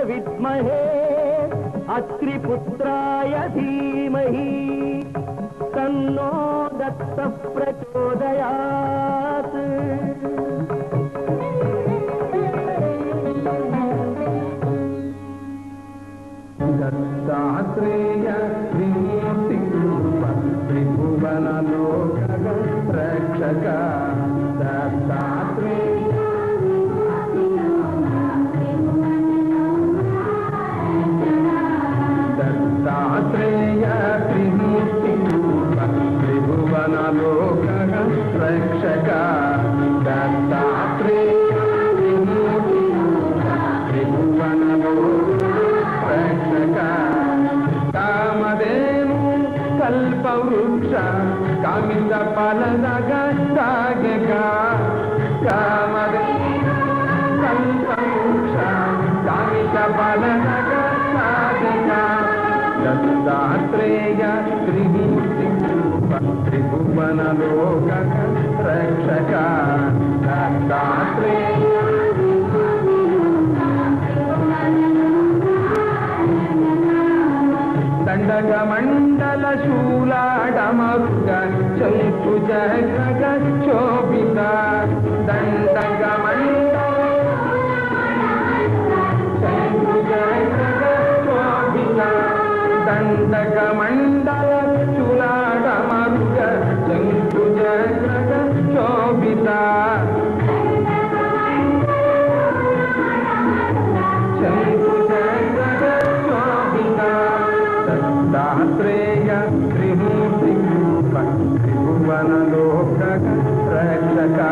विद्महे अत्रिपुत्राय धीमहि तन्नो दत्तः प्रचोदयात् दत्तात्रेय त्रिमूर्तिरूप त्रिभुवनलोक रक्षक दत्तात्रेय दत्तात्रेय त्रिमूर्तिरूप त्रिभुवनलोक रक्षक दत्तात्रेय त्रिमूर्तिरूप त्रिभुवनलोक रक्षक कामधेनु कल्पवृक्ष कामित फलदग सागಕ कामधेनु कल्पवृक्ष कामिತ फलदग सागಕ दत्तात्रेय त्रिमूर्ति त्रिभुवनलोक रक्षक दत्तात्रेय ದಂಡಗ ಮಂಡಲ ಶೂಲಾಡಮರುಗ ಚಂಪು ಜಗ ಶೋಭಿತ ದಂಡಗ ಮಂಡಲ ಚಂಪು ಜಗ ಶೋಭಿತ ದಂಡಗ ಮಂಡಲ ಶೂಲಾಡಮರುಗ ಚಂಪು ಜಗ ಶೋಭಿತ दत्तात्रेय त्रिमूर्ति त्रिभुवन लोक रक्षक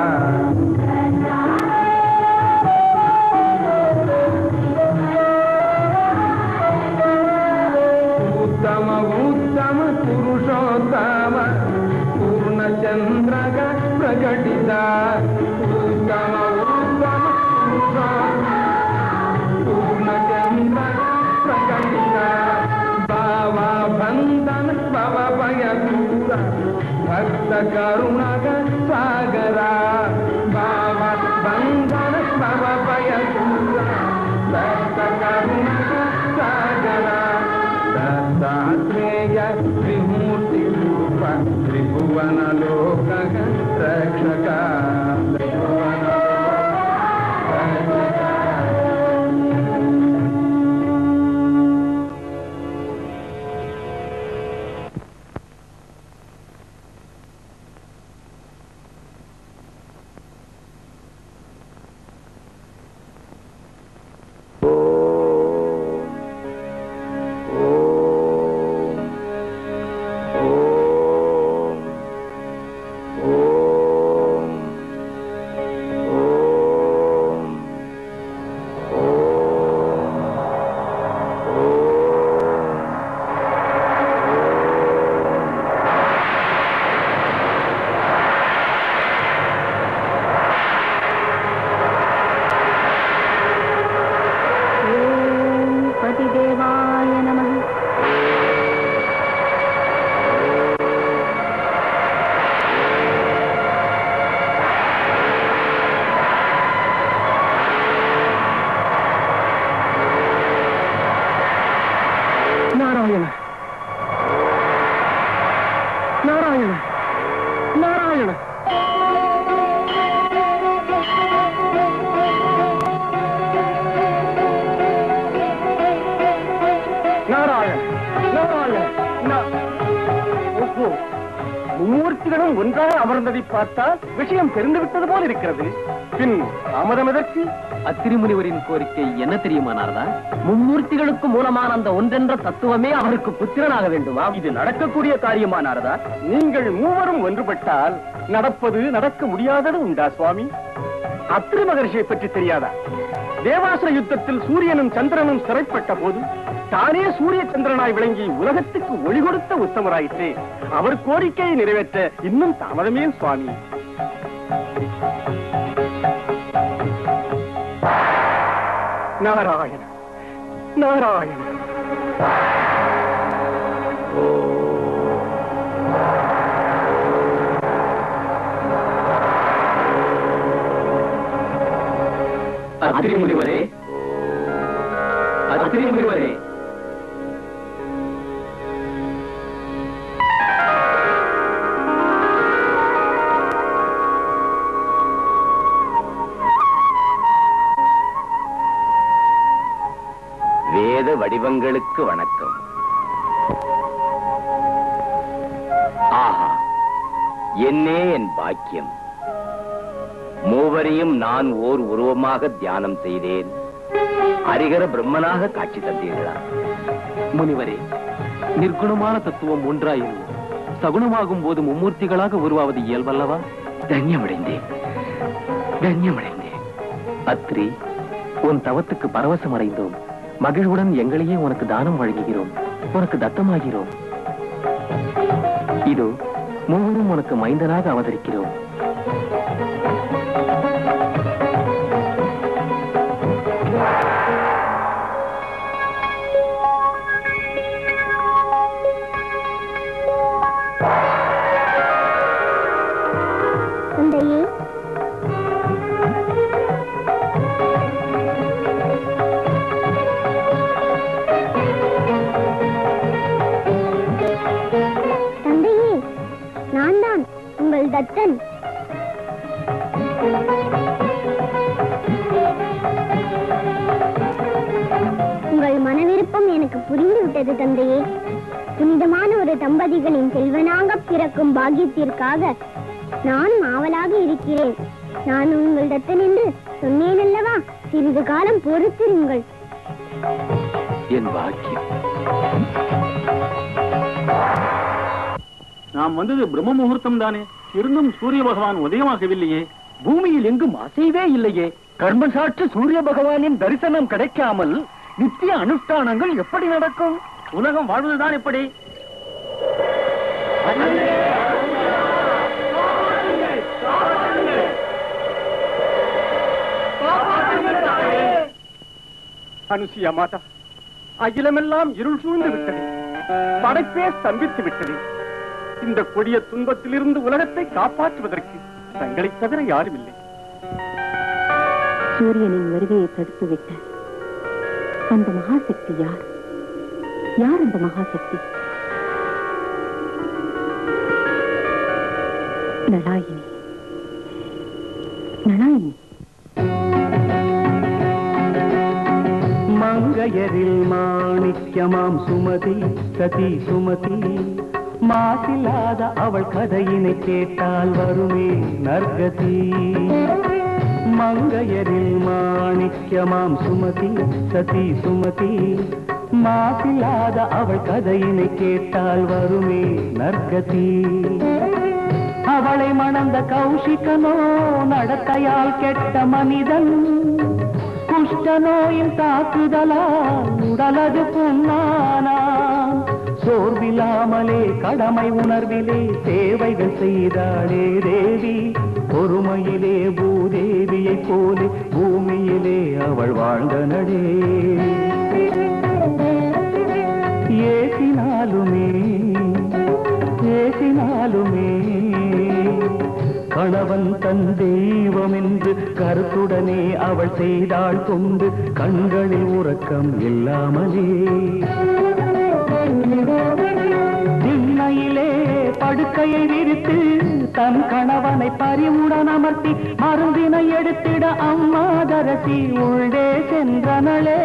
उत्तम उत्तम पुरुषोत्तम पूर्णचन्द्रग प्रकटित उत्तम उत्तम पुरुषोत्तम पूर्णचन्द्र प्रकटित बावा बन्धन भव भयदूर भक्त करुणग सागरा बावा बन्धन भव भयदूर भक्त करुणग सागरा दत्तात्रेय त्रिमूर्ति रूप त्रिभुवन लोक रक्षक त्रिभुवन रक्षक ॐ पतिदेवाय नमः ನಾರಾಯಣ ನಾರಾಯಣ ನಾರಾಯಣ நாராயண நாராயண நா- ஓஹோ மும்மூர்த்திகளும் ஒன்றாக அமர்ந்ததை பார்த்தால் விஷயம் தெரிந்துவிட்டது போல் இருக்கிறது பின் தாமதம் எதற்கு அத்திரிமுனிவரின் கோரிக்கை என்ன தெரியுமா நாரதா மும்மூர்த்திகளுக்கு மூலமான அந்த ஒன்றென்ற தத்துவமே அவருக்கு புத்திரனாக வேண்டுமா இது நடக்கக்கூடிய காரியமா நாரதா நீங்கள் மூவரும் ஒன்றுபட்டால் நடப்பது நடக்க முடியாதது உண்டா சுவாமி அத்திரி மகர்ஷியை பற்றி தெரியாதா தேவாசுர யுத்தத்தில் சூரியனும் சந்திரனும் சிறைப்பட்ட போது தானே சூரிய சந்திரனாய் விளங்கி உலகத்துக்கு ஒளி கொடுத்த உத்தமராயிற்றே அவர் கோரிக்கையை நிறைவேற்ற இன்னும் தாமதமே சுவாமி நாராயண நாராயண அத்திரிமுனிவரே அத்திரி முனிவரே வேத வடிவங்களுக்கு வணக்கம் ஆஹா என்னே என் பாக்கியம் மூவரையும் நான் ஓர் உருவமாக தியானம் செய்தேன் ஹரிகர பிரம்மனாக காட்சி தந்தீர்களா முனிவரே நிர்குணமான தத்துவம் ஒன்றாயிரும் சகுணமாகும் போது மும்மூர்த்திகளாக உருவாவது இயல்பல்லவா தன்யமடைந்தேன் தன்யமடைந்தேன் அத்ரி உன் தவத்துக்கு பரவசம் அடைந்தோம் மகிழ்வுடன் எங்களையே உனக்கு தானம் வழங்குகிறோம் உனக்கு தத்தமாகிறோம் இதோ மூவரும் உனக்கு மைந்தனாக அவதரிக்கிறோம் தந்தையே தந்தையே நான் தான் உங்கள் தத்தன் உங்கள் மனவிருப்பம் எனக்கு புரிந்து விட்டது தந்தையே புனிதமான ஒரு தம்பதிகளின் செல்வனாக பிறக்கும் பாக்கியத்திற்காக நானும் ஆவலாக இருக்கிறேன் நான் உங்கள் தத்தன் என்று சொன்னேன் அல்லவா சிறிது காலம் பொறுத்திருங்கள் என் பாக்கியம் நாம் வந்தது பிரம்ம முகூர்த்தம் தானே இருந்தும் சூரிய பகவான் உதயமாகவில்லையே பூமியில் எங்கும் அசைவே இல்லையே கர்மசாட்சி சூரிய பகவானின் தரிசனம் கிடைக்காமல் நித்திய அனுஷ்டானங்கள் எப்படி நடக்கும் உலகம் வாழ்வதுதான் எப்படி அனுசியா மாதா அகிலமெல்லாம் இருள் சூழ்ந்து விட்டது படைப்பே ஸ்தம்பித்து விட்டது இந்த கொடிய துன்பத்திலிருந்து உலகத்தை காப்பாற்றுவதற்கு தங்களைத் தவிர யாரும் இல்லை சூரியனின் வருகையை தடுத்துவிட்ட அந்த மகாசக்தி யார் யார் அந்த மகாசக்தி நலாயினி நலாயினி மங்கையரில் மாணிக்கமாம் சுமதி சதி சுமதி மாசில்லாத அவள் கதையினை கேட்டால் வருமே நர்கதி மங்கையரில் மாணிக்கமாம் சுமதி சதி சுமதி மாசில்லாத அவள் கதையினை கேட்டால் வருமே நர்கதி அவளை மணந்த கௌஷிகனோ நடத்தையால் கெட்ட மனிதன் குஷ்ட நோயின் தாக்குதலால் உடலது புண்ணானான் சோர்வில்லாமலே கடமை உணர்விலே சேவைகள் செய்தாளே தேவி பொறுமையிலே பூதேவியைப் போலே பூமியிலே அவள் வாழ்ந்த நடே ஏசினாலுமே பேசினாலுமே கணவன் தன் தெய்வம் என்று கருத்துடனே அவள் செய்தாள் கொண்டு கண்களில் உறக்கம் இல்லாமலே திண்ணையிலே படுக்கையை விரித்து தன் கணவனை பறிவுடன் அமர்த்தி மருந்தினை எடுத்திட அம்மாதரசி உள்ளே சென்றனளே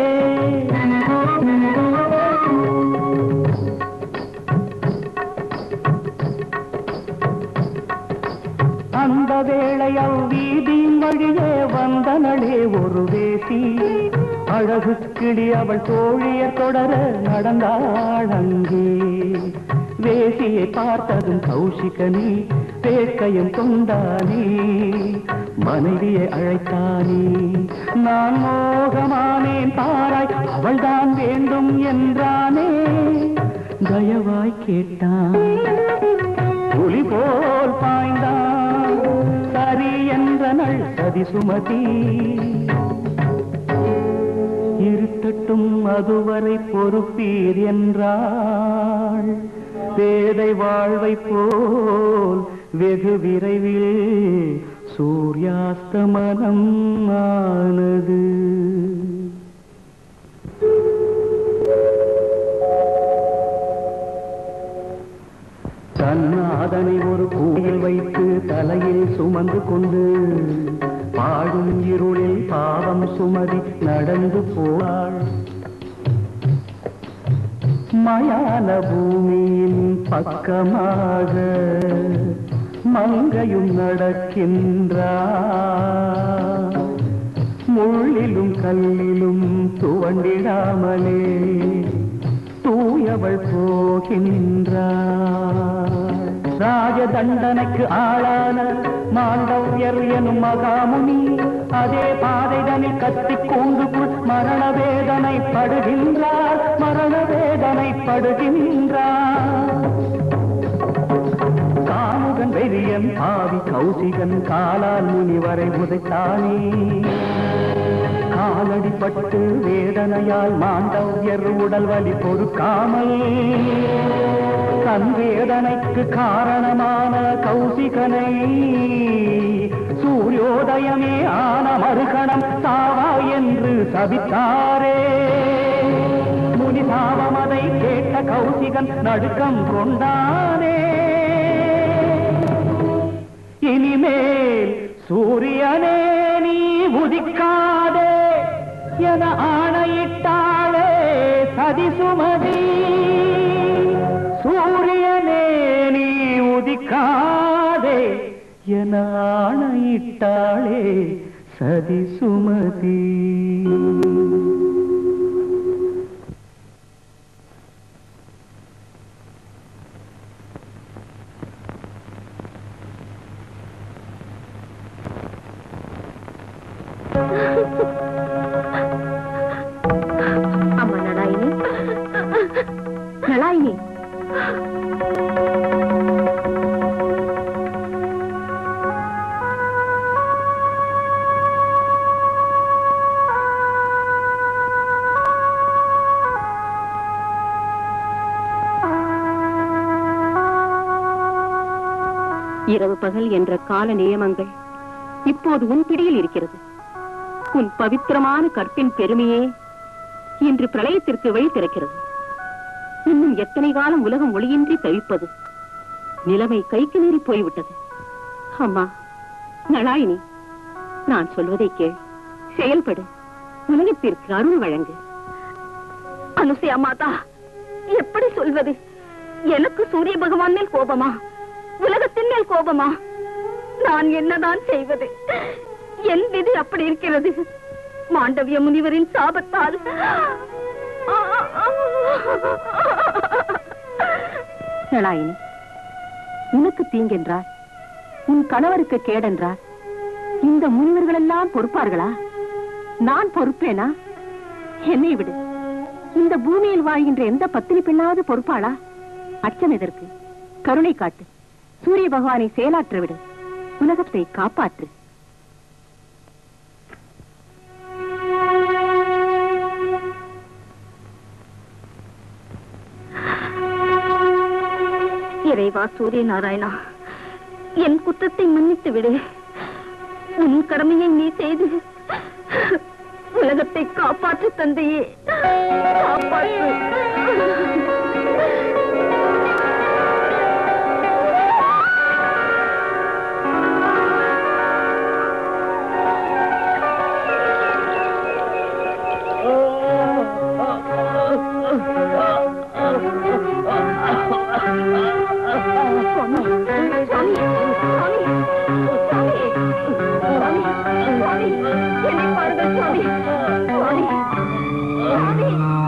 அந்த வேளை அவ்வீதியின் வழியே வந்தனளே ஒரு வேசி அழகு கிளி அவள் தோழியர் தொடர நடந்தாள் அங்கே வேசியை பார்த்ததும் கௌஷிகனி வேட்கையும் கொண்டானே மனைவியை அழைத்தானே நான் மோகமானேன் பாராய் அவள்தான் வேண்டும் என்றானே தயவாய் கேட்டான் புலி போல் பாய்ந்தான் சரி என்றனள் சதி சுமதி இருட்டட்டும் அதுவரை பொறுப்பீர் என்றாள் பேதை வாழ்வை போல் வெகு விரைவில் சூர்யாஸ்தமனம் ஆனது சுமந்து கொண்டு பாடும் இருளில் பாவம் சுமதி நடந்து போவாள் மயான பூமியின் பக்கமாக மங்கையும் நடக்கின்றார் முள்ளிலும் கல்லிலும் துவண்டிடாமலே தூயவள் போகின்றார் ராஜ தண்டனைக்கு ஆளான மாண்டவ்யர் எனும் மகாமுனி அதே பாதைதனில் கத்திக் கூண்டுக்குள் மரண வேதனை படுகின்றார் மரண வேதனை படுகின்றார் காமுகன் வெறியன் ஆவி கௌசிகன் காலால் முனிவரை உதைத்தானே காலடிப்பட்டு வேதனையால் மாண்டவ்யர் உடல் வலி பொறுக்காமல் தன் வேதனைக்கு காரணமான கௌசிகனை சூரியோதயமே ஆன மறுகணம் சாவா என்று சபித்தாரே முனி சாபமதை கேட்ட கௌசிகன் நடுக்கம் கொண்டானே இனிமேல் சூரியனே நீ உதிக்காதே என ஆணையிட்டாளே சதிசுமதி சூரியனே நீ உதிக்காதே என ஆணையிட்டாளே சதிசுமதி அம்மா நலாயினி நலாயினி இரவு பகல் என்ற கால நியமங்கள் இப்போது உன் பிடியில் இருக்கிறது உன் பவித்திரமான கற்பின் பெருமையே இன்று பிரளயத்திற்கு வழி திறக்கிறது இன்னும் எத்தனை காலம் உலகம் ஒளியின்றி தவிப்பது நிலைமை கைக்கு மீறி போய்விட்டது அம்மா நலாயினி நான் சொல்வதை கேள் செயல்படு உலகத்திற்கு அருள் வழங்கு அனுசையா மாதா எப்படி சொல்வது எனக்கு சூரிய பகவான் மேல் கோபமா உலகத்தின் மேல் கோபமா நான் என்னதான் செய்வது என் விதி அப்படி இருக்கிறது மாண்டவிய முனிவரின் சாபத்தால் நலாயினி உனக்கு தீங்கென்றார் உன் கணவருக்கு கேடென்றார் இந்த முனிவர்கள் எல்லாம் பொறுப்பார்களா நான் பொறுப்பேனா என்னை விடு இந்த பூமியில் வாழ்கின்ற எந்த பத்தினி பெண்ணாவது பொறுப்பாளா அச்சம் எதற்கு கருணை காட்டு சூரிய பகவானை செயலாற்ற விடு உலகத்தை காப்பாற்று இறைவா சூரிய நாராயணா என் குற்றத்தை மன்னித்து விடு உன் கடமையை நீ செய்து உலகத்தை காப்பாற்று தந்தையே காப்பாற்று சுவாமி, சுவாமி, சுவாமி, சுவாமி, சுவாமி, சுவாமி, என்னை பாருங்கள் சுவாமி, சுவாமி, சுவாமி.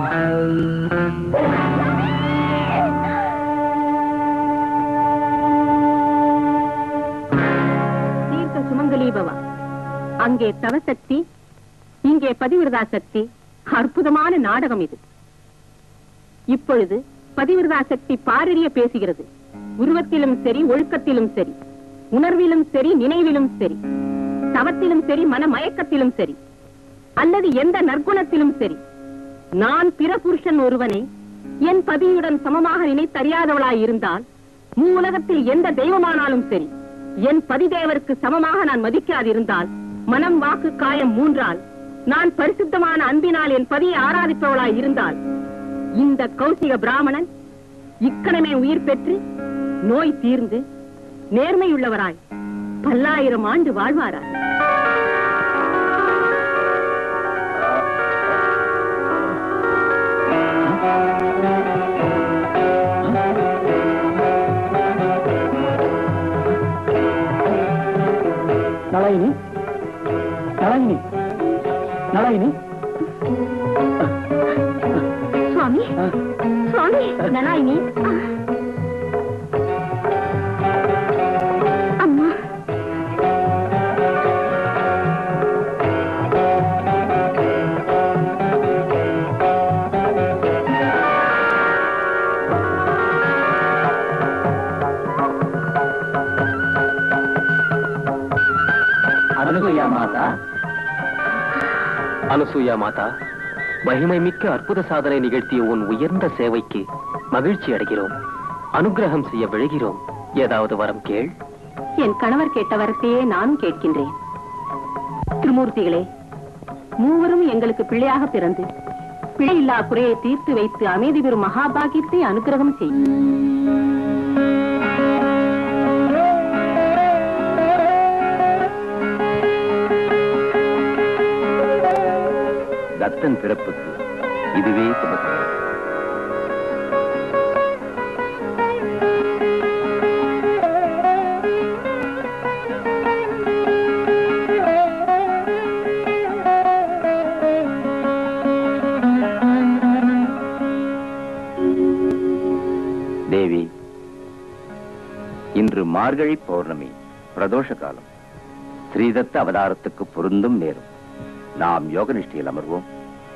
தீர்க்க சுமங்கலி பவா அங்கே தவசக்தி இங்கே பதிவிரதா சக்தி அற்புதமான நாடகம் இது இப்பொழுது பதிவிரதா சக்தி பாரறிய பேசுகிறது உருவத்திலும் சரி ஒழுக்கத்திலும் சரி உணர்விலும் சரி நினைவிலும் சரி தவத்திலும் சரி மன மயக்கத்திலும் சரி அல்லது எந்த நற்குணத்திலும் சரி நான் பிற புருஷன் ஒருவனை என் பதியுடன் சமமாக நினைத்தறியாதவளாய் இருந்தால் மூ உலகத்தில் எந்த தெய்வமானாலும் சரி என் பதிதேவருக்கு சமமாக நான் மதிக்காதிருந்தால் மனம் வாக்கு காயம் மூன்றால் நான் பரிசுத்தமான அன்பினால் என் பதியை ஆராதிப்பவளாய் இருந்தால் இந்த கௌசிக பிராமணன் இக்கணமே உயிர் பெற்று நோய் தீர்ந்து நேர்மையுள்ளவராய் பல்லாயிரம் ஆண்டு வாழ்வாரா நளாயினி நளாயினி நளாயினி சுவாமி சுவாமி நலாயினி அம்மா அனுசூயா மாதா அனுசூயா மாதா மகிமை மிக்க அற்புத சாதனை நிகழ்த்திய உன் உயர்ந்த சேவைக்கு மகிழ்ச்சி அடைகிறோம் அனுக்கிரகம் செய்ய விழுகிறோம் ஏதாவது வரம் கேள் என் கணவர் கேட்ட வரத்தையே நானும் கேட்கின்றேன் திருமூர்த்திகளே மூவரும் எங்களுக்கு பிள்ளையாக பிறந்து பிழையில்லா குறையை தீர்த்து வைத்து அமைதி பெறும் மகாபாகியத்தை அனுக்கிரகம் செய் தத்தன் பிறப்புக்கு இதுவே சுபசமயம் தேவி இன்று மார்கழி பௌர்ணமி பிரதோஷ காலம் ஸ்ரீதத்த அவதாரத்துக்கு பொருந்தும் நேரம் நாம் யோக நிஷ்டையில் அமர்வோம்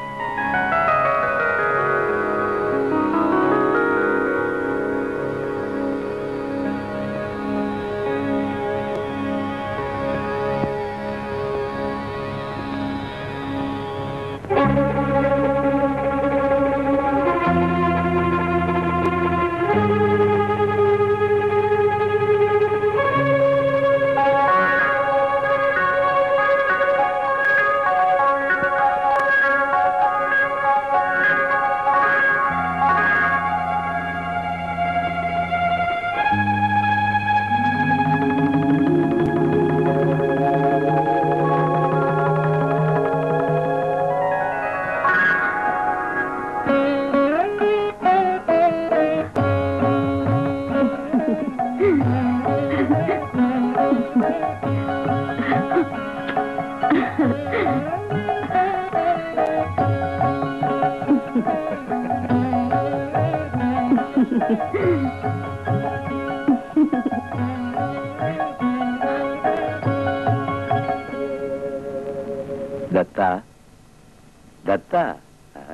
தத்தா தத்தா ஆ?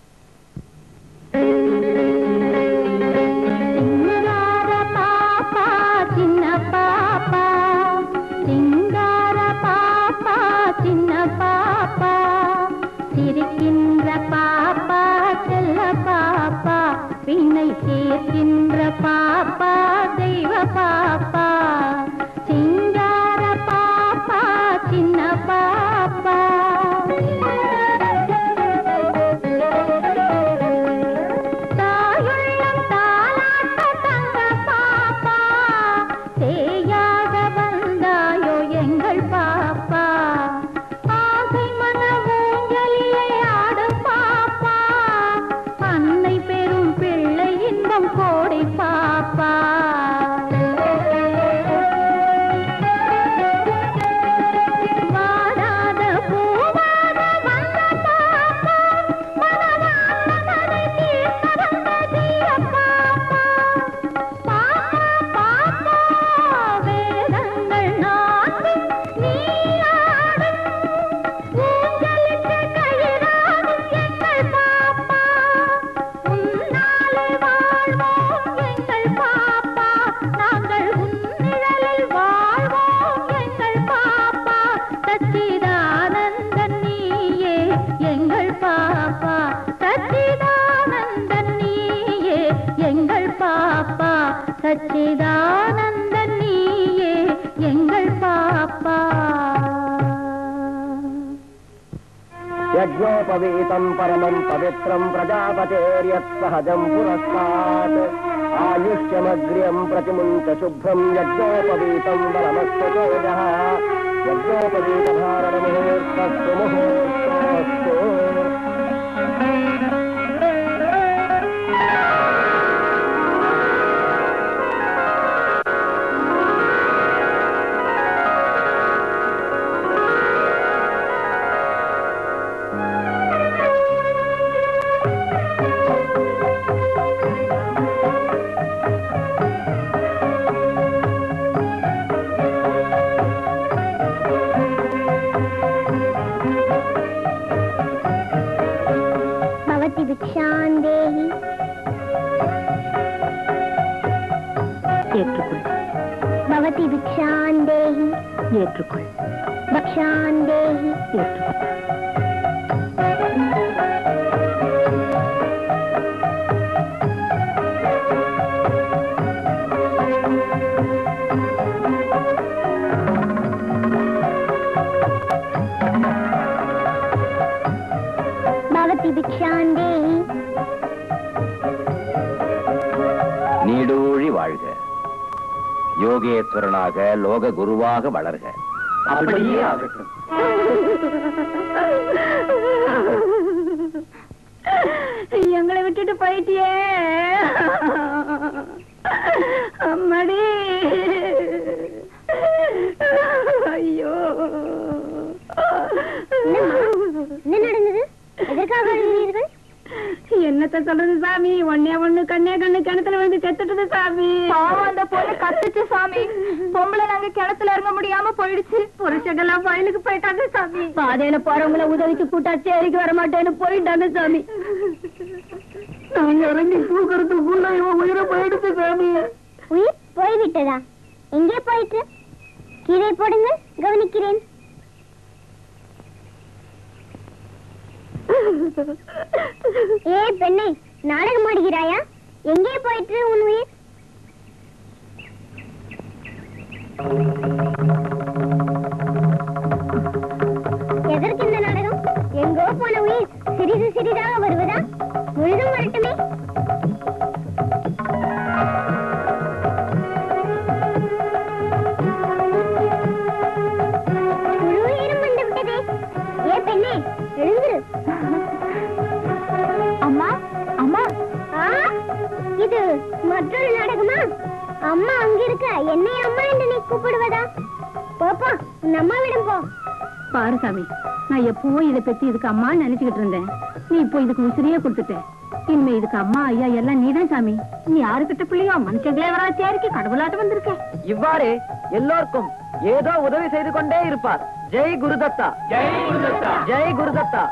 சிங்கார பாப்பா சின்ன பாப்பா சிங்கார பாப்பா சின்ன பாப்பா சிரிக்கின்ற பாப்பா செல்ல பாப்பா பின்னை சேர்க்கின்ற பாப்பா தெய்வ பாப்பா சிங்கார பாப்பா சின்ன பாப்பா தாயுள்ளம் தாலாட்ட தங்க பாப்பா தேயாக வந்தாயோ எங்கள் பாப்பா ஆசை மன ஊஞ்சலிலே ஆடும் பாப்பா அன்னை பெரும் பிள்ளை இன்பம் கோடை பாப்பா यज्ञोपवीतम् परमम् पवित्रम् प्रजापतेर्यत्सहजम् पुरस्तात् आयुष्यमग्र्यम् प्रतिमुञ्च शुभ्रम् यज्ञोपवीतम् बलमस्य चोजः यज्ञोपवीतधारणमुहूर्तस्तु मुहूर्तोऽस्तु भवति भिक्षान् देहि ஏற்றுக்கொள் भवति भिक्षान् देहि ஏற்றுக்கொள் भक्षान् देहि ஏற்றுக்கொள் भवति भिक्षान् देहि நீடூழி வாழ்க யோகேஸ்வரனாக லோக குருவாக வளர்க அப்படியே ஆகட்டும் எங்களை விட்டுட்டு போயிட்டியே அம்மாடி ஐயோ என்ன நடந்தது எதற்காக அழுகிறீர்கள் என்னத்த சொல்றது சாமி ஒன்னே ஒண்ணு கண்ணே கண்ணு கிணத்துல விழுந்து செத்துட்டது சாமி பாவம் அந்த பொண்ணு கத்துச்சு சாமி பொம்பளை நாங்க கிணத்துல இறங்க முடியாம போயிடுச்சு புருஷங்கெல்லாம் வயலுக்கு போயிட்டாங்க சாமி பாதையில போறவங்கள உதவிக்கு கூட்டா சேரிக்கு வர மாட்டேன்னு போயிட்டாங்க சாமி நாங்க இறங்கி தூக்குறதுக்குள்ள இவன் உயிரை போயிடுச்சு சாமி உயிர் போய்விட்டதா எங்கே போயிட்டு கீழே போடுங்கள் கவனிக்கிறேன் ஏ பெண்ணே நாடகம் ஆடுகிறாயா எங்கே போயிட்டு உன் உயிர் எதற்கு இந்த நாடகம் எங்கோ போன உயிர் சிறிது சிறிதாக வருவதா முழுதும் வரட்டுமே முழு உயிரும் வந்து விட்டதே ஏ பெண்ணே எழுந்திரு அம்மா அம்மா ஆ, இது மற்றொரு நாடகமா அம்மா அங்க இருக்க என்னை அம்மா என்று நீ கூப்பிடுவதா போப்பா உன் அம்மாவிடம் போ பாரு சாமி நான் எப்பவோ இதை பத்தி இதுக்கு அம்மான்னு நினைச்சுக்கிட்டு இருந்தேன் நீ இப்போ இதுக்கு உசிரியே கொடுத்துட்ட இனிமே இதுக்கு அம்மா ஐயா எல்லாம் நீதான் சாமி நீ யாருக்கிட்ட பிள்ளையோ மனுஷங்களே வரா சேரிக்கு கடவுளாட்ட வந்திருக்க இவ்வாறு எல்லோருக்கும் ஏதோ உதவி செய்து கொண்டே இருப்பார் ஜெய் குருதத்தா ஜெய் குருதத்தா ஜெய் குருதத்தா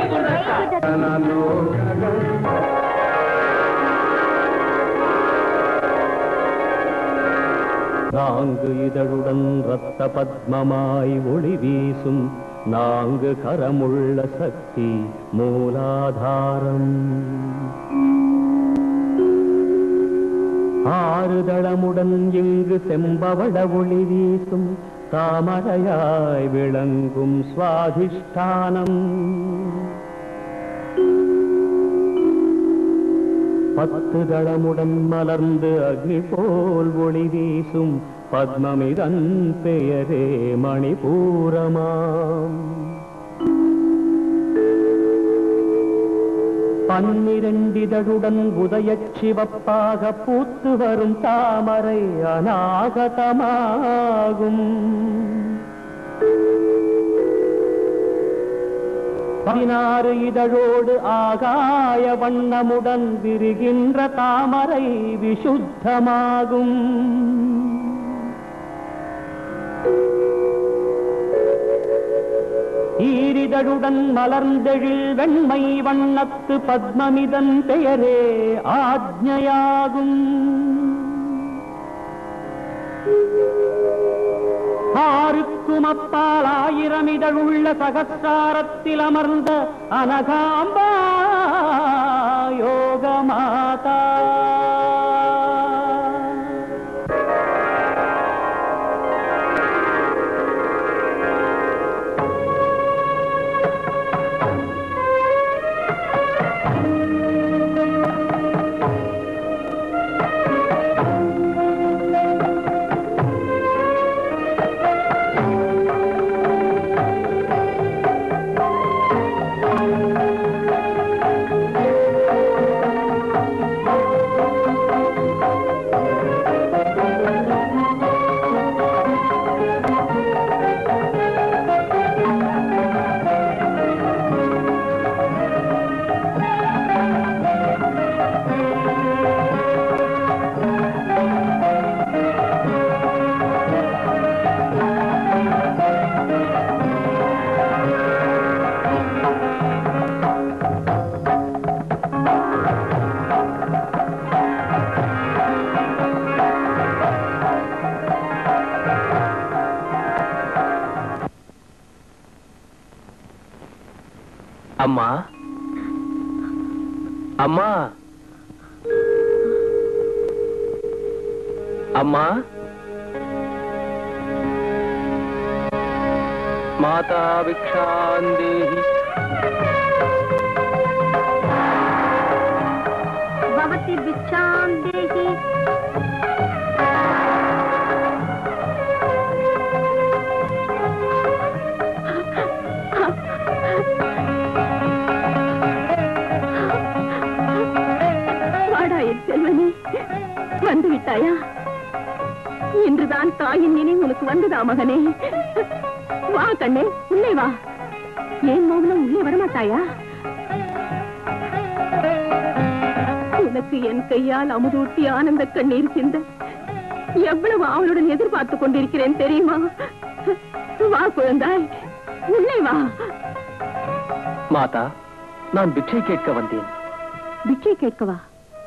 நான்கு இதழுடன் ரத்த பத்மமாய் ஒளி வீசும் நான்கு கரமுள்ள சக்தி மூலாதாரம் ஆறு தளமுடன் இங்கு செம்பவள ஒளி வீசும் தாமரையாய் விளங்கும் சுவாதிஷ்டானம் பத்து தளமுடன் மலர்ந்து அக்னி போல் ஒளி வீசும் பத்மமிதன் பெயரே மணிபூரமாம் பன்னிரண்டிதழுடன் உதயச் சிவப்பாக பூத்து வரும் தாமரை அநாகதமாகும் பதினாறு இதழோடு ஆகாய வண்ணமுடன் விரிகின்ற தாமரை விசுத்தமாகும் ஈரிதழுடன் மலர்ந்தெழில் வெண்மை வண்ணத்து பத்மமிதன் பெயரே ஆக்ஞையாகும் ஆறுக்கும் அப்பால் ஆயிரம் இதழுள்ள சகசாரத்தில் அமர்ந்த அனகாம்பா யோகமாதா அம்மா அம்மா அம்மா மாதா விக்ஷாந்தேஹி பவதி பிச்சாம் தேகி வாடா என் செல்வனே வந்து விட்டாயா இன்றுதான் தாயின் நினைவு உனக்கு வந்ததா மகனே வா கண்ணே உள்ளே வா ஏன் மௌனம் உள்ளே வரமாட்டாயா உனக்கு என் கையால் அமுதூட்டி ஆனந்த கண்ணீர் சிந்த எவ்வளவு அவளுடன் எதிர்பார்த்து கொண்டிருக்கிறேன் தெரியுமா வா குழந்தாய் உள்ளே வா மாதா நான் பிட்சை கேட்க வந்தேன் பிச்சை கேட்கவா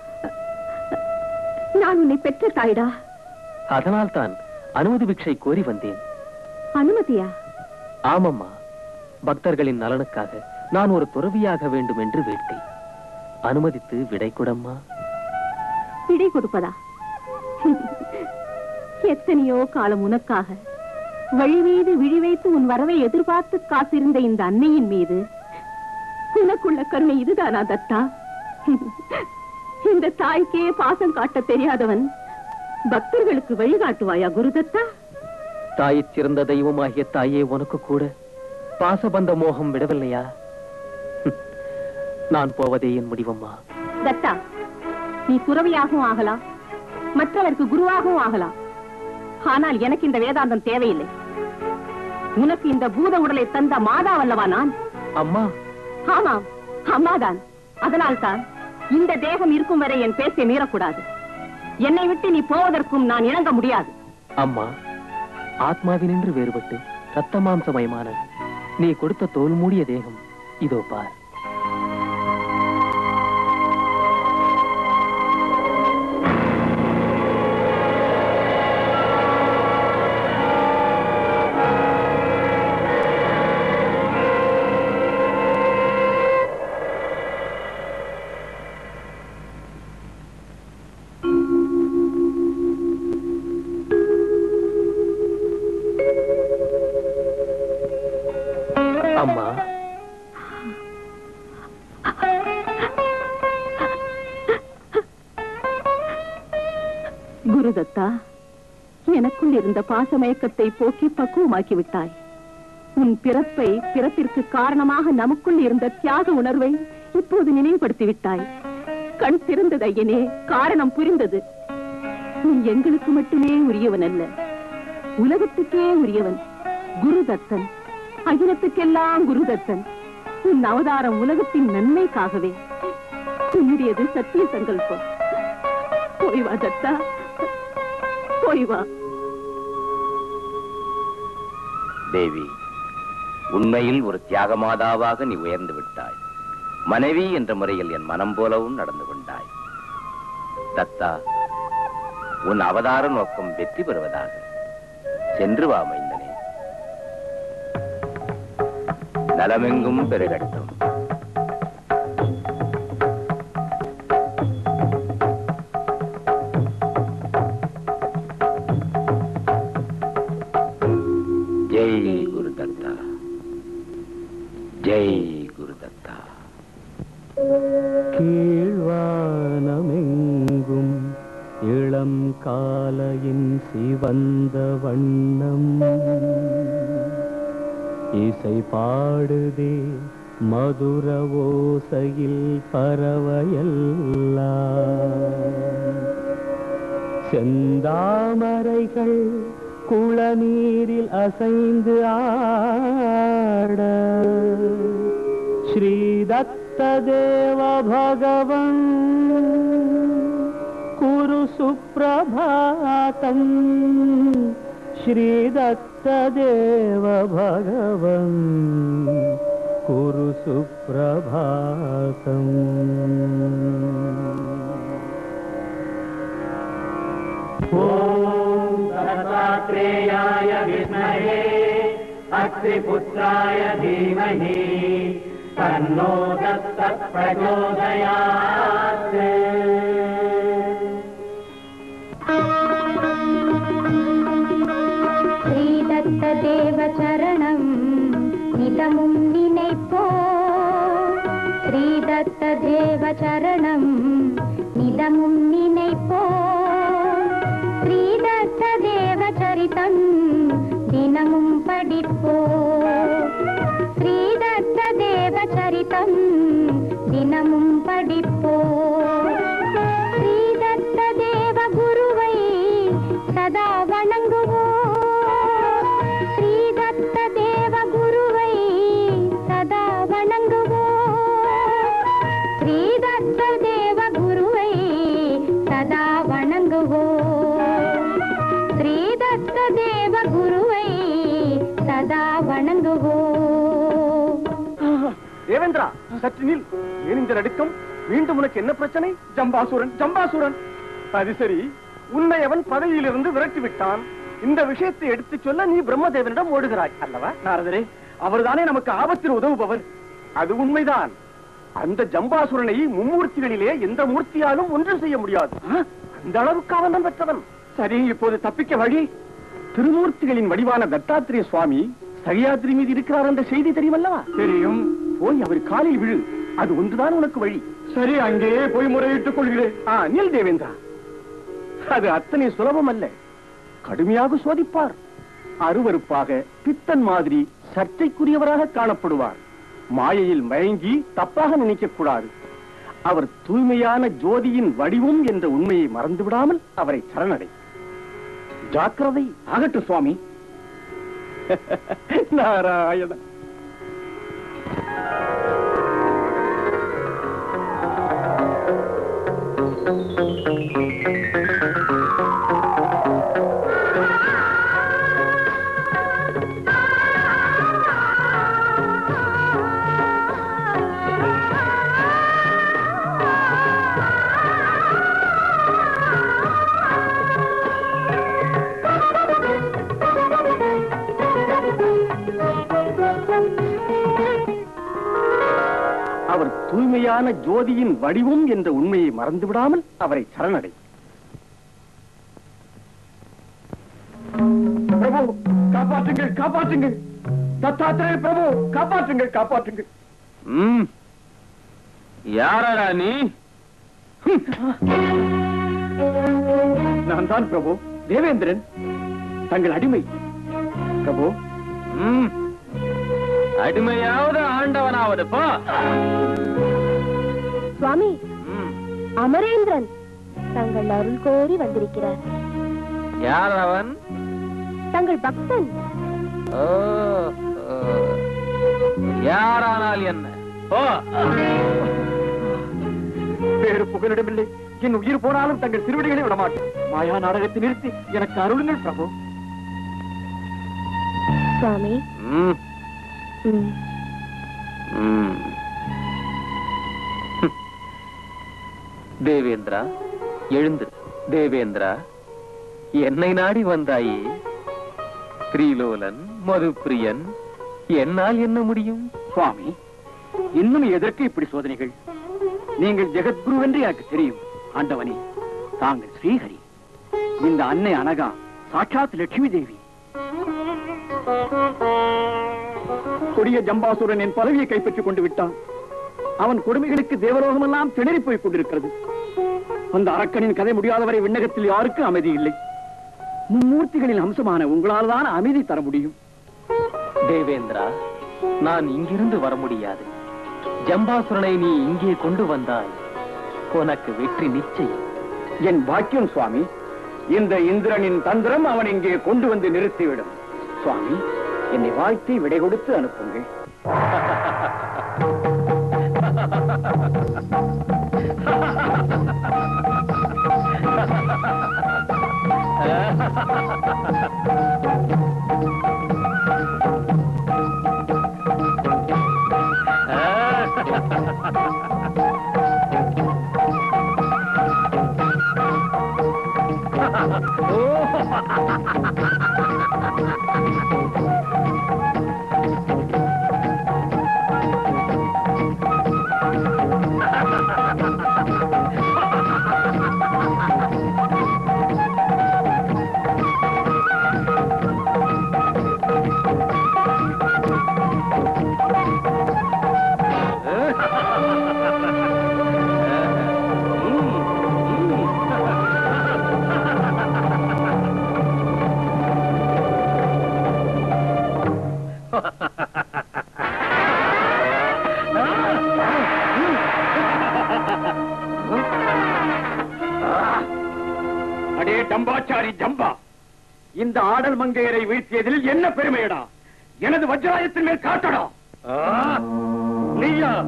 நான் உன்னை பெற்ற தாய்டா அதனால் தான் அனுமதி பிக்ஷை கோரி வந்தேன் அனுமதியா ஆமம்மா பக்தர்களின் நலனுக்காக நான் ஒரு துறவியாக வேண்டும் என்று வேட்டை அனுமதித்து விடை கொடம்மா விடை கொடுப்பதா எத்தனையோ காலம் உனக்காக வழி மீது விழி வைத்து உன் வரவை எதிர்பார்த்து காத்திருந்த இந்த அன்னையின் மீது உனக்குள்ள கருணை இதுதானா தத்தா இந்த தாய்க்கே பாசம் காட்ட தெரியாதவன் பக்தர்களுக்கு வழிகாட்டுவாயா குருதத்தா தாயைச் சிறந்த தெய்வமாகிய தாயே உனக்கு கூட பாசபந்த மோகம் விடவில்லையா நான் போவதே என் முடிவம்மா தத்தா நீ துறவியாகவும் ஆகலாம் மற்றவருக்கு குருவாகவும் ஆகலாம் ஆனால் எனக்கு இந்த வேதாந்தம் தேவையில்லை உனக்கு இந்த பூத உடலை தந்த மாதா வல்லவா நான் அம்மா ஆமாம் அம்மாதான் அதனால்தான் இந்த தேகம் இருக்கும் வரை என் பேச்சை மீறக்கூடாது என்னை விட்டு நீ போவதற்கும் நான் இணங்க முடியாது அம்மா ஆத்மாவினின்று வேறுபட்டு ரத்த மாம்சமயமான நீ கொடுத்த தோல் மூடிய தேகம் இதோ பார் அம்மா குருதத்தா எனக்குள் இருந்த பாசமயக்கத்தை போக்கி பக்குவமாக்கி விட்டாய் உன் பிறப்பை பிறப்பிற்கு காரணமாக நமக்குள் இருந்த தியாக உணர்வை இப்போது நினைவுபடுத்தி விட்டாய் கண் திறந்தது ஐயனே காரணம் புரிந்தது நீ எங்களுக்கு மட்டுமே உரியவன் அல்ல உலகத்துக்கே உரியவன் குருதத்தன் அகிலத்துக்கெல்லாம் குருதத்தன் உன் அவதாரம் உலகத்தின் நன்மைக்காகவே உன்னுடையது சத்திய சங்கல்பம் போய் வா தத்தா போய் வா தேவி உண்மையில் ஒரு தியாக மாதாவாக நீ உயர்ந்து விட்டாய் மனைவி என்ற முறையில் என் மனம் போலவும் நடந்து கொண்டாய் தத்தா உன் அவதார நோக்கம் வெற்றி பெறுவதாக சென்று வா மைந்தனே நலமெங்கும் பெருகட்டும் ஜெய் குருதத்தா ஜெய் குருதத்தா கீழ்வானமெங்கும் இளம் காலையின் சிவந்த வண்ணம் இசை பாடுதே மதுர ஓசையில் பறவையெல்லாம் செந்தாமரைகள் குளநீரில் அசைந்து ஆட ஸ்ரீதத்த தேவ பகவன் குரு சுப்பிரபாதம் ஸ்ரீதத்த தேவ பகவன் குரு சுப்பிரபாதம் ॐ दत्तात्रेयाय विद्महे अत्रिपुत्राय धीमहि तन्नो दत्तः प्रचोदयात् ஸ்ரீதத்ததேவ சரணம் நிதமும் நினைப்போ ஸ்ரீதத்ததேவ சரணம் நிதமும் நினைப்போ ஸ்ரீதத்ததேவ சரிதம் தினமும் படிப்போ ஸ்ரீதத்ததேவ சரிதம் தினமும் படிப்போ ஸ்ரீதத்ததேவ குருவை சதா வணங்குவோம் ஸ்ரீதத்த தேவ குருவை சதா வணங்குவோம் ஸ்ரீதத்த தேவ குருவை சதா வணங்குவோம் ஸ்ரீதத்த தேவ குருவை சதா வணங்குவோம் தேவேந்திரா சற்று நில் ஏன் இந்த நடுக்கம் மீண்டும் உனக்கு என்ன பிரச்சனை ஜம்பாசுரன் ஜம்பாசுரன் அது சரி உன்னை அவன் பதவியிலிருந்து விரட்டி விட்டான் இந்த விஷயத்தை எடுத்துச் சொல்ல நீ பிரம்மதேவனிடம் ஓடுகிறாய் அல்லவா நாரதரே அவர்தானே நமக்கு ஆபத்தில் உதவுபவர் அது உண்மைதான் அந்த ஜம்பாசுரனை மும்மூர்த்திகளிலே எந்த மூர்த்தியாலும் ஒன்றும் செய்ய முடியாது அந்த அளவுக்கு அவன் பெற்றவன் சரி இப்போது தப்பிக்க வழி திருமூர்த்திகளின் வடிவான தத்தாத்திரேய சுவாமி சகியாத்திரி மீது இருக்கிறார் என்ற செய்தி தெரியுமல்லவா தெரியும் போய் அவர் காலில் விழு அது ஒன்றுதான் உனக்கு வழி சரி அங்கேயே போய் முறையிட்டுக் கொள்கிறேன் ஆ நில் தேவேந்திரா அது அத்தனை சுலபம் அல்ல கடுமையாக சோதிப்பார் அருவருப்பாக பித்தன் மாதிரி சர்ச்சைக்குரியவராக காணப்படுவார் மாயையில் மயங்கி தப்பாக நினைக்க கூடாது அவர் தூய்மையான ஜோதியின் வடிவம் என்ற உண்மையை மறந்து விடாமல் அவரை சரணடை ஜாக்கிரதை ஆகட்டும் சுவாமி நாராயண அவர் தூய்மையான ஜோதியின் வடிவம் என்ற உண்மையை மறந்து விடாமல் அவரை சரணடை பிரபு காப்பாற்றுங்கள் காப்பாற்றுங்கள் தத்தாத்திரே பிரபு காப்பாற்றுங்கள் காப்பாற்றுங்கள் ம் யாரடா நீ நான் தான் பிரபு தேவேந்திரன் தங்கள் அடிமை பிரபு ம் அடிமையாவது ஆண்டவனாவது போ சுவாமி ம், அமரேந்திரன் தங்கள் அருள் கோரி வந்திருக்கிறார் யார் அவன் தங்கள் பக்தன் ஓ ஓ. யாரானால் என்ன போ வேறு புகலிடமில்லை என் உயிர் போனாலும் தங்கள் திருவடிகளை விடமாட்டேன் மாயா நாடகத்தை நிறுத்தி எனக்கு அருளுங்கள் பிரபு சுவாமி ம் ம், ம். ஹம். தேவேந்திரா எழுந்து தேவேந்திரா என்னை நாடி வந்தாயே ஸ்ரீலோலன் மதுப்பிரியன் என்னால் என்ன முடியும் சுவாமி இன்னும் எதற்கு இப்படி சோதனைகள் நீங்கள் ஜெகத்குரு என்று எனக்கு தெரியும் ஆண்டவனே தாங்கள் ஸ்ரீஹரி இந்த அன்னை அனகா சாட்சாத் லட்சுமி தேவி கொடிய ஜம்பாசுரன் என் பதவியை கைப்பற்றிக் கொண்டு விட்டான் அவன் கொடுமைகளுக்கு தேவலோகமெல்லாம் திணறி போய் கொண்டிருக்கிறது அந்த அரக்கனின் கதை முடியாதவரை விண்ணகத்தில் யாருக்கும் அமைதி இல்லை மும்மூர்த்திகளின் அம்சமான உங்களால் தான் அமைதி தர முடியும் தேவேந்திரா நான் இங்கிருந்து வர முடியாது ஜம்பாசுரனை நீ இங்கே கொண்டு வந்தாய் உனக்கு வெற்றி நிச்சயம் என் பாக்கியம் சுவாமி இந்த இந்திரனின் தந்திரம் அவன் இங்கே கொண்டு வந்து நிறுத்திவிடும் சுவாமி என்னை வாழ்த்தி விடை கொடுத்து அனுப்புங்கள் அடே டம்பாச்சாரி ஜம்பா இந்த ஆடல் மங்கையரை வீழ்த்தியதில் என்ன பெருமையடா எனது வஜ்ராயத்தின் மேல் காட்டடா நீயா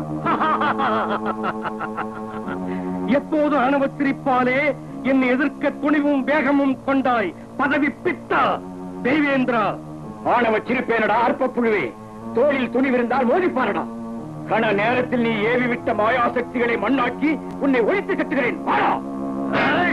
எப்போது ஆணவ சிரிப்பாலே என்னை எதிர்க்க துணிவும் வேகமும் கொண்டாய் பதவி பித்தா தெய்வேந்திரா ஆணவ சிரிப்பேனடா அற்ப புழுவே தோளில் துணிவிருந்தால் மோதிப்பாரடா கண நேரத்தில் நீ ஏவி விட்ட மாயாசக்திகளை மண்ணாக்கி உன்னை ஒழித்து கட்டுகிறேன் வாடா ஏய்!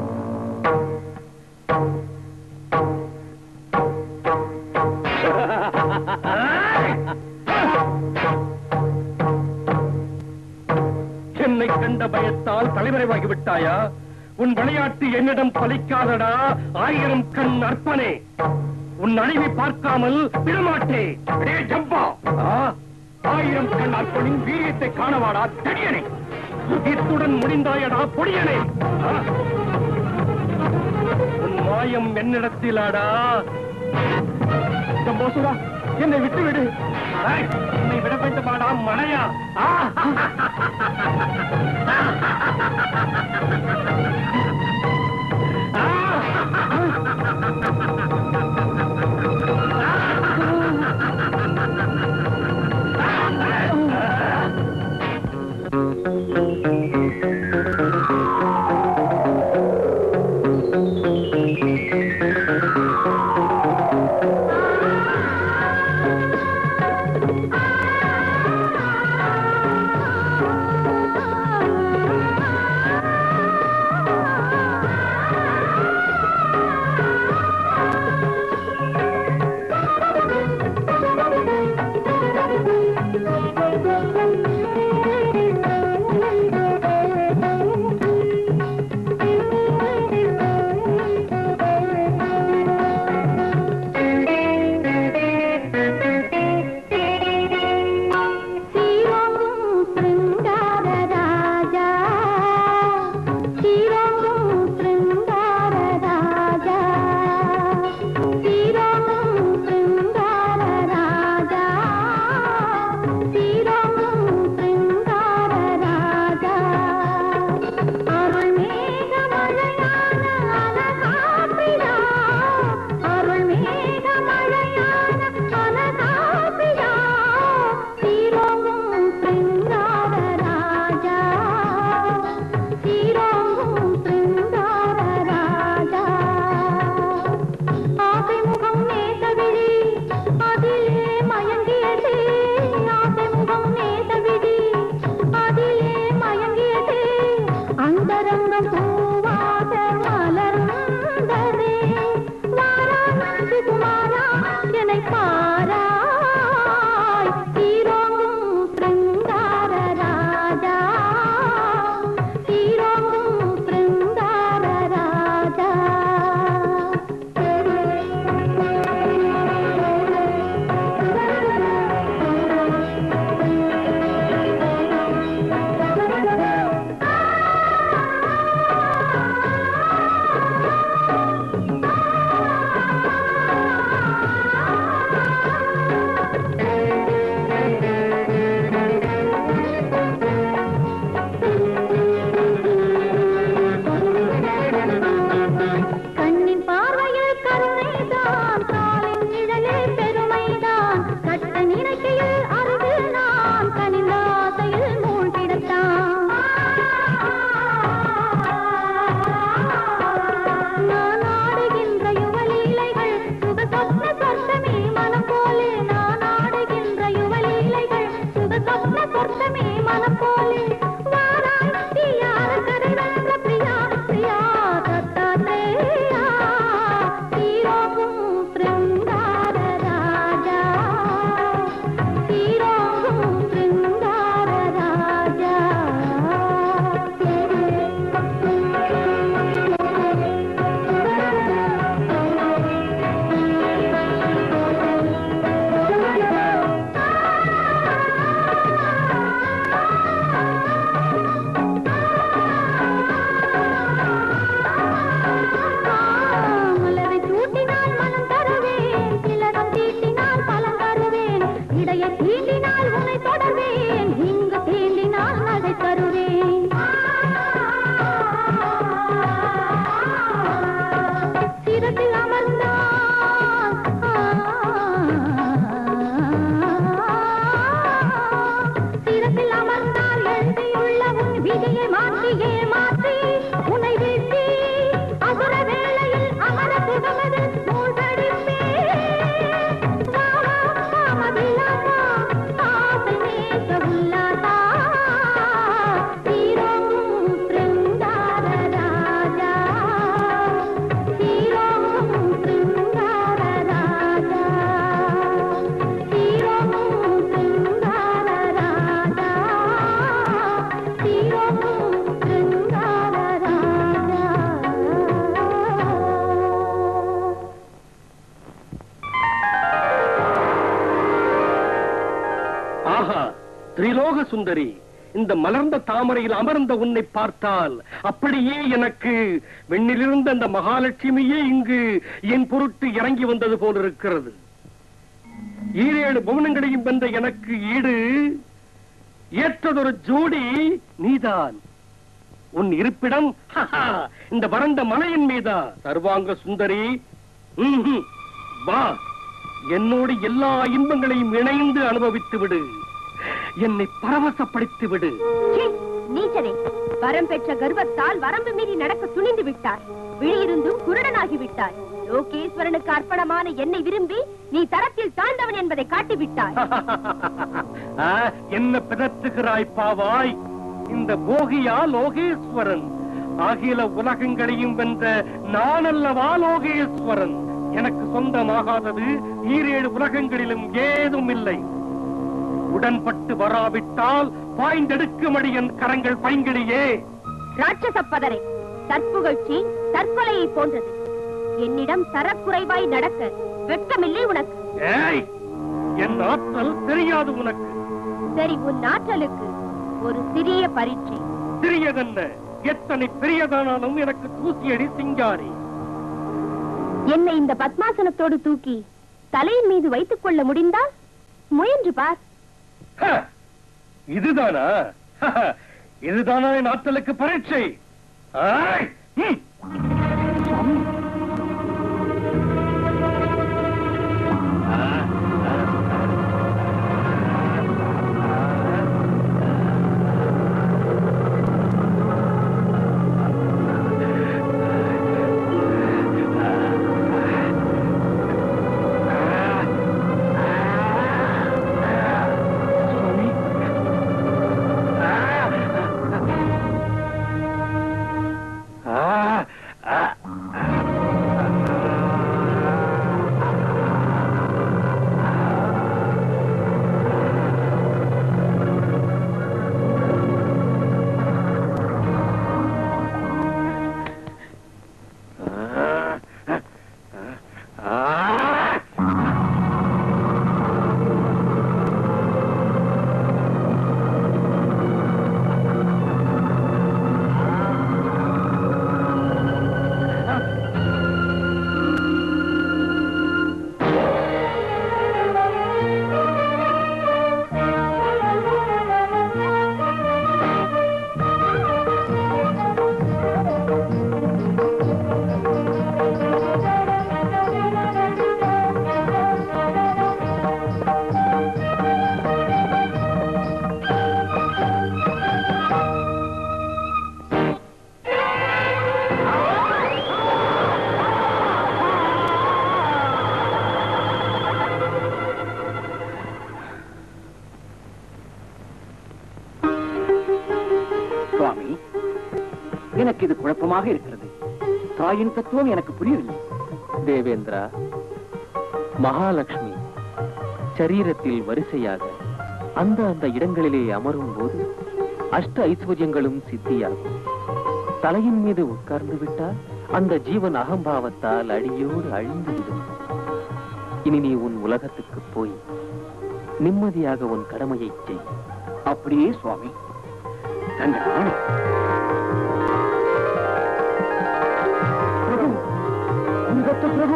என்னை கண்ட பயத்தால் தலைமறைவாகி விட்டாயா உன் விளையாட்டு என்னிடம் பலிக்காதடா ஆயிரம் கண் அற்பனே உன் அழிவை பார்க்காமல் விடமாட்டே அடே ஜம்பா ஆ, ஆயிரம் கண் அற்பனின் வீரியத்தை காணவாடா தடியனே இத்துடன் முடிந்தாயடா பொடியனே ஆ. உன் மாயம் என்னிடத்திலாடா ஜம்போசுரா என்னை விட்டு விடு ஏய், என்னை விட வேண்டுமாடா மனையா ஆ! ஆ போக சுந்தரி இந்த மலர்ந்த தாமரையில் அமர்ந்த உன்னை பார்த்தால் அப்படியே எனக்கு வெண்ணிலிருந்த அந்த மகாலட்சுமியே இங்கு என் பொருட்டு இறங்கி வந்தது போல் இருக்கிறது ஈரேழு புவனங்களையும் வென்ற எனக்கு ஈடு ஏற்றதொரு ஜோடி நீதான் உன் இருப்பிடம் ஹஹா, இந்த வறண்ட மலையின் மீதா சர்வாங்க சுந்தரி ம்ஹும். வா என்னோடு எல்லா இன்பங்களையும் இணைந்து அனுபவித்து விடு என்னை பரவசப்படுத்தி விடு சீ, நீச்சனே வரம் பெற்ற கர்வத்தால் வரம்பு மீறி நடக்க துணிந்து விட்டார் விழியிருந்தும் குருடனாகி விட்டார் லோகேஸ்வரனுக்கு அர்ப்பணமான என்னை விரும்பி நீ தரத்தில் தாழ்ந்தவன் என்பதை காட்டிவிட்டாய் ஆ, என்ன பிதற்றுகிறாய் பாவாய் இந்த போகியா லோகேஸ்வரன் அகில உலகங்களையும் வென்ற நான் அல்லவா லோகேஸ்வரன் எனக்கு சொந்தமாகாதது ஈரேழு உலகங்களிலும் ஏதும் இல்லை உடன்பட்டு வராவிட்டால் பாய்ந்தெடுக்குமடி என் கரங்கள் பைங்கிலியே ராட்சசப்பதரை தற்புகழ்ச்சி தற்கொலையை போன்றது என்னிடம் தரக்குறைவாய் நடக்க வெட்கமில்லை உனக்கு ஏய் என் ஆற்றல் தெரியாது உனக்கு சரி உன் ஆற்றலுக்கு ஒரு சிறிய பரீட்சை சிறியதென்ன எத்தனை பெரியதானாலும் எனக்கு தூசியடி சிங்காரி என்னை இந்த பத்மாசனத்தோடு தூக்கி தலையின் மீது வைத்துக் கொள்ள முடிந்தால் முயன்று பார் ஹ! இதுதானா ஹஹ! இதுதானா என் ஆற்றலுக்கு பரீட்சை ஆய்! ம்! ஆ! ஆ! சுவாமி எனக்கு இது குழப்பமாக இருக்கிறது தாயின் தத்துவம் எனக்கு புரியவில்லை தேவேந்திரா மகாலட்சுமி சரீரத்தில் வரிசையாக அந்த அந்த இடங்களிலே அமரும் போது அஷ்ட ஐஸ்வர்யங்களும் சித்தியாகும் தலையின் மீது உட்கார்ந்து விட்டால் அந்த ஜீவன் அகம்பாவத்தால் அடியோடு அழிந்து விடும் இனி நீ உன் உலகத்துக்கு போய் நிம்மதியாக உன் கடமையைச் செய் அப்படியே சுவாமி தங்கள் ஆணை பிரபு குருதத்த பிரபு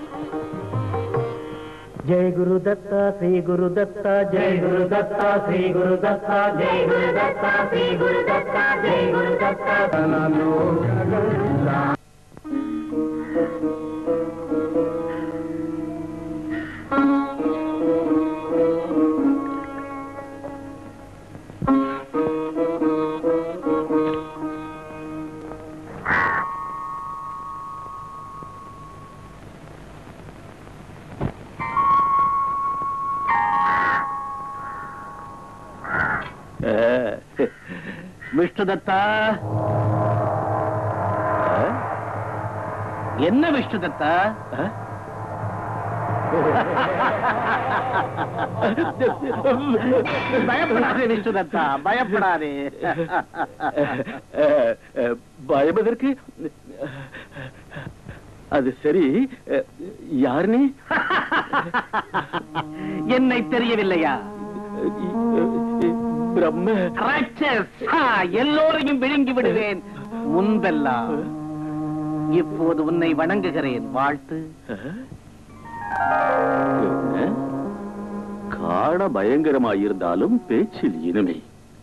जय गुरुदत्ता श्री गुरुदत्ता जय गुरुदत्ता श्री गुरुदत्ता जय गुरुदत्ता श्री गुरुदत्ता जय गुरुदत्ता விஷ்ணுதத்தா என்ன விஷ்ணுதத்தா பயப்படாதே விஷ்ணுதத்தா பயப்படாதே பயபதற்கு அது சரி யார் நீ என்னை தெரியவில்லையா பிரம்ம ராட்சஸ் ஆ, எல்லோரையும் விழுங்கி விடுவேன் முன்பெல்லாம் இப்போது உன்னை வணங்குகிறேன் வாழ்த்து என்ன? காண பயங்கரமாயிருந்தாலும் பேச்சில் இனிமை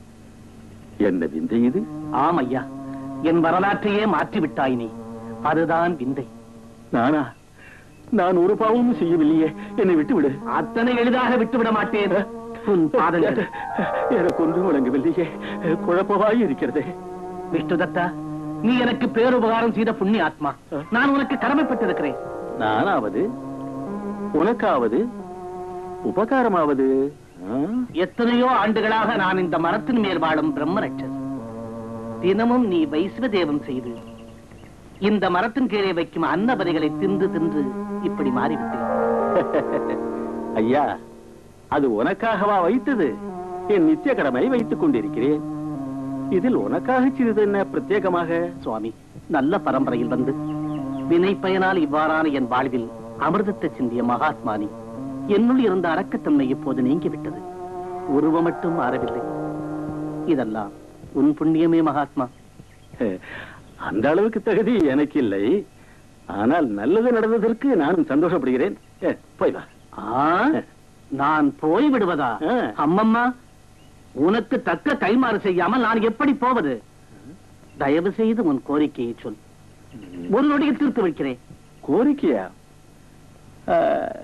என்ன விந்தை இது ஆம் ஐயா என் வரலாற்றையே மாற்றிவிட்டாய் நீ அதுதான் விந்தை நானா நான் ஒரு பாவமும் செய்யவில்லையே என்னை விட்டு விடு அத்தனை எளிதாக விட்டுவிட மாட்டேன் உன் பாதங்கள் எனக்கு ஒன்றும் வழங்கவில்லையே குழப்பமாய் இருக்கிறதே விஷ்ணுதத்தா நீ எனக்கு பேருபகாரம் செய்த புண்ணிய ஆத்மா நான் உனக்கு கடமைப்பட்டிருக்கிறேன் நானாவது உனக்காவது உபகாரமாவது ஆ? எத்தனையோ ஆண்டுகளாக நான் இந்த மரத்தின் மேல் வாழும் பிரம்மரட்சஸ் தினமும் நீ வைஸ்வதேவம் செய்து இந்த மரத்தின் கீழே வைக்கும் அன்னபரிகளை தின்று தின்று இப்படி மாறிவிட்டேன் ஐயா அது உனக்காகவா வைத்தது என் நித்திய கடமை வைத்துக் கொண்டிருக்கிறேன் இதில் உனக்காக சிறிது என்ன பிரத்யேகமாக சுவாமி நல்ல பரம்பரையில் வந்து வினை பயனால் இவ்வாறான என் வாழ்வில் அமிர்தத்தை சிந்திய மகாத்மானி என்னுள் இருந்த அடக்கத்தன்மை இப்போது நீங்கிவிட்டது உருவம் மட்டும் மாறவில்லை இதெல்லாம் உன் புண்ணியமே மகாத்மா அந்த அளவுக்கு தகுதி எனக்கு இல்லை ஆனால் நல்லது நடந்ததற்கு நானும் சந்தோஷப்படுகிறேன் ஏ, போய் வா ஆ, நான் போய் விடுவதா ஆ. அம்மம்மா உனக்கு தக்க கைமாறு செய்யாமல் நான் எப்படி போவது தயவு செய்து உன் கோரிக்கையை சொல் ஒரு நொடியில் தீர்த்து வைக்கிறேன் கோரிக்கையா ஆ,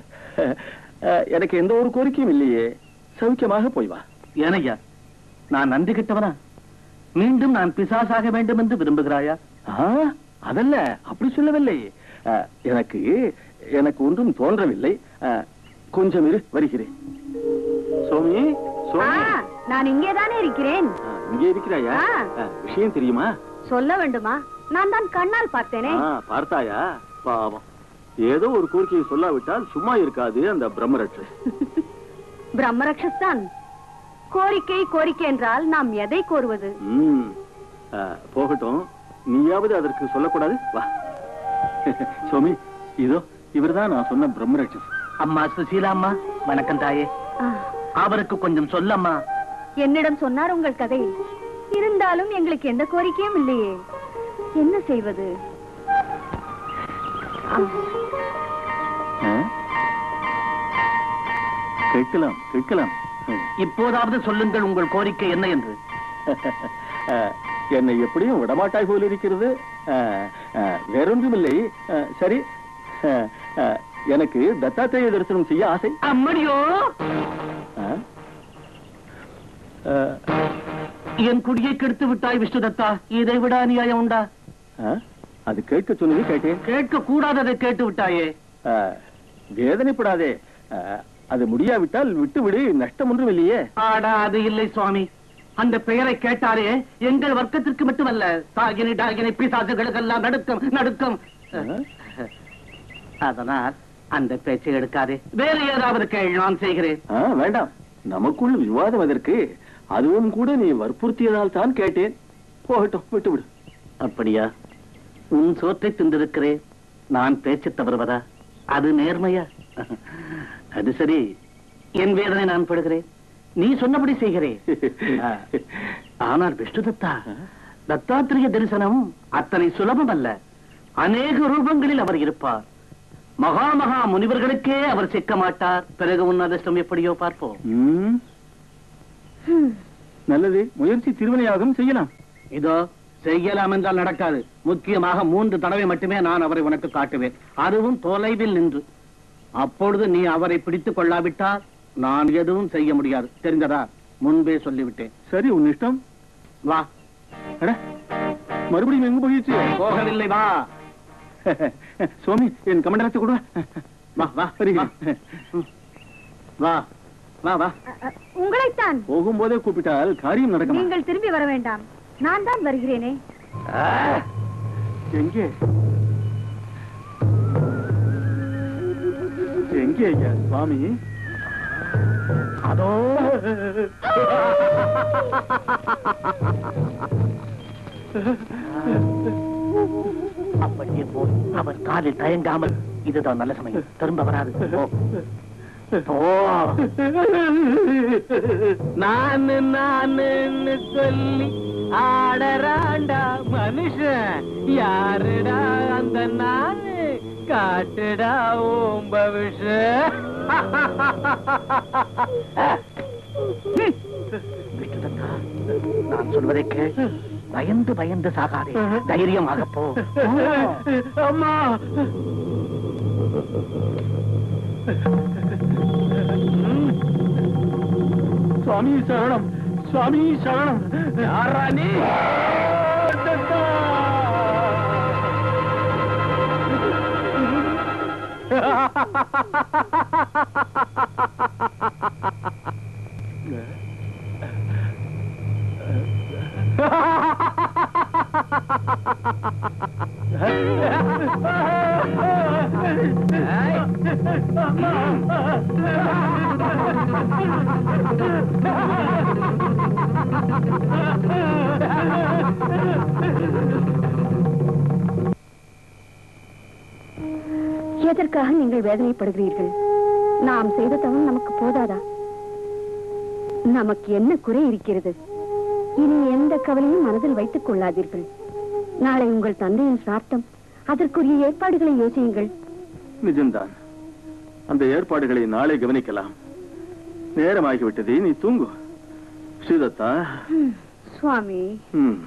ஆ, எனக்கு எந்த ஒரு கோரிக்கையும் இல்லையே சௌக்கியமாக போய் வா ஏனையா நான் நன்றி கிட்டவனா மீண்டும் நான் பிசாசாக வேண்டும் என்று விரும்புகிறாயா ஆ, அதல்ல அப்படி சொல்லவில்லை ஆ, எனக்கு எனக்கு ஒன்றும் தோன்றவில்லை ஆ, கொஞ்சம் இரு வருகிறேன் சோமி சோமி நான் இங்கேதானே இருக்கிறேன் ஆ, இங்கே இருக்கிறாயா ஆ. ஆ, விஷயம் தெரியுமா சொல்ல வேண்டுமா நான் தான் கண்ணால் பார்த்தேனே ஆ, பார்த்தாயா பாவம் ஏதோ ஒரு கோரிக்கையை சொல்லாவிட்டால் சும்மா இருக்காது அந்த பிரம்மரட்சு பிரம்மரக்ஷஸ் தான் கோரிக்கை கோரிக்கை என்றால் நாம் எதை கோருவது ம். ஆ, போகட்டும் நீயாவது அதற்கு சொல்லக்கூடாது வா சோமி இதோ இவர்தான் நான் சொன்ன பிரம்மரட்சஸ் அம்மா சுசீலா அம்மா வணக்கம் தாயே ஆ, அவருக்கு கொஞ்சம் சொல்லம்மா என்னிடம் சொன்னார் உங்கள் கதையை இருந்தாலும் எங்களுக்கு எந்த கோரிக்கையும் இல்லையே என்ன செய்வது ஆ, ஆ? கேட்கலாம் கேட்கலாம் ம். இப்போதாவது சொல்லுங்கள் உங்கள் கோரிக்கை என்ன என்று ஆ, என்னை எப்படியும் விடமாட்டாய் போல் இருக்கிறது ஆ, ஆ, வேறொன்றுமில்லை ஆ, சரி ஆ, ஆ, எனக்கு தத்தாத்திரேய தரிசனம் செய்ய ஆசை அம்மடியோ ஆ? ஆ, என் குடியை கெடுத்து விட்டாய் விஷ்ணுதத்தா இதை விட அநியாயம் உண்டா ஆ? அது கேட்க சொன்னது கேட்டேன் கேட்க கூடாததை கேட்டு விட்டாயே ஆ, வேதனைப்படாதே ஆ, அது முடியாவிட்டால் விட்டு விடு நஷ்டம் ஒன்றும் இல்லையே ஆடா அது இல்லை சுவாமி அந்த பெயரை கேட்டாலே எங்கள் வர்க்கத்திற்கு மட்டுமல்ல தாகினி டாகினி பிசாசுகளுக்கெல்லாம் நடுக்கம் நடுக்கம் ஆ? அதனால் அந்த பேச்சை எடுக்காதே வேறு ஏதாவது கேள் நான் செய்கிறேன் ஆ, வேண்டாம் நமக்குள் விவாதம் எதற்கு அதுவும் கூட நீ வற்புறுத்தியதால் தான் கேட்டேன் போகட்டும் விட்டு விடு அப்படியா உன் சோற்றை தின்றிருக்கிறேன் நான் பேச்சு தவறுவதா அது நேர்மையா அது சரி என் வேதனை நான் படுகிறேன் நீ சொன்னபடி செய்கிறேன் ஆ, ஆனால் விஷ்ணு தத்தா தத்தாத்திரிய தரிசனம் அத்தனை சுலபம் அல்ல அநேக ரூபங்களில் அவர் இருப்பார் மகா மகா முனிவர்களுக்கே அவர் சிக்க மாட்டார் பிறகு உன் அதிர்ஷ்டம் எப்படியோ பார்ப்போம் ம். நல்லது முயற்சி திருவினையாகவும் செய்யலாம் இதோ செய்யலாம் என்றால் நடக்காது முக்கியமாக மூன்று தடவை மட்டுமே நான் அவரை உனக்கு காட்டுவேன் அதுவும் தொலைவில் நின்று அப்பொழுது நீ அவரை பிடித்துக் கொள்ளாவிட்டால் நான் எதுவும் செய்ய முடியாது தெரிந்ததா முன்பே சொல்லிவிட்டேன் சரி உன் இஷ்டம் வா அட, மறுபடியும் எங்க போயிடுச்சு போகவில்லை வா சுவாமி என் கமண்டலத்தை கொடு வா வா வருகிறேன். வா வா வா அ, உங்களைத்தான் போகும்போதே கூப்பிட்டால் காரியம் நடக்குமா நீங்கள் திரும்பி வர வேண்டாம் நான் தான் வருகிறேனே எங்கே எங்கே ஐயா சுவாமி அதோ அப்படியே போய் அவர் காலில் தயங்காமல் இதுதான் நல்ல சமயம் திரும்ப வராது போ. ஓ நானு நானுன்னு சொல்லி ஆடறாண்டா மனுஷன் யாருடா அந்த நானு காட்டுடா ஓம்ப விஷ்ணுதத்தா, நான் சொல்வதை கேள் பயந்து பயந்து சாகாதே தைரியமாக போ அம்மா சுவாமி சரணம் சுவாமி சரணம் யாரா நீ எதற்காக நீங்கள் வேதனைப்படுகிறீர்கள் நாம் செய்த தவம் நமக்கு போதாதா நமக்கு என்ன குறை இருக்கிறது இனி எந்த கவலையும் மனதில் வைத்துக் கொள்ளாதீர்கள் நாளை உங்கள் தந்தையின் சார்த்தம் அதற்குரிய ஏற்பாடுகளை யோசியுங்கள் நிஜம்தான் அந்த ஏற்பாடுகளை நாளை கவனிக்கலாம் நேரமாகிவிட்டது நீ தூங்கு ஸ்ரீதத்தா சுவாமி ம்.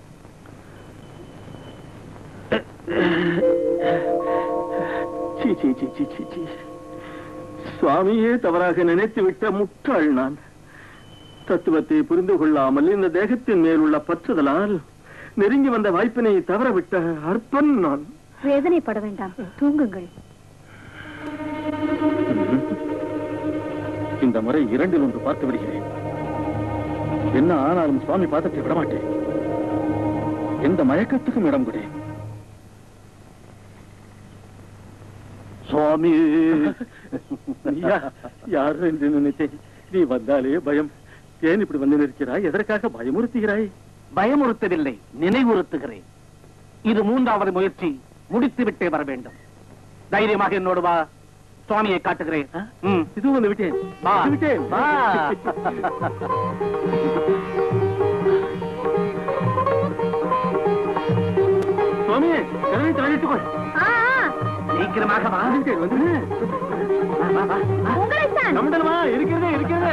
சீ, சீ, சீ, சீ, சீ, சீ. சுவாமியே தவறாக நினைத்து விட்ட முட்டாள் நான் தத்துவத்தை புரிந்து கொள்ளாமல் இந்த தேகத்தின் மேல் உள்ள பற்றுதலால் நெருங்கி வந்த வாய்ப்பினை தவறவிட்ட அற்பன் நான் வேதனைப்பட வேண்டாம் தூங்குங்கள் இந்த முறை இரண்டில் ஒன்று பார்த்து விடுகிறேன் என்ன ஆனாலும் சுவாமி பாதத்தை விடமாட்டேன் எந்த மயக்கத்துக்கும் இடம் கொடு சுவாமி யார் என்று நினைத்தேன் நீ வந்தாலே பயம் ஏன் இப்படி வந்து நிற்கிறாய் எதற்காக பயமுறுத்துகிறாய் பயமுறுத்தவில்லை நினைவுறுத்துகிறேன் இது மூன்றாவது முயற்சி முடித்து விட்டே வர வேண்டும் தைரியமாக என்னோடு வா சுவாமியை காட்டுகிறேன் ம். இது வந்து விட்டேன் வா. வந்து விட்டேன் வா. சுவாமி கதவை தள்ளிட்டுக்கொள் சீக்கிரமாக வா வந்து விட்டேன் வந்து வா, வா, வா, வா. உங்களைத்தான் நம்மடமா இருக்கிறதே இருக்கிறதே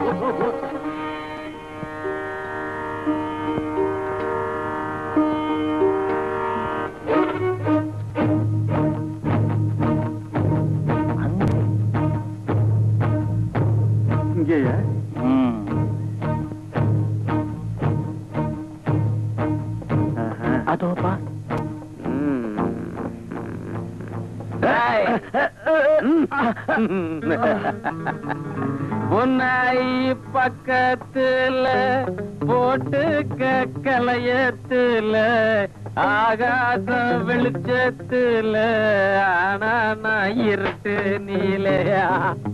இங்கேயா ம். அதோ பா உன்னாய் பக்கத்துல போட்டு கலையத்துல ஆகாசம் வெளிச்சத்துல ஆனா நான் இருட்டு நீலையா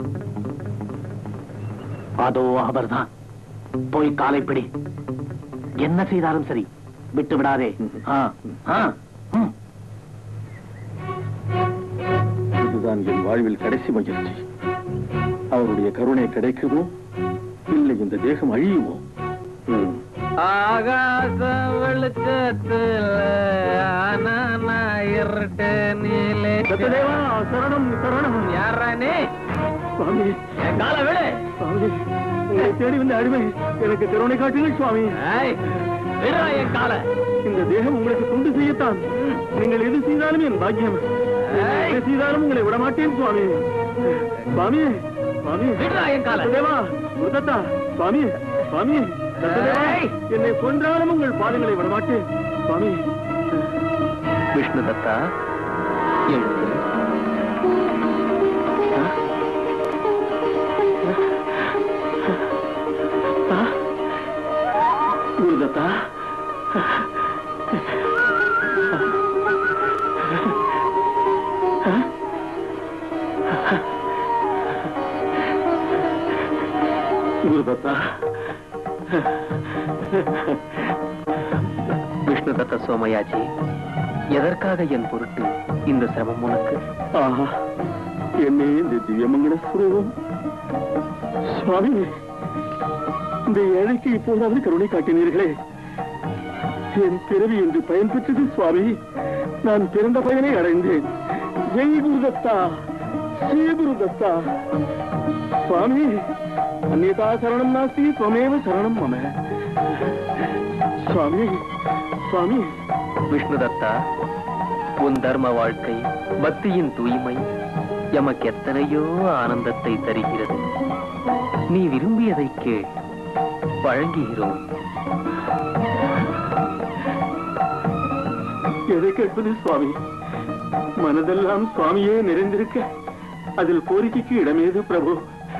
அதோ அவர்தான் போய் காலை பிடி என்ன செய்தாலும் சரி விட்டு விடாதே ஆ, ஆ, ம். இதுதான் என் வாழ்வில் கடைசி முயற்சி அவருடைய கருணை கிடைக்குமோ இல்லை இந்த தேகம் அழியுமோ ம். ஆகாசம் வெளிச்சத்துல ஆனா நான் இருட்டு நீலே சத்ததேவா, சரணம் சரணம் யாரா நீ சுவாமி என் கால விடு சுவாமி உங்களை தேடி வந்த அடிமை எனக்கு கருணை காட்டுங்கள் சுவாமி ஏய், விடுறா என் கால இந்த தேகம் உங்களுக்கு துண்டு செய்யத்தான் நீங்கள் எது செய்தாலும் என் பாக்கியம் நீங்கள் எது செய்தாலும் உங்களை விடமாட்டேன் சுவாமி சுவாமி சுவாமி விடுறா என் கால சத்ததேவா முருகத்தா சுவாமி சுவாமி சத்ததேவா ஏய். என்னை கொன்றாலும் உங்கள் பாதங்களை விடமாட்டேன் சுவாமி விஷ்ணு தத்தா எழுந்து குருதத்தா குருதத்தா விஷ்ணு தத்த சோமயாஜி எதற்காக என் பொருட்டு இந்த சிரமம் உனக்கு ஆஹா என்னே இந்த திவ்யமங்கல ஸ்வரூபம் சுவாமி இந்த ஏழைக்கு இப்போதாவது கருணை காட்டினீர்களே என் பிறவி என்று பயன் பெற்றது சுவாமி நான் பிறந்த பயனை அடைந்தேன் ஜெய் குருதத்தா ஸ்ரீ குருதத்தா சுவாமி அந்நியதா சரணம் நாஸ்தி துவமேவ சரணம் மம சுவாமி சுவாமி விஷ்ணுதத்தா உன் தர்ம வாழ்க்கை பக்தியின் தூய்மை எமக்கு எத்தனையோ ஆனந்தத்தை தருகிறது நீ விரும்பியதை கேள் வழங்குகிறோம் எதை கேட்பது சுவாமி மனதெல்லாம் சுவாமியே நிறைந்திருக்க அதில் கோரிக்கைக்கு இடமேது பிரபு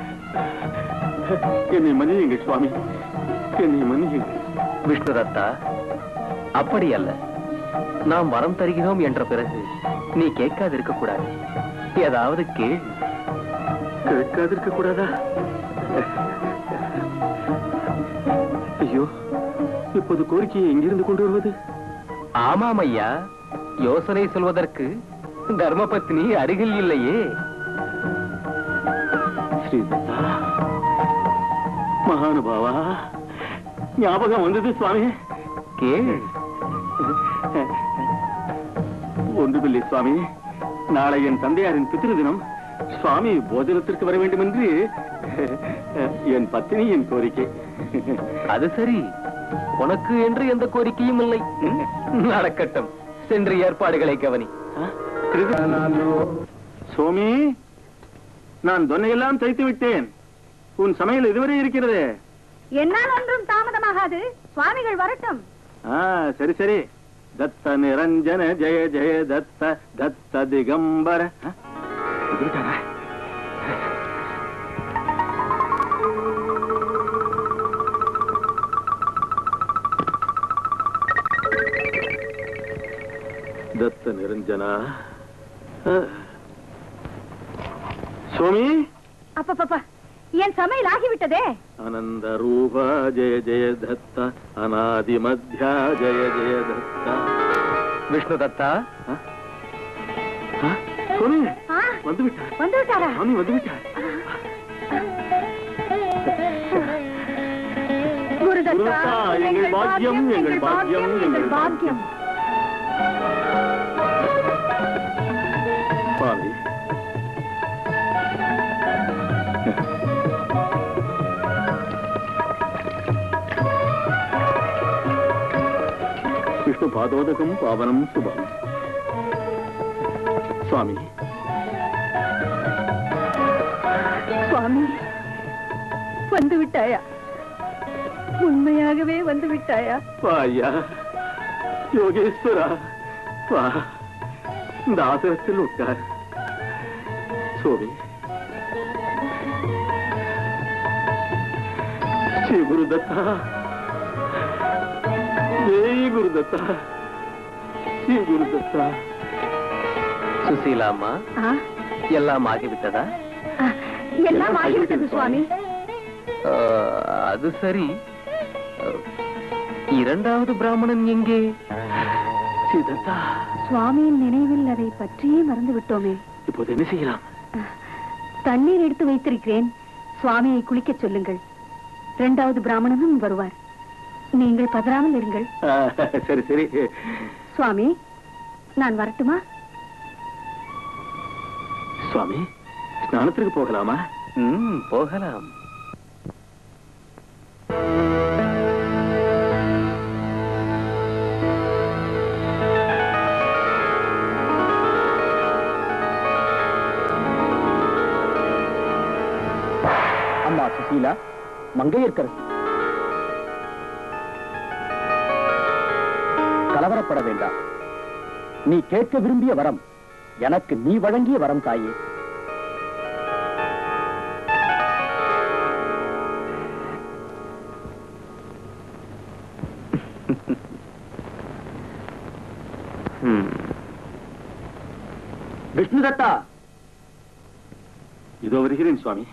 என்னை மன்னியுங்கள் சுவாமி என்னை மன்னியுங்கள் விஷ்ணுதத்தா அப்படி அல்ல நாம் வரம் தருகிறோம் என்ற பிறகு நீ கேட்காதிருக்க கூடாது ஏதாவது கேள் கேட்காதிருக்க கூடாதா ஐயோ இப்போது கோரிக்கையை எங்கிருந்து கொண்டு வருவது ஆமாம் ஐயா யோசனை சொல்வதற்கு தர்மபத்னி அருகில் இல்லையே ஸ்ரீதத்தா மகானுபாவா ஞாபகம் வந்தது சுவாமி கேள் ஒன்றுமில்லை சுவாமி நாளை என் தந்தையாரின் பித்திரு தினம் சுவாமி போஜனத்திற்கு வர வேண்டும் என்று என் பத்தினியின் கோரிக்கை அது சரி உனக்கு என்று எந்த கோரிக்கையும் இல்லை ம்? நடக்கட்டும் சென்று ஏற்பாடுகளை கவனி சுவாமி நான் தொன்னையெல்லாம் தைத்து விட்டேன் உன் சமையல் இதுவரை இருக்கிறது என்னால் ஒன்றும் தாமதமாகாது சுவாமிகள் வரட்டும் ஆ சரி சரி தத்த நிரஞ்சன ஜெய ஜெய தத்த தத்த திகம்பர ஆ, வந்துவிட்டாரா? தத்த நிரஞ்சனா ஆ. சுவாமி அப்பப்பப்பா என் சமையல் ஆகிவிட்டதே அனந்த ரூப ஜெய ஜெய தத்த அநாதி மத்யா ஜெய ஜெய தத்த விஷ்ணுதத்தா ஆ? ஆ? சுவாமி ஆ, வந்து விட்டார் வந்து விட்டாரா சுவாமி வந்து விட்டார் குருதத்தா குருதத்தா, எங்கள் பாக்கியம், எங்கள் பாக்கியம், எங்கள் பாக்கியம் சுவாமி விஷ்ணு பாதோதகம் பாவனம் சுபம் சுவாமி சுவாமி வந்து விட்டாயா உண்மையாகவே வந்து விட்டாயா வா ஐயா யோகேஸ்வரா வா இந்த ஆசனத்தில் உட்கார் சுவாமி ஸ்ரீ குருதத்தா ஜெய் குருதத்தா ஸ்ரீ குருதத்தா சுசீலாம்மா ஆ, எல்லாம் ஆகிவிட்டதா ஆ, எல்லாம் ஆகிவிட்டது சுவாமி ஆ, அது சரி ஆ, இரண்டாவது பிராமணன் எங்கே சீதத்தா சுவாமியின் நினைவில் அதை பற்றியே மறந்து விட்டோமே இப்போது என்ன செய்யலாம் தண்ணீர் எடுத்து வைத்திருக்கிறேன் சுவாமியை குளிக்கச் சொல்லுங்கள் இரண்டாவது பிராமணனும் வருவார் நீங்கள் பதறாமல் இருங்கள் ஆ, சரி சரி சுவாமி நான் வரட்டுமா சுவாமி ஸ்நானத்திற்கு போகலாமா ம் போகலாம் அம்மா சுசீலா மங்கையர்க்கரசி கலவரப்பட வேண்டாம் நீ கேட்க விரும்பிய வரம் எனக்கு நீ வழங்கிய வரம் தாயே ம். விஷ்ணுதத்தா இதோ வருகிறேன் சுவாமி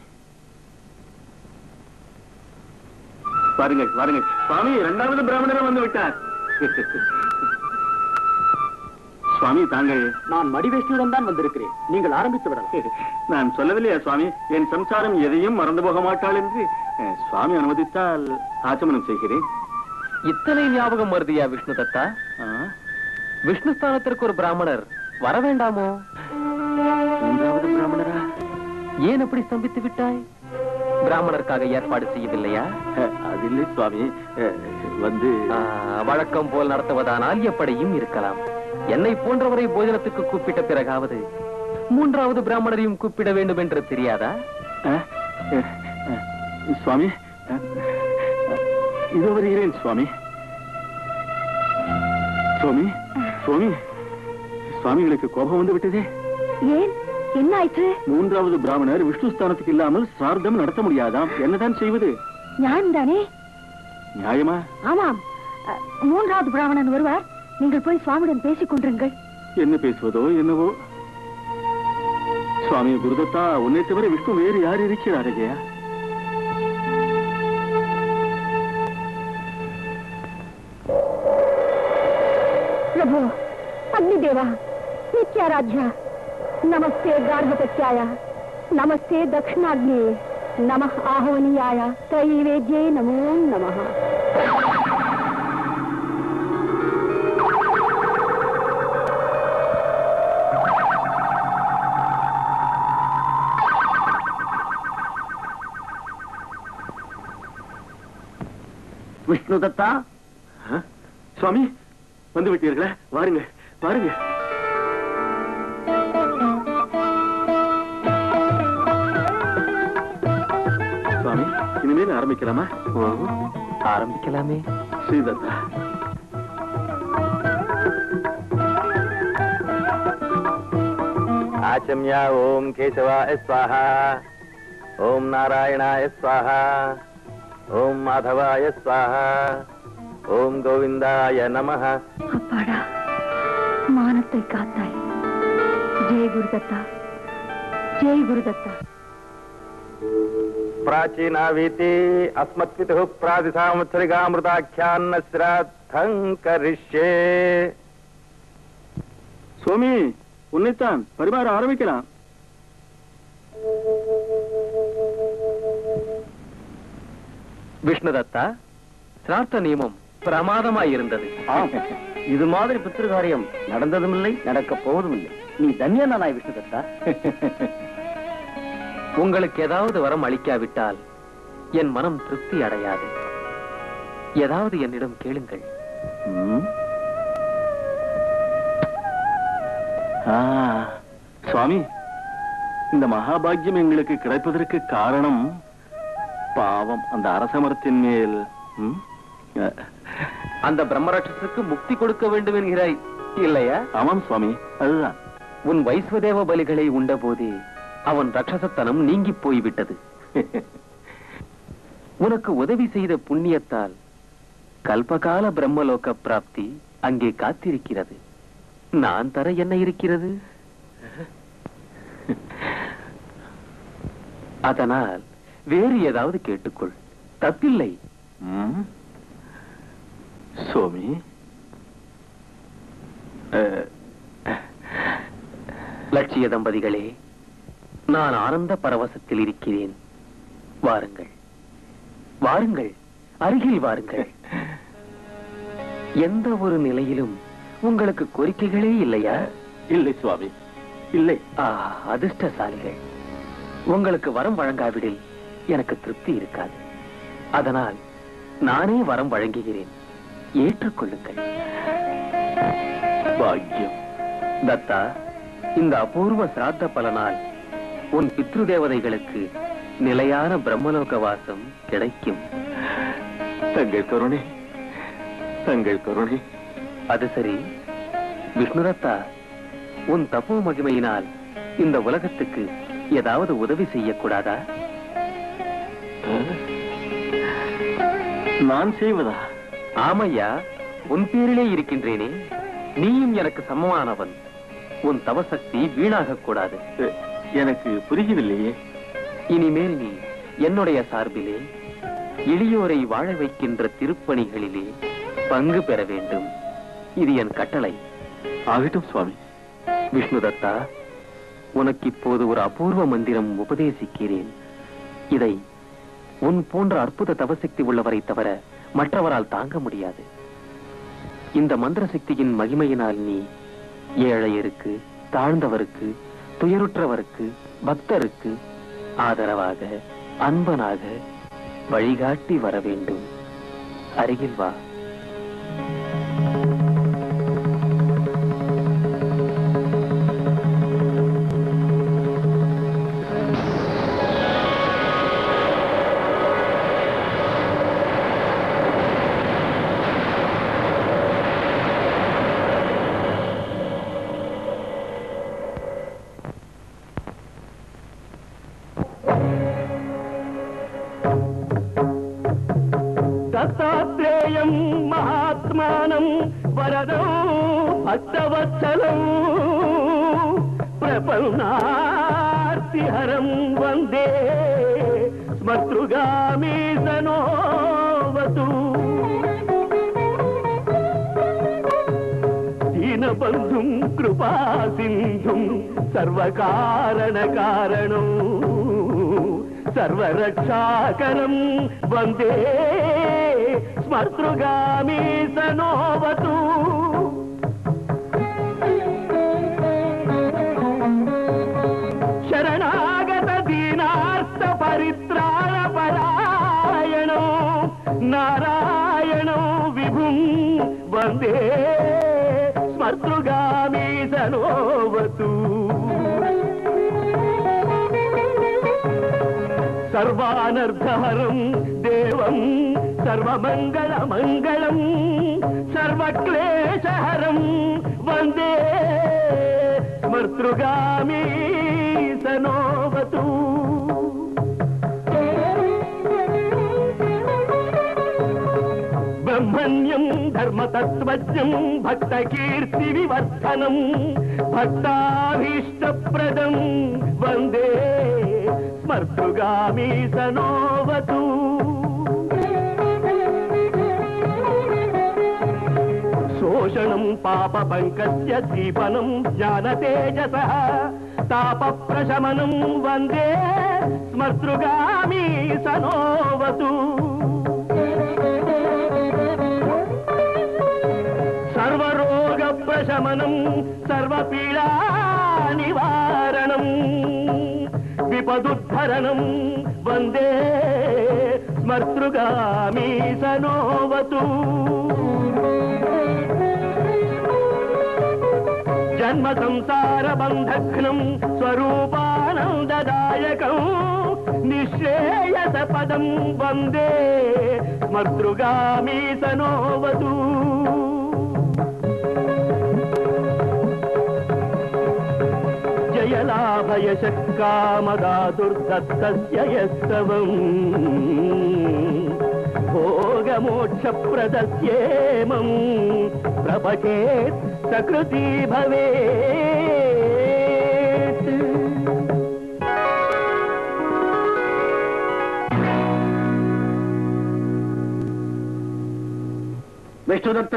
வாருங்கள் வாருங்கள் சுவாமி இரண்டாவது பிராமணரும் வந்து விட்டார் சுவாமி தாங்கள் நான் மடிவேஷ்டியுடன் தான் வந்திருக்கிறேன் நீங்கள் ஆரம்பித்து விடலாம் நான் சொல்லவில்லையா சுவாமி என் சம்சாரம் எதையும் மறந்து போக மாட்டாள் என்று அஹ், சுவாமி அனுமதித்தால் ஆச்சமனம் செய்கிறேன் இத்தனை ஞாபகம் வருதியா விஷ்ணு தத்தா ஆ, விஷ்ணு ஸ்தானத்திற்கு ஒரு பிராமணர் வர வேண்டாமோ மூன்றாவது பிராமணரா ஏன் அப்படி ஸ்தம்பித்து விட்டாய் பிராமணருக்காக ஏற்பாடு செய்யவில்லையா அஹ், அதில்லை சுவாமி அஹ், வந்து ஆ, வழக்கம் போல் நடத்துவதானால் எப்படியும் இருக்கலாம் என்னை போன்றவரை போஜனத்துக்கு கூப்பிட்ட பிறகாவது மூன்றாவது பிராமணரையும் கூப்பிட வேண்டும் என்று தெரியாதா அஹ், அஹ், அஹ், சுவாமி அஹ், அஹ், இதோ வருகிறேன் சுவாமி சுவாமி சுவாமி சுவாமிகளுக்கு கோபம் வந்து விட்டதே ஏன் என்ன ஆயிற்று மூன்றாவது பிராமணர் விஷ்ணு ஸ்தானத்துக்கு இல்லாமல் சிரார்த்தம் நடத்த முடியாதாம் என்னதான் செய்வது ஞான் தானே நியாயமா ஆமாம் அ, மூன்றாவது பிராமணன் வருவார் நீங்கள் போய் சுவாமியுடன் பேசிக் கொண்டிருங்கள் என்ன பேசுவதோ என்னவோ சுவாமி குருதத்தா உன்னை தவிர விஷ்ணு வேறு யார் இருக்கிறார் ஐயா प्रभु अग्निदेवा नित्याराध्या नमस्ते गार्भपत्याय नमस्ते दक्षिणाग्ने नमः आह्वनीयाय त्रैवेद्ये नमो नमः விஷ்ணு தத்தா சுவாமி வந்து விட்டீர்களா வாருங்க வாருங்க சுவாமி இனிமேல் ஆரம்பிக்கலாமா ஆரம்பிக்கலாமே ஸ்ரீதத்தா आचम्य ओम केशवाय स्वाहा ओम नारायणाय स्वाहा ओम माधवाय स्वाहा ओम गोविंदाय नमः அப்பாடா மானத்தை காத்தாய் ஜெய் குருதத்தா ஜெய் குருதத்தா प्राचीनावीति अस्मत्पितुः प्रातिसामुत्सरिकामृताख्यान्न श्राद्धं करिष्ये சுவாமி உன்னைத்தான் பரிமாற ஆரம்பிக்கலாம் விஷ்ணு தத்தா சிரார்த்த நியமம் பிரமாதமாய் இருந்தது இது மாதிரி பித்திருக்காரியம் நடந்ததும் இல்லை நடக்கப் போவதும் இல்லை நீ தன்யனாய் விஷ்ணு தத்தா உங்களுக்கு ஏதாவது வரம் அளிக்காவிட்டால் என் மனம் திருப்தி அடையாது ஏதாவது என்னிடம் கேளுங்கள் ம். ஆ, சுவாமி இந்த மகாபாகியம் எங்களுக்கு கிடைப்பதற்கு காரணம் பாவம் அந்த அரசமரத்தின் மேல் ம்? அ, அந்த பிரம்மராட்சசுக்கு முக்தி கொடுக்க வேண்டும் என்கிறாய் இல்லையா ஆமாம் சுவாமி அதுதான் உன் வைஸ்வதேவ பலிகளை உண்டபோதே அவன் ரட்சசத்தனம் நீங்கி போய்விட்டது உனக்கு உதவி செய்த புண்ணியத்தால் கல்பகால பிரம்மலோக பிராப்தி அங்கே காத்திருக்கிறது நான் தர என்ன இருக்கிறது அதனால் வேறு ஏதாவது கேட்டுக்கொள் தப்பில்லை ம். சுவாமி அ, லட்சிய தம்பதிகளே நான் ஆனந்த பரவசத்தில் இருக்கிறேன் வாருங்கள் வாருங்கள் அருகில் வாருங்கள் எந்த ஒரு நிலையிலும் உங்களுக்கு கோரிக்கைகளே இல்லையா இல்லை சுவாமி இல்லை ஆ, அதிர்ஷ்டசாலிகள் உங்களுக்கு வரம் வழங்காவிடில் எனக்கு திருப்தி இருக்காது அதனால் நானே வரம் வழங்குகிறேன் ஏற்றுக்கொள்ளுங்கள் பாக்கியம் தத்தா இந்த அபூர்வ சிராத்த பலனால் உன் பித்ரு தேவதைகளுக்கு நிலையான பிரம்மலோக வாசம் கிடைக்கும் தங்கள் கருணை தங்கள் கருணை அது சரி விஷ்ணுதத்தா உன் தப்போ மகிமையினால் இந்த உலகத்துக்கு ஏதாவது உதவி செய்யக்கூடாதா நான் செய்வதா ஆமையா உன் பேரிலே இருக்கின்றேனே நீயும் எனக்கு சமமானவன் உன் தவசக்தி வீணாகக் கூடாது அ, எனக்கு புரியவில்லையே இனிமேல் நீ என்னுடைய சார்பிலே எளியோரை வாழ வைக்கின்ற திருப்பணிகளிலே பங்கு பெற வேண்டும் இது என் கட்டளை ஆகட்டும் சுவாமி விஷ்ணு தத்தா உனக்கு இப்போது ஒரு அபூர்வ மந்திரம் உபதேசிக்கிறேன் இதை உன் போன்ற அற்புத தவசக்தி உள்ளவரை தவிர மற்றவரால் தாங்க முடியாது இந்த மந்திர சக்தியின் மகிமையினால் நீ ஏழையருக்கு தாழ்ந்தவருக்கு துயருற்றவருக்கு பக்தருக்கு ஆதரவாக அன்பனாக வழிகாட்டி வர வேண்டும் அருகில் வா దత్తాత్రేయం మహాత్మానం వరదం భక్తవత్సలం ప్రపన్నార్తిహరం వందే స్మతృగామీ సనోవతు దీనబంధుం కృపా సింధుం సర్వకారణ కారణం సర్వరక్షాకరం వందే స్మర్తృగామీ సనోవతు శరణాగత దీనార్త పరిత్రాణ పరాయణం నారాయణం విభుం వందే స్మర్తృగామీ సనోవతు సర్వానర్థహరం దేవం సర్వమంగళమంగళం సర్వక్లేశహరం వందే స్మర్తృగామీ సనోవతు బ్రహ్మణ్యం ధర్మతత్వజ్ఞం భక్త కీర్తి వివర్ధనం భక్తాభీష్టప్రదం వందే స్మర్తృగామీ సనోవతు శోషణం పాప పంకస్య దీపనం జ్ఞాన తేజస తాప ప్రశమనం వందే స్మర్తృగామీ సనోవతు సర్వరోగ ప్రశమనం సర్వపీడా నివారణం విపదుద్ధరణం వందే స్మర్తృగామీ సనోవతు జన్మ సంసార బంధఘ్నం స్వరూపానందదాయకం నిశ్రేయస పదం వందే స్మర్తృగామీ సనోవతు జయలాభయశక్కామదాదుర్దత్తస్య యస్తవం భోగమోక్షప్రదస్యేమం ప్రపచేత్ సకృతి భవేత్ ವಿಷ್ಣುದತ್ತ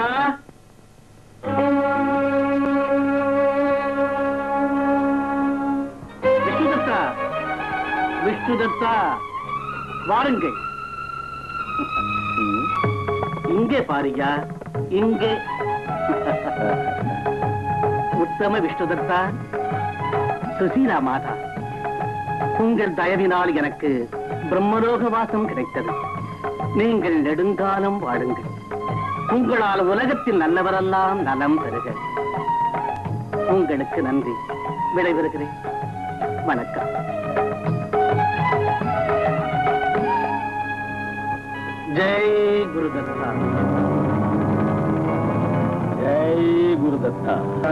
விஷ்ணுதத்தா விஷ்ணுதத்தா வாருங்கள் ம், இங்கே பாருயா இங்கே உத்தம விஷ்ணுதத்தா சுசீலா மாதா உங்கள் தயவினால் எனக்கு பிரம்மலோக வாசம் கிடைத்தது நீங்கள் நெடுங்காலம் வாழுங்கள் உங்களால் உலகத்தில் நல்லவரெல்லாம் நலம் பெறுக உங்களுக்கு நன்றி விடைபெறுகிறேன் வணக்கம் ஜெய் குருதத்தா జై గురుదత్త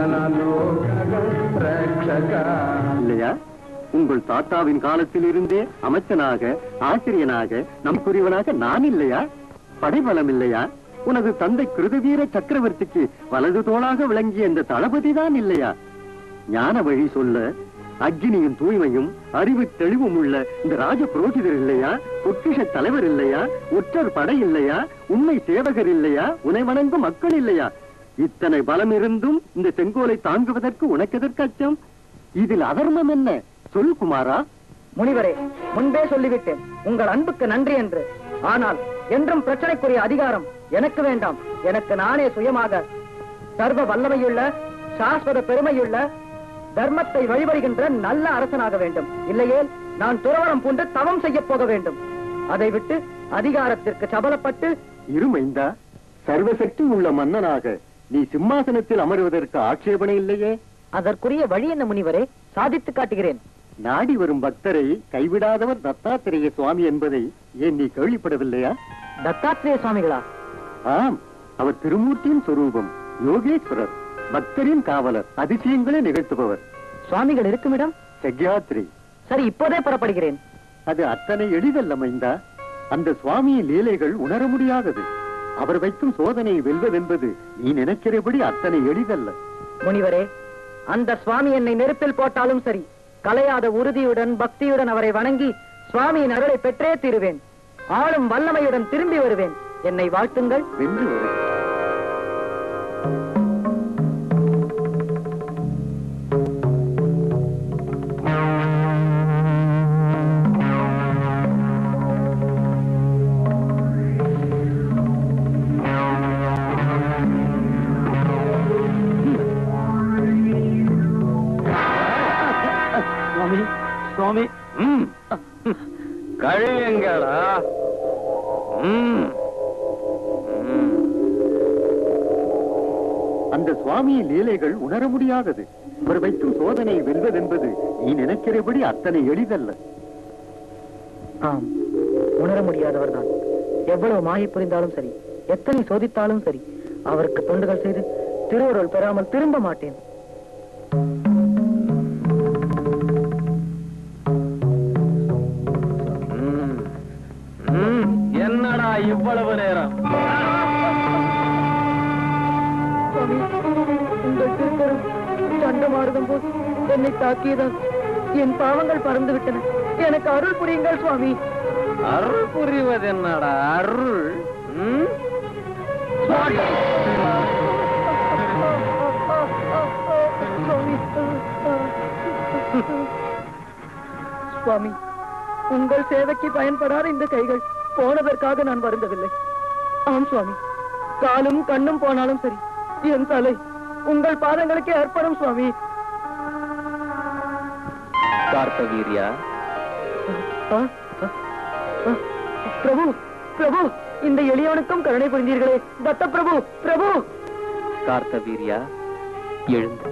இல்லையா உங்கள் தாத்தாவின் காலத்தில் இருந்தே அமைச்சனாக ஆசிரியனாக நம்புரியவனாக நான் இல்லையா படைபலம் இல்லையா உனது தந்தை கிருதவீர சக்கரவர்த்திக்கு வலது தோளாக விளங்கிய இந்த தளபதி தான் இல்லையா ஞான வழி சொல்ல அக்னியும் தூய்மையும் அறிவு தெளிவும் உள்ள இந்த ராஜ புரோகிதர் இல்லையா பொக்கிஷ தலைவர் இல்லையா ஒற்றர் படை இல்லையா உண்மை சேவகர் இல்லையா உனை வணங்கும் மக்கள் இல்லையா இத்தனை பலம் இருந்தும் இந்த செங்கோலை தாங்குவதற்கு உனக்கு எதற்கு அச்சம் இதில் அதர்மம் என்ன சொல் குமாரா முனிவரே முன்பே சொல்லிவிட்டேன் உங்கள் அன்புக்கு நன்றி என்று ஆனால் என்றும் பிரச்சனைக்குரிய அதிகாரம் எனக்கு வேண்டாம் எனக்கு நானே சுயமாக சர்வ வல்லமையுள்ள சாஸ்வத பெருமையுள்ள தர்மத்தை வழிபடுகின்ற நல்ல அரசனாக வேண்டும் இல்லையேல் நான் துறவரம் பூண்டு தவம் செய்ய போக வேண்டும் அதை விட்டு அதிகாரத்திற்கு சபலப்பட்டு இருமைந்தா சர்வசக்தி உள்ள மன்னனாக நீ சிம்மாசனத்தில் அமருவதற்கு ஆட்சேபனை இல்லையே அதற்குரிய வழி என்ன முனிவரே சாதித்து காட்டுகிறேன் நாடி வரும் பக்தரை கைவிடாதவர் தத்தாத்திரேய சுவாமி என்பதை ஏன் நீ கேள்விப்படவில்லையா தத்தாத்திரேய சுவாமிகளா ஆம் அவர் திருமூர்த்தியின் சொரூபம் யோகேஸ்வரர் பக்தரின் காவலர் அதிசயங்களை நிகழ்த்துபவர் சுவாமிகள் இருக்குமிடம் சக்யாத்ரி சரி இப்போதே புறப்படுகிறேன் அது அத்தனை எளிதல்ல மைந்தா அந்த சுவாமியின் லீலைகள் உணர முடியாதது அவர் வைக்கும் சோதனையை வெல்வதென்பது நீ நினைக்கிறபடி அத்தனை எளிதல்ல முனிவரே அந்த சுவாமி என்னை நெருப்பில் போட்டாலும் சரி கலையாத உறுதியுடன் பக்தியுடன் அவரை வணங்கி சுவாமியின் அருளை பெற்றே தீருவேன் ஆளும் வல்லமையுடன் திரும்பி வருவேன் என்னை வாழ்த்துங்கள் வென்று வரும் சுவாமி சுவாமி ம். கழுவுங்களா ம். ம். அந்த சுவாமியின் லீலைகள் உணர முடியாதது அவர் வைக்கும் சோதனையை வெல்வதென்பது நீ நினைக்கிறபடி அத்தனை எளிதல்ல ஆம் உணர முடியாதவர்தான் எவ்வளவு மாயை புரிந்தாலும் சரி எத்தனை சோதித்தாலும் சரி அவருக்கு தொண்டுகள் செய்து திருவருள் பெறாமல் திரும்ப மாட்டேன் ம். ம். என்னடா இவ்வளவு நேரம் சுவாமி உங்கள் திருக்கரம் சண்டமாடுதும் போது என்னை தாக்கியதால் என் பாவங்கள் பறந்து விட்டன எனக்கு அருள் புரியுங்கள் சுவாமி அருள் புரிவது என்னடா அருள் ம்? சுவாமி சுவாமி உங்கள் சேவைக்கு பயன்படாத இந்த கைகள் போனதற்காக நான் வருந்தவில்லை ஆம் சுவாமி காலும் கண்ணும் போனாலும் சரி என் தலை உங்கள் பாதங்களுக்கே அர்ப்பணம் சுவாமி கார்த்தவீரியா ஆ, ஆ, ஆ, பிரபு பிரபு இந்த எளியவனுக்கும் கருணை புரிந்தீர்களே தத்த பிரபு பிரபு கார்த்தவீரியா எழுந்து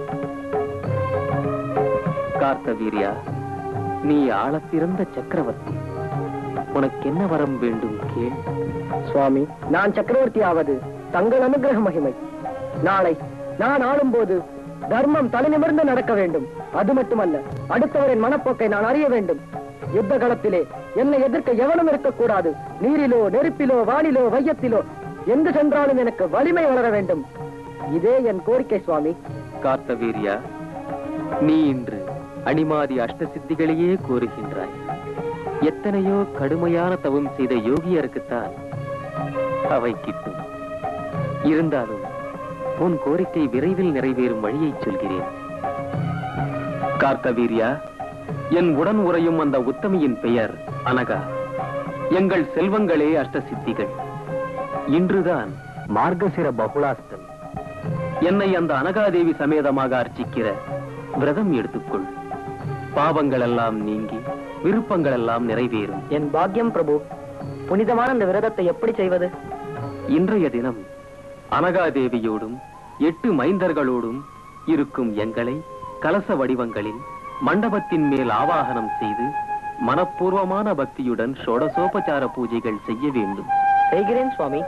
கார்த்தவீரியா நீ ஆளப்பிறந்த சக்கரவர்த்தி உனக்கு என்ன வரம் வேண்டும் கேள் சுவாமி நான் சக்கரவர்த்தி ஆவது தங்கள் அனுகிரக மகிமை நாளை நான் ஆளும்போது தர்மம் தலைநிமிர்ந்து நடக்க வேண்டும் அது மட்டுமல்ல அடுத்தவரின் மனப்போக்கை நான் அறிய வேண்டும் யுத்த களத்திலே என்னை எதிர்க்க எவனும் இருக்கக்கூடாது நீரிலோ நெருப்பிலோ வானிலோ வையத்திலோ எங்கு சென்றாலும் எனக்கு வலிமை வளர வேண்டும் இதே என் கோரிக்கை சுவாமி கார்த்தவீரியா நீ இன்று அணிமாதி அஷ்டசித்திகளையே கோருகின்றாய் எத்தனையோ கடுமையான தவம் செய்த யோகியருக்குத்தான் அவை கிட்டும் இருந்தாலும் உன் கோரிக்கை விரைவில் நிறைவேறும் வழியைச் சொல்கிறேன் கார்த்தவீரியா என் உடன் உறையும் அந்த உத்தமியின் பெயர் அனகா எங்கள் செல்வங்களே அஷ்டசித்திகள் இன்றுதான் மார்கசிர பகுலாஸ்தல் என்னை அந்த அனகாதேவி சமேதமாக அர்ச்சிக்கிற விரதம் எடுத்துக்கொள் பாவங்கள் எல்லாம் நீங்கி விருப்பங்கள் எல்லாம் நிறைவேறும் என் பாக்கியம் பிரபு புனிதமான இந்த விரதத்தை எப்படி செய்வது இன்றைய தினம் அனகாதேவியோடும் எட்டு மைந்தர்களோடும் இருக்கும் எங்களை கலச வடிவங்களில் மண்டபத்தின் மேல் ஆவாகனம் செய்து மனப்பூர்வமான பக்தியுடன் ஷோடசோபசார பூஜைகள் செய்ய வேண்டும் செய்கிறேன் சுவாமி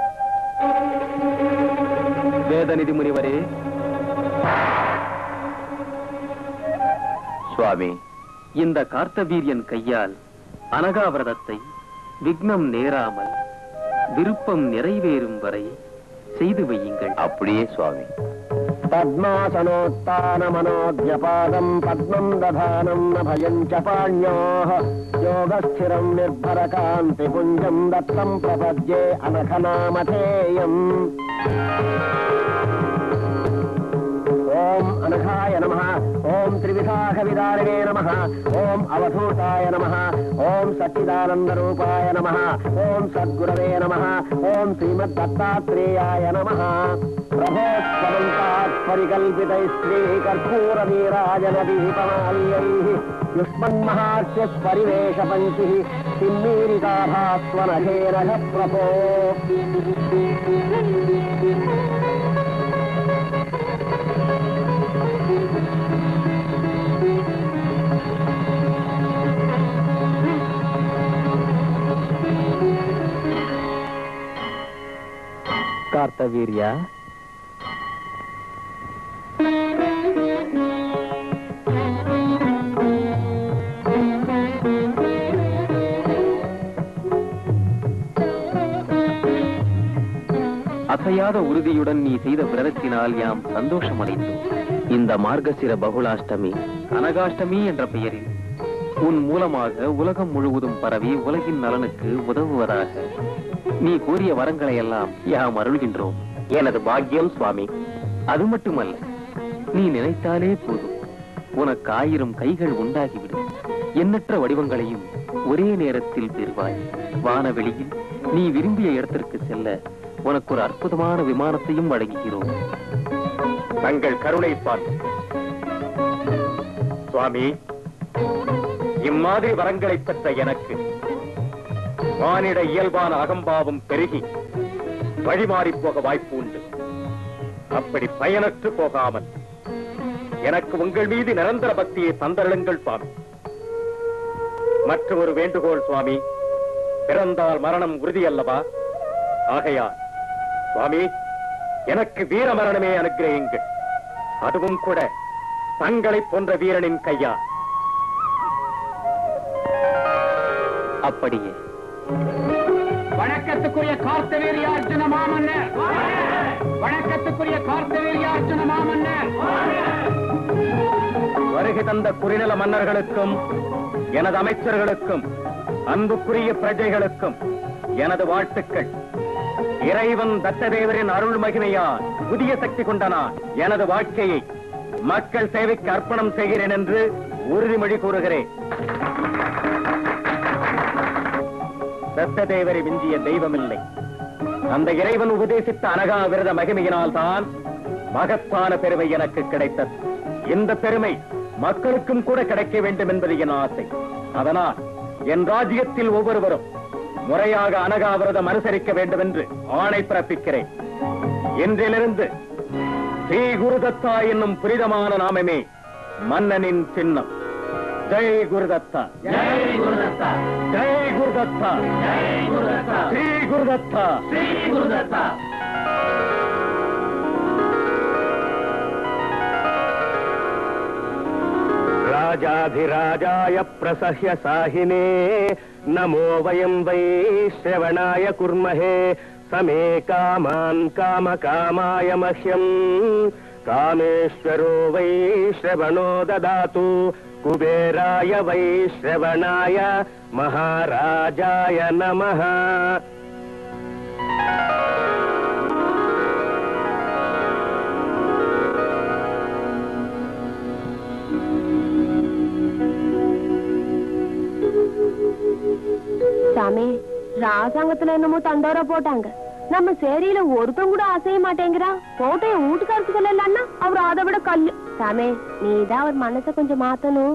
வேதநிதி முனிவரே சுவாமி இந்த கார்த்தவீரியன் கையால் அனகாவிரதத்தை விக்னம் நேராமல் விருப்பம் நிறைவேறும் வரை செய்து வையுங்கள் அப்படியே சுவாமி பத்மாசனோத்தானமனோத்யபாதம் பத்மம் ததானம் ந பயம் ச பாண்யோः யோகஸ்திரம் நிர்பரகாந்தி புஞ்சம் தத்தம் பிரபத்யே அனகநாமதேயம் ராகவிதாரணே நம ஓம் அவதூதாய நம ஓம் சச்சிதானந்த ரூபாய நம ஓம் சத்குரவே நம ஓம் ஸ்ரீமத் தத்தாத்ரேயாய நம பிரபோத்பவந்தாத் பரிகல்பிதை ஸ்ரீ கற்பூர நீராஜன தீபமால்யை யுஷ்மன்மஹார்ஷ்ய பரிவேஷ பங்கி சிம்மீரிதாபாஸ்வனகேரக பிரபோ கார்த்தவீர்யா அசையாத உறுதியுடன் நீ செய்த விரதத்தினால் யாம் சந்தோஷமடைந்தோம் இந்த மார்கசிர பகுலாஷ்டமி அனகாஷ்டமி என்ற பெயரில் உன் மூலமாக உலகம் முழுவதும் பரவி உலகின் நலனுக்கு உதவுவதாக நீ கூறிய வரங்களை எல்லாம் யாம் அருள்கின்றோம் எனது பாக்கியம் சுவாமி அது மட்டுமல்ல நீ நினைத்தாலே போதும் உனக்கு ஆயிரம் கைகள் உண்டாகிவிடும் எண்ணற்ற வடிவங்களையும் ஒரே நேரத்தில் பெறுவாய் வானவெளியில் நீ விரும்பிய இடத்திற்கு செல்ல உனக்கு ஒரு அற்புதமான விமானத்தையும் வழங்குகிறோம் தங்கள் கருணை பார்த்து சுவாமி இம்மாதிரி வரங்களை பெற்ற எனக்கு மானிட இயல்பான அகம்பாவம் பெருகி வழிமாறி போக வாய்ப்பு உண்டு அப்படி பயனற்று போகாமல் எனக்கு உங்கள் மீது நிரந்தர பக்தியை தந்தருளுங்கள் சுவாமி மற்ற ஒரு வேண்டுகோள் சுவாமி பிறந்தால் மரணம் உறுதி அல்லவா ஆகையால் சுவாமி எனக்கு வீர மரணமே அனுகிரகிங்கள் அதுவும் கூட தங்களைப் போன்ற வீரனின் கையா அப்படியே வணக்கத்துக்குரிய கார்த்தவீரியார்ஜுன மாமன்னர் வணக்கத்துக்குரிய கார்த்தவீரியார்ஜுன மாமன்னர் வருகை தந்த குறுநில மன்னர்களுக்கும் எனது அமைச்சர்களுக்கும் அன்புக்குரிய பிரஜைகளுக்கும் எனது வாழ்த்துக்கள் இறைவன் தத்ததேவரின் அருள் மகிமையால் புதிய சக்தி கொண்ட நான் எனது வாழ்க்கையை மக்கள் சேவைக்கு அர்ப்பணம் செய்கிறேன் என்று உறுதிமொழி கூறுகிறேன் தத்ததேவரை மிஞ்சிய தெய்வமில்லை அந்த இறைவன் உபதேசித்த அனகா விரத மகிமையினால் தான் மகத்தான பெருமை எனக்கு கிடைத்தது இந்த பெருமை மக்களுக்கும் கூட கிடைக்க வேண்டும் என்பது என் ஆசை அதனால் என் ராஜ்யத்தில் ஒவ்வொருவரும் முறையாக அனகா விரதம் அனுசரிக்க வேண்டும் என்று ஆணை பிறப்பிக்கிறேன் இன்றிலிருந்து ஸ்ரீ குருதத்தா என்னும் புனிதமான நாமமே மன்னனின் சின்னம் ஜெய் குருதத்தா ஜெய் குருதத்தா ஜெய் குருதத்தா ஜெய் குருதத்தா ஸ்ரீ குருதத்தா ஸ்ரீ குருதத்தா राजाधिराजाय प्रसह्य साहिने नमो वयं वै श्रवणाय कुर्महे समे कामान् कामकामाय मह्यम् कामेश्वरो वै श्रवणो ददातु कुबेराय वै श्रवणाय महाराजाय नमः சாமி ராசாங்கத்துல என்னமோ தண்டோரா போட்டாங்க நம்ம சேரியில ஒருத்தன் கூட அசைய மாட்டேங்கிறான் போட்டோ என் வீட்டுக்காரருக்கு சொல்லலன்னா அவர் அதை விட கல்லு சாமி நீதான் அவர் மனசை கொஞ்சம் மாத்தணும்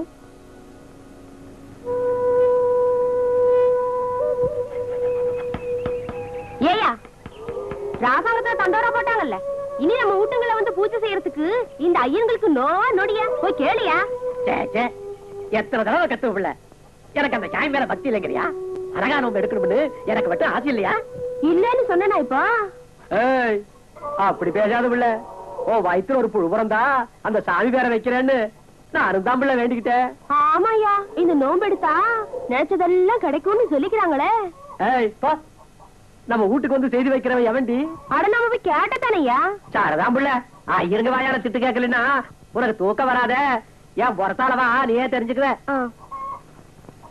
ஏயா ராசாங்கத்துல தண்டோரா போட்டாங்கல்ல இனி நம்ம வீட்டுங்களை வந்து பூஜை செய்யறதுக்கு இந்த ஐயங்களுக்கு நோ நொடியா போய் கேளியா எத்தனை தடவை கத்து பிள்ளை எனக்கு அந்த சாயம் மேல பக்தி இல்லைங்கிறியா அழகா நோம்பு எடுக்கணும்னு எனக்கு மட்டும் ஆசை இல்லையா இல்லன்னு சொன்னா இப்போ ஏய் அப்படி பேசாத பிள்ளை ஓ வயித்துல ஒரு புழு பிறந்தா அந்த சாமி பேரை வைக்கிறேன்னு நானும் தான் பிள்ளை வேண்டிக்கிட்டேன் ஆமாயா இந்த நோம்பு எடுத்தா நினைச்சதெல்லாம் கிடைக்கும்னு சொல்லிக்கிறாங்களே ஏய் போ நம்ம வீட்டுக்கு வந்து செய்தி வைக்கிறவன் எவன்டி அட நம்ம போய் கேட்டதானையா சாரதான் புள்ள ஆ இருங்க வாயால திட்டு கேட்கலன்னா உனக்கு தூக்கம் வராத ஏன் பொறத்தாலவா நீயே தெரிஞ்சுக்குவ ஆ.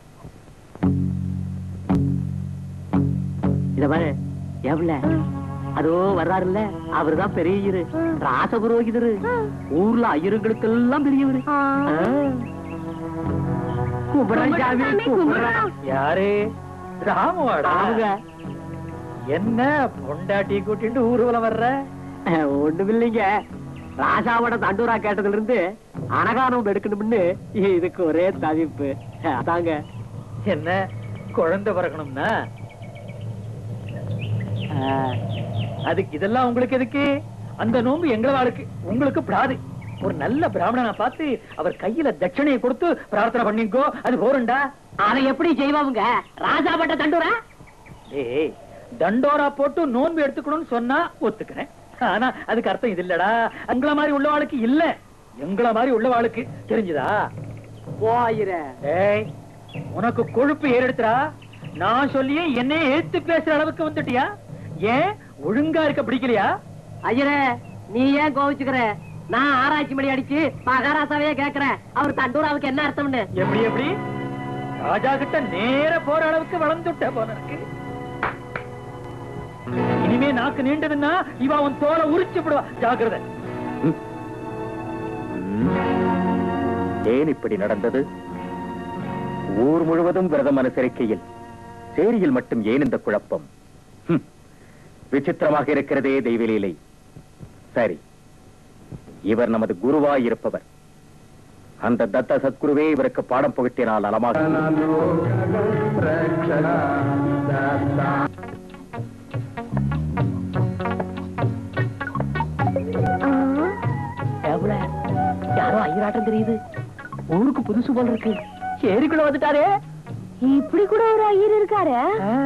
இத பாரு எவ்வள அதோ வர்றாருல்ல அவருதான் பெரியரு ராச புரோகிதரு ஊர்ல ஐயருங்களுக்கெல்லாம் பெரியவரு ஆ. ஆ. கும்பிடுறேன் சாமி, கும்பிடுறேன். யாரு ராமுவாடா அவங்க என்ன பொண்டாட்டி கூட்டிட்டு ஊர்வலம் வர்ற ஒண்ணுமில்லைங்க ராஜாவோட தண்டூரா கேட்டதுல இருந்து அனகானம் எடுக்கணும்னு இதுக்கு ஒரே தவிப்பு அதாங்க என்ன குழந்தை பிறக்கணும்னா ஆ, அதுக்கு இதெல்லாம் உங்களுக்கு எதுக்கு அந்த நோன்பு எங்களவாளுக்கு உங்களுக்கு பிராது ஒரு நல்ல பிராமணனை பார்த்து அவர் கையில தட்சணையை கொடுத்து பிரார்த்தனை பண்ணிக்கோ அது போறண்டா அதை எப்படி செய்வாங்க ராஜாவோட தண்டூரா ஏய் தண்டோரா போட்டு நோன்பு எடுத்துக்கணும்னு சொன்னா ஒத்துக்கிறேன் ஆனா அதுக்கு அர்த்தம் இது இல்லடா உங்கள மாதிரி உள்ளவாளுக்கு இல்ல எங்கள மாதிரி உள்ளவாளுக்கு தெரிஞ்சுதா போயிர ஏய் உனக்கு கொழுப்பு ஏறெடுத்துடா நான் சொல்லியே என்னையே ஏத்து பேசுற அளவுக்கு வந்துட்டியா ஏன் ஒழுங்கா இருக்க பிடிக்கலையா ஐயரே நீ ஏன் கோவிச்சுக்கிற நான் ஆராய்ச்சி மணி அடிச்சு மகாராசாவையே கேக்குறேன் அவர் தண்டூராவுக்கு என்ன அர்த்தம்னு எப்படி எப்படி ராஜா கிட்ட நேர போற அளவுக்கு வளர்ந்துட்ட போல இருக்கு இனிமே நாக்கு நீண்டதுன்னா இவ அவன் தோலை உரிச்சு விடுவா ஜாக்கிரதை ஏன் இப்படி நடந்தது ஊர் முழுவதும் விரதம் அனுசரிக்கையில் சேரியில் மட்டும் ஏன் இந்த குழப்பம் ஹம். விசித்திரமாக இருக்கிறதே தெய்வலீலை சரி இவர் நமது குருவாய் இருப்பவர் அந்த தத்த சத்குருவே இவருக்கு பாடம் புகட்டினால் நலமாக எவ்வளவு யாரோ ஐயராட்டம் தெரியுது ஊருக்கு புதுசு போல இருக்கு சேரிக்குள்ள வந்துட்டாரே இப்படி கூட ஒரு ஐயர் இருக்காரு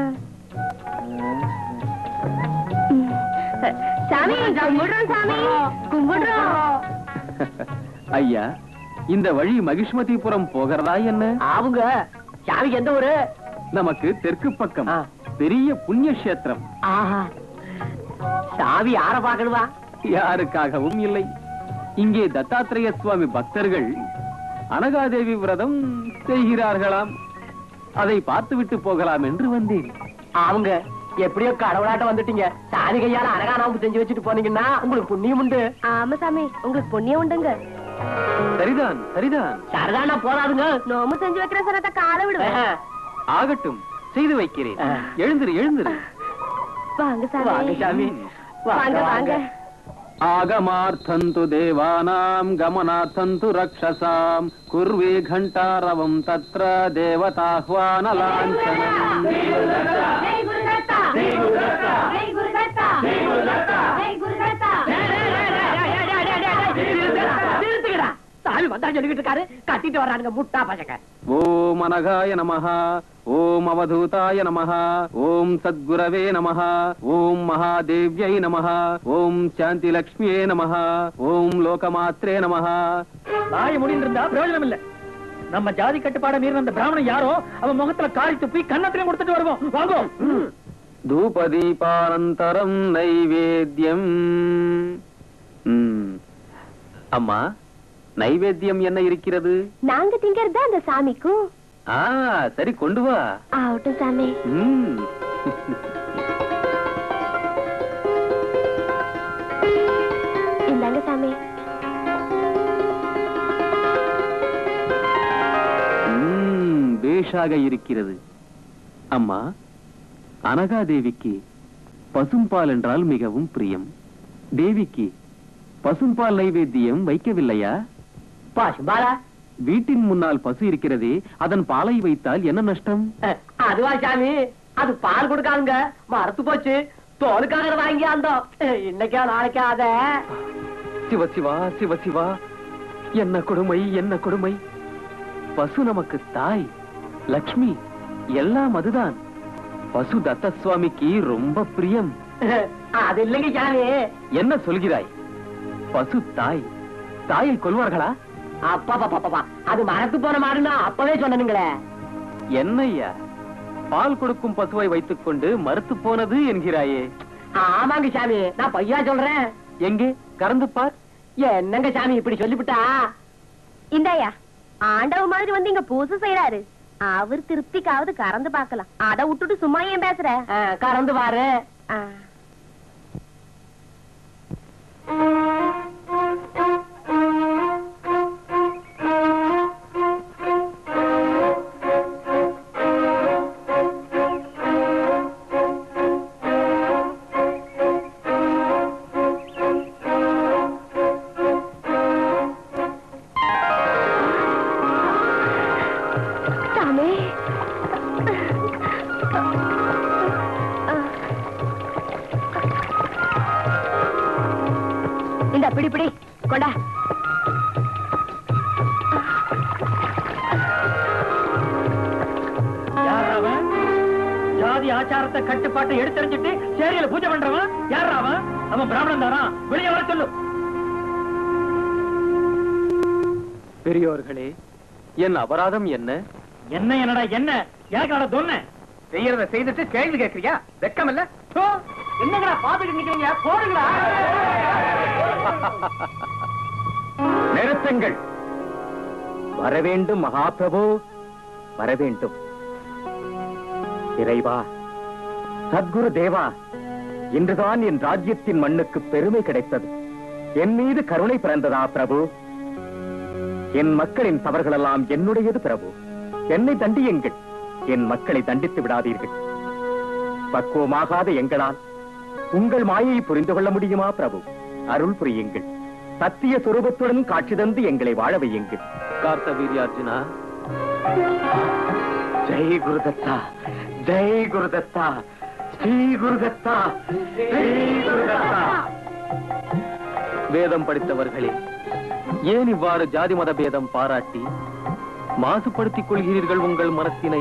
சாமி கும்பிடுறோம் சாமி கும்பிடுறோம் ஐயா இந்த வழி மகிஷ்மதிபுரம் போகிறதா என்ன அவங்க சாமிக்கு எந்த ஊரு நமக்கு தெற்கு பக்கம் ஆ. பெரிய புண்ணிய கஷேத்திரம் ஆஹா சாமி யார பாக்கணுமா யாருக்காகவும் இல்லை இங்கே தத்தாத்திரேய சுவாமி பக்தர்கள் அனகாதேவி விரதம் செய்கிறார்களாம் அதை பார்த்துவிட்டு போகலாம் என்று வந்தேன் அவங்க எப்படியோ கடவுளாட்டம் வந்துட்டீங்க சாமி கையால அழகானாவுக்கு செஞ்சு வச்சுட்டு போனீங்கன்னா உங்களுக்கு புண்ணியம் உண்டு ஆமா சாமி உங்களுக்கு புண்ணியம் உண்டுங்க சரிதான் சரிதான் சரிதானா போதாதுங்க நோம்பு செஞ்சு வைக்கிற சனத்தை கால விடுவேன் ஆஹா. ஆகட்டும் செய்து வைக்கிறேன் ஆ. எழுந்திரு எழுந்திரு வாங்க வாங்க சாமி சாமி வாங்க வாங்க ஆகமார்த்தந்து தேவானாம் கமனார்த்தந்து ரக்ஷசாம் குர்வே घण्टारवं தத்ர தேவதாஹ்வான லாஞ்சனம் நிறுத்துங்கடா சாமி வந்தா சொல்லிக்கிட்டு இருக்காரு கட்டிட்டு வர்றானுங்க முட்டா பசங்க ஓம் அனகாய நமः ஓம் அவதூதாய நமः ஓம் சத்குரவே நமः ஓம் மகாதேவ்யை நமः ஓம் சாந்தி லக்ஷ்மியே நமः ஓம் லோகமாத்ரே நமः நாய் முடிந்திருந்தா பிரயோஜனம் இல்ல நம்ம ஜாதி கட்டுப்பாட மீறின அந்த பிராமணன் யாரோ அவன் முகத்துல காரி துப்பி கன்னத்திலையும் கொடுத்துட்டு வருவோம் வாங்கோ தூபதீபானந்தரம் நைவேத்யம் ம். அம்மா நைவேத்தியம் என்ன இருக்கிறது நாங்க திங்கறது அந்த சாமிக்கும் ஆ சரி கொண்டு வா ஆகட்டும் சாமி ம். இந்தாங்க சாமி ம், பேஷாக இருக்கிறது அம்மா அனகாதேவிக்கு பசும்பால் என்றால் மிகவும் பிரியம் தேவிக்கு பசும்பால் நைவேத்தியம் வைக்கவில்லையா பாசும்பாலா வீட்டின் முன்னால் பசு இருக்கிறதே அதன் பாலை வைத்தால் என்ன நஷ்டம் அதுவா சாமி அது பால் கொடுக்காதுங்க மறத்து போச்சு தோலுக்காக வாங்கி அந்த இன்னைக்கா நாளைக்கா அத சிவ சிவா சிவ சிவா என்ன கொடுமை என்ன கொடுமை பசு நமக்கு தாய் லக்ஷ்மி எல்லாம் அதுதான் பசு தத்த சுவாமிக்கு ரொம்ப பிரியம் அது இல்லைங்க சாமி என்ன சொல்கிறாய் பசு தாய் தாயை கொல்வார்களா அப்பா பாப்பா அது மறத்து போன மாடுன்னா அப்பவே சொன்னனுங்களே என்னய்யா பால் கொடுக்கும் பசுவை வைத்துக் கொண்டு மறுத்து போனது என்கிறாயே ஆமாங்க சாமி நான் பையா சொல்றேன் எங்கே கறந்து பார் என்னங்க சாமி இப்படி சொல்லிவிட்டா இந்தாயா ஆண்டவ மாதிரி வந்து இங்க பூசை செய்யறாரு அவர் திருப்திக்காவது கறந்து பார்க்கலாம் அத விட்டுட்டு சும்மா ஏன் பேசுற ஆ, கறந்து பாரு ஆ. சாமி இந்த பிடி பிடி கொண்டா யார் அவன் ஜாதி ஆச்சாரத்தை கட்டுப்பாட்டை எடுத்தறிஞ்சிட்டு சேரியில பூஜை பண்றவன் யார் அவன் அவன் பிராமணன் தானா வெளியே வர சொல்லு பெரியோர்களே என் அபராதம் என்ன என்ன என்னடா என்ன எனக்கு நட சொன்ன செய்யறத செய்துட்டு கேள்வி கேட்கறியா வெக்கம் இல்ல என்னங்கடா பாத்துட்டு நிக்கிறீங்க போடுங்களா நிறுத்துங்கள் வரவேண்டும் மகாபிரபு வரவேண்டும் இறைவா சத்குரு தேவா இன்றுதான் என் ராஜ்யத்தின் மண்ணுக்கு பெருமை கிடைத்தது என் மீது கருணை பிறந்ததா பிரபு என் மக்களின் தவறுகளெல்லாம் என்னுடையது பிரபு என்னை தண்டியுங்கள் என் மக்களை தண்டித்து விடாதீர்கள் பக்குவமாகாத எங்களால் உங்கள் மாயையை புரிந்து கொள்ள முடியுமா பிரபு அருள் புரியுங்கள் சத்திய சுரூபத்துடன் காட்சி தந்து எங்களை வாழ வையுங்கள் கார்த்த வீரியார்ஜுனா ஜெய் குருதத்தா ஜெய் குருதத்தா ஸ்ரீ குருதத்தா ஸ்ரீ குருதத்தா வேதம் படித்தவர்களே ஏன் இவ்வாறு ஜாதி மத பேதம் பாராட்டி மாசுபடுத்திக் கொள்கிறீர்கள் உங்கள் மனத்தினை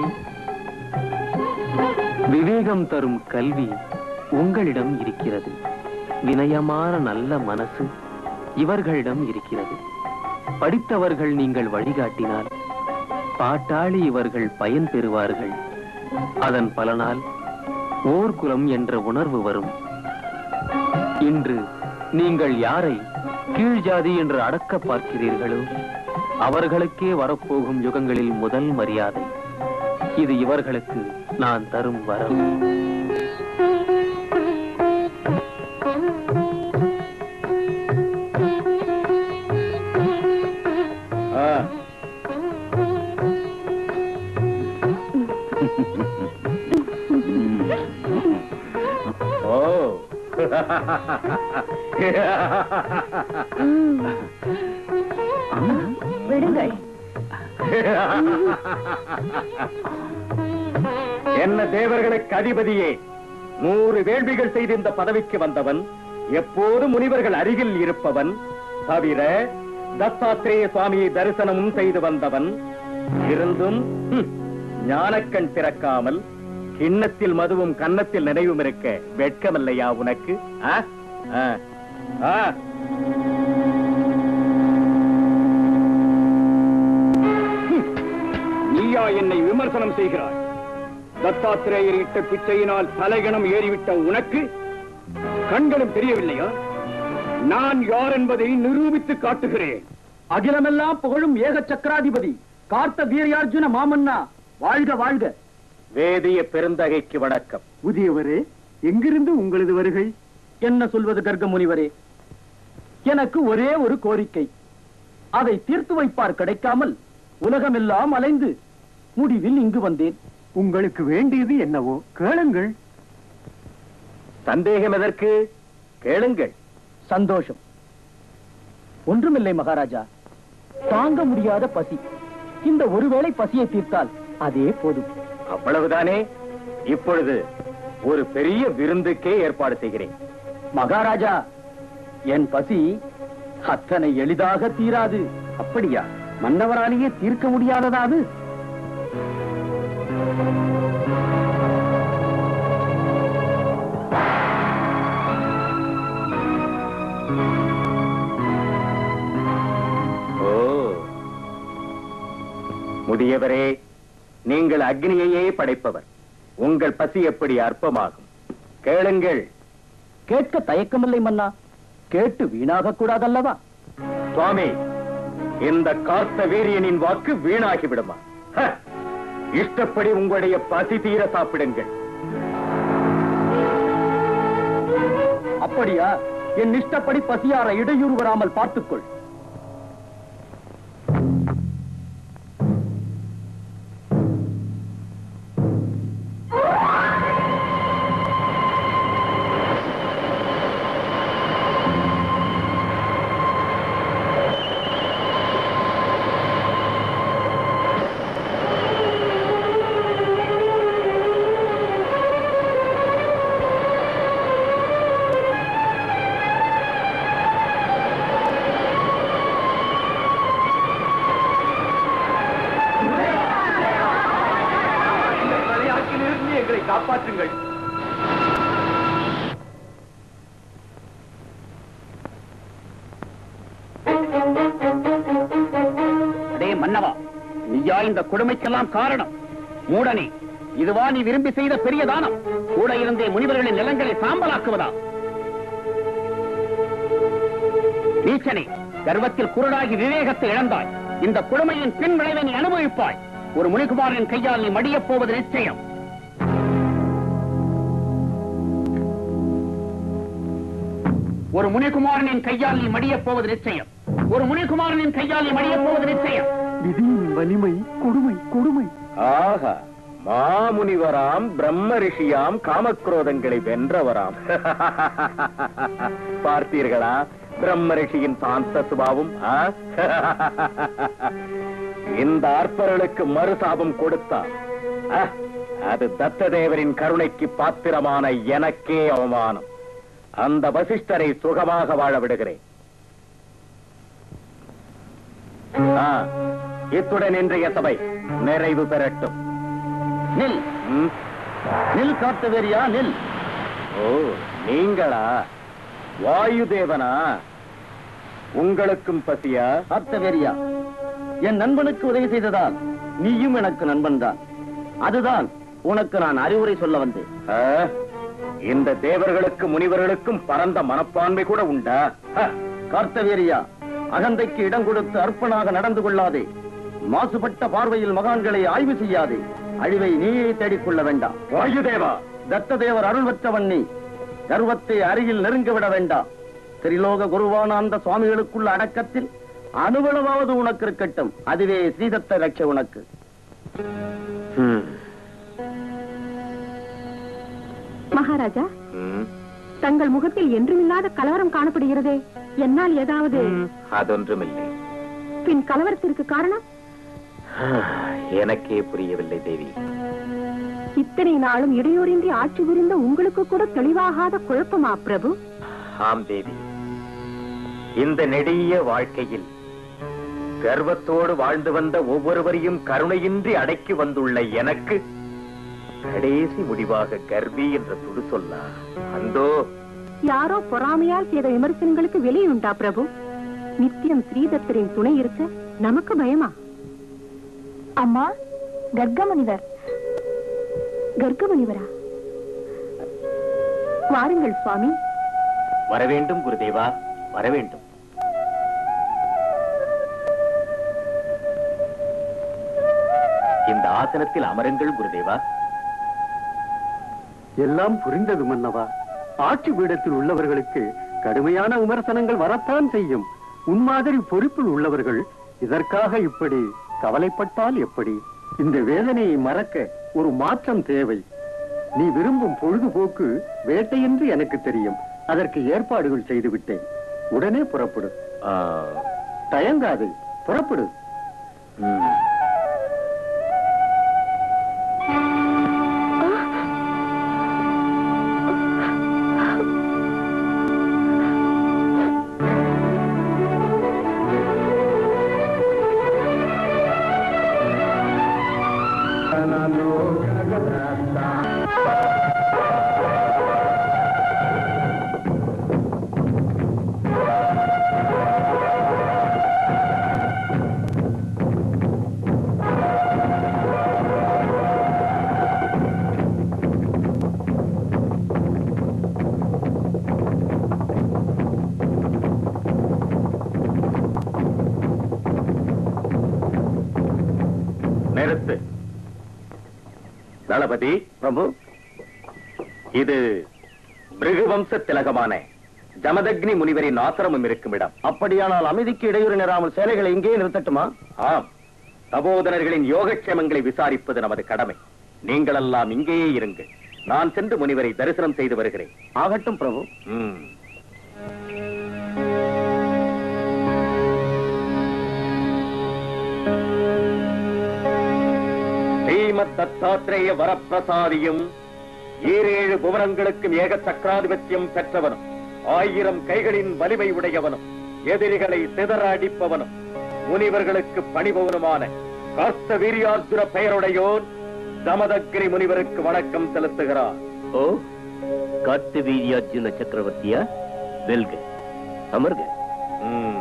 விவேகம் தரும் கல்வி உங்களிடம் இருக்கிறது வினயமான நல்ல மனசு இவர்களிடம் இருக்கிறது படித்தவர்கள் நீங்கள் வழிகாட்டினால் பாட்டாளி இவர்கள் பயன் பெறுவார்கள் அதன் பலனால் ஓர் குலம் என்ற உணர்வு வரும் இன்று நீங்கள் யாரை கீழ் ஜாதி என்று அடக்க பார்க்கிறீர்களோ அவர்களுக்கே வரப்போகும் யுகங்களில் முதல் மரியாதை இது இவர்களுக்கு நான் தரும் வரம் ஓ விடுங்கள் என்ன தேவர்களுக்கு அதிபதியே நூறு வேள்விகள் செய்து இந்த பதவிக்கு வந்தவன் எப்போதும் முனிவர்கள் அருகில் இருப்பவன் தவிர தத்தாத்திரேய சுவாமியை தரிசனமும் செய்து வந்தவன் இருந்தும் ஹம், ஞானக்கண் திறக்காமல் கிண்ணத்தில் மதுவும் கன்னத்தில் நினைவும் இருக்க வெட்கமில்லையா உனக்கு ஆ? ஆ. ஆ. ஹம், நீயா என்னை விமர்சனம் செய்கிறாய் தத்தாத்திரேயர் இட்ட பிச்சையினால் தலைகணம் ஏறிவிட்ட உனக்கு கண்களும் தெரியவில்லையா நான் யார் என்பதை நிரூபித்து காட்டுகிறேன் அகிலமெல்லாம் புகழும் ஏக சக்கராதிபதி கார்த்த வீரியார்ஜுன மாமன்னா வாழ்க வாழ்க வேதிய பெருந்தகைக்கு வணக்கம் புதியவரே எங்கிருந்து உங்களது வருகை என்ன சொல்வது கர்க்க முனிவரே எனக்கு ஒரே ஒரு கோரிக்கை அதை தீர்த்து வைப்பார் கிடைக்காமல் உலகமெல்லாம் அலைந்து முடிவில் இங்கு வந்தேன் உங்களுக்கு வேண்டியது என்னவோ கேளுங்கள் சந்தேகம் எதற்கு கேளுங்கள் சந்தோஷம் ஒன்றுமில்லை மகாராஜா தாங்க முடியாத பசி இந்த ஒருவேளை பசியை தீர்த்தால் அதே போதும் அவ்வளவுதானே இப்பொழுது ஒரு பெரிய விருந்துக்கே ஏற்பாடு செய்கிறேன் மகாராஜா என் பசி அத்தனை எளிதாக தீராது அப்படியா மன்னவராலேயே தீர்க்க முடியாததாது ஓ முதியவரே நீங்கள் அக்னியையே படைப்பவர் உங்கள் பசி எப்படி அற்பமாகும் கேளுங்கள் கேட்க தயக்கமில்லை மன்னா கேட்டு வீணாக கூடாதல்லவா சுவாமி இந்த காத்த வீரியனின் வாக்கு வீணாகி விடுமா ஹ! இஷ்டப்படி உங்களுடைய பசி தீர சாப்பிடுங்கள் அப்படியா என் இஷ்டப்படி பசியார இடையூறு வராமல் பார்த்துக்கொள் விளையாட்டிலிருந்து எங்களை காப்பாற்றுங்கள் அடே மன்னவா நீயா இந்த கொடுமைக்கெல்லாம் காரணம் மூடனே இதுவா நீ விரும்பி செய்த பெரிய தானம் கூட இருந்தே முனிவர்களின் நிலங்களை சாம்பலாக்குவதா நீச்சனே கர்வத்தில் குருடாகி விவேகத்தை இழந்தாய் இந்த கொடுமையின் பின் விளைவை நீ அனுபவிப்பாய் ஒரு முனிகுமாரின் கையால் நீ மடியப் போவது நிச்சயம் ஒரு முனிகுமாரனின் கையால் நீ மடியப் போவது நிச்சயம் ஒரு முனிகுமாரனின் கையால் நீ மடியப் போவது நிச்சயம் விதியின் வலிமை கொடுமை கொடுமை ஆஹா மாமுனிவராம் பிரம்ம ரிஷியாம் காமக்ரோதங்களை வென்றவராம் பார்த்தீர்களா பிரம்ம ரிஷியின் சாந்த சுபாவம் ஆ? இந்த அற்பர்களுக்கு மறுசாபம் கொடுத்தார் ஆ, அது தத்ததேவரின் கருணைக்கு பாத்திரமான எனக்கே அவமானம் அந்த வசிஷ்டரை சுகமாக வாழ விடுகிறேன் ஆ, இத்துடன் இன்றைய சபை நிறைவு பெறட்டும் நில் நில் காத்தவேரியா நில் ஓ நீங்களா வாயு தேவனா உங்களுக்கும் பசியா காத்தவேரியா என் நண்பனுக்கு உதவி செய்ததால் நீயும் எனக்கு நண்பன் தான் அதுதான் உனக்கு நான் அறிவுரை சொல்ல வந்தேன் இந்த தேவர்களுக்கு முனிவர்களுக்கும் பரந்த மனப்பான்மை கூட உண்டா கார்த்தவேரியா அகந்தைக்கு இடம் கொடுத்து அர்ப்பனாக நடந்து கொள்ளாதே மாசுபட்ட பார்வையில் மகான்களை ஆய்வு செய்யாதே அழிவை நீயே தேடிக்கொள்ள வேண்டாம் வாயுதேவா தத்த தேவர் அருள் பெற்றவன் நீ கர்வத்தை அருகில் நெருங்க விட வேண்டாம் திரிலோக குருவான அந்த சுவாமிகளுக்குள்ள அடக்கத்தில் அனுபவமாவது உனக்கு இருக்கட்டும் அதுவே ஸ்ரீதத்த ரட்ச உனக்கு மகாராஜா தங்கள் முகத்தில் என்றுமில்லாத கலவரம் காணப்படுகிறதே என்னால் ஏதாவது அதொன்றுமில்லை பின் கலவரத்திற்கு காரணம் எனக்கே புரியவில்லை தேவி இத்தனை நாளும் இடையூறின்றி ஆட்சி புரிந்த உங்களுக்கு கூட தெளிவாகாத குழப்பமா பிரபு ஆம் தேவி இந்த நெடிய வாழ்க்கையில் கர்வத்தோடு வாழ்ந்து வந்த ஒவ்வொருவரையும் கருணையின்றி அடக்கி வந்துள்ள எனக்கு கடைசி முடிவாக கர்வி என்ற துடு சொல்லா அந்தோ யாரோ பொறாமையால் செய்த விமர்சனங்களுக்கு வெளியுண்டா பிரபு நித்தியம் ஸ்ரீதத்தரின் துணை இருக்க நமக்கு பயமா அம்மா கர்க்கமுனிவர் கர்க்கமுனிவரா வாருங்கள் சுவாமி வரவேண்டும் குருதேவா வரவேண்டும் இந்த ஆசனத்தில் அமருங்கள் குருதேவா எல்லாம் புரிந்தது மன்னவா ஆட்சி பீடத்தில் உள்ளவர்களுக்கு கடுமையான விமர்சனங்கள் வரத்தான் செய்யும் உன்மாதிரி பொறுப்பில் உள்ளவர்கள் இதற்காக இப்படி கவலைப்பட்டால் எப்படி இந்த வேதனையை மறக்க ஒரு மாற்றம் தேவை நீ விரும்பும் பொழுதுபோக்கு வேட்டை என்று எனக்கு தெரியும் அதற்கு ஏற்பாடுகள் செய்து விட்டேன் உடனே புறப்படு ஆ, தயங்காது புறப்படு ம். நிறுத்து தளபதி பிரபு இது பிருகுவம்ச திலகமான ஜமதக்னி முனிவரின் ஆசிரமம் இருக்கும் இடம் அப்படியானால் அமைதிக்கு இடையூறு நேராமல் சேனைகளை இங்கேயே நிறுத்தட்டுமா ஆம் தபோதரர்களின் யோகக்ஷேமங்களை விசாரிப்பது நமது கடமை நீங்களெல்லாம் இங்கேயே இருங்கள் நான் சென்று முனிவரை தரிசனம் செய்து வருகிறேன் ஆகட்டும் பிரபு ம். ஸ்ரீமத் தத்தாத்ரேய வரப்பிரசாதியும் ஈரேழு புவனங்களுக்கும் ஏக சக்கராதிபத்தியம் பெற்றவனும் ஆயிரம் கைகளின் வலிமை உடையவனும் எதிரிகளை சிதற அடிப்பவனும் முனிவர்களுக்கு பணிபவனுமான காஸ்த வீரியார்ஜுன பெயருடையோன் தமதக்கிரி முனிவருக்கு வணக்கம் செலுத்துகிறார் ஓ காட்டு வீரியார்ஜுன சக்கரவர்த்தியா வெல்க அமர்க ம்.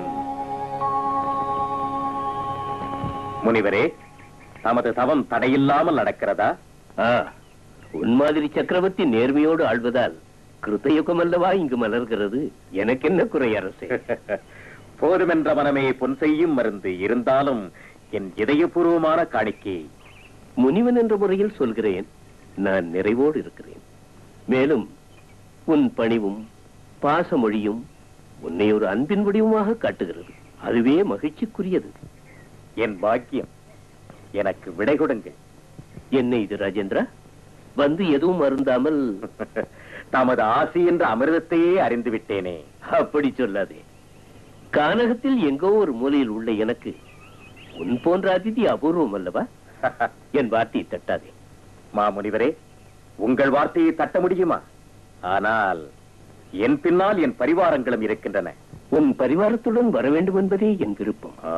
முனிவரே தமது தவம் தடையில்லாமல் நடக்கிறதா ஆ உன் மாதிரி சக்கரவர்த்தி நேர்மையோடு ஆள்வதால் கிருத்தயுகம் அல்லவா இங்கு மலர்கிறது எனக்கு என்ன குறை அரசே போதுமென்ற மனமே பொன் செய்யும் மருந்து இருந்தாலும் என் இதயபூர்வமான காணிக்கை முனிவன் என்ற முறையில் சொல்கிறேன் நான் நிறைவோடு இருக்கிறேன் மேலும் உன் பணிவும் பாசமொழியும் உன்னை ஒரு அன்பின் வடிவமாக காட்டுகிறது அதுவே மகிழ்ச்சிக்குரியது என் பாக்கியம் எனக்கு விடை கொடுங்கள் என்ன இது ராஜேந்திரா வந்து எதுவும் அருந்தாமல் தமது ஆசி என்ற அமிர்தத்தையே அறிந்து விட்டேனே அப்படி சொல்லாதே கானகத்தில் எங்கோ ஒரு மூலையில் உள்ள எனக்கு உன் போன்ற அதிதி அபூர்வம் அல்லவா என் வார்த்தையை தட்டாதே மாமுனிவரே உங்கள் வார்த்தையை தட்ட முடியுமா ஆனால் என் பின்னால் என் பரிவாரங்களும் இருக்கின்றன உன் பரிவாரத்துடன் வர வேண்டும் என்பதே என் விருப்பம் ஆ,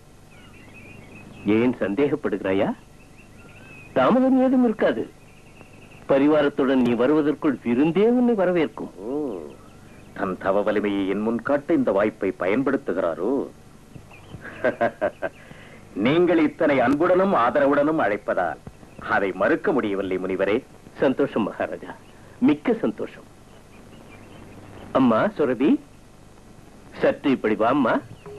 ஏன் சந்தேகப்படுகிறாயா தாமதம் ஏதும் இருக்காது பரிவாரத்துடன் நீ வருவதற்குள் விருந்தே உன்னை வரவேற்கும் ஓ, தன் தவ வலிமையை என் முன் காட்ட இந்த வாய்ப்பை பயன்படுத்துகிறாரோ நீங்கள் இத்தனை அன்புடனும் ஆதரவுடனும் அழைப்பதால் அதை மறுக்க முடியவில்லை முனிவரே சந்தோஷம் மகாராஜா மிக்க சந்தோஷம் அம்மா சுரபி சற்று இப்படி வா அம்மா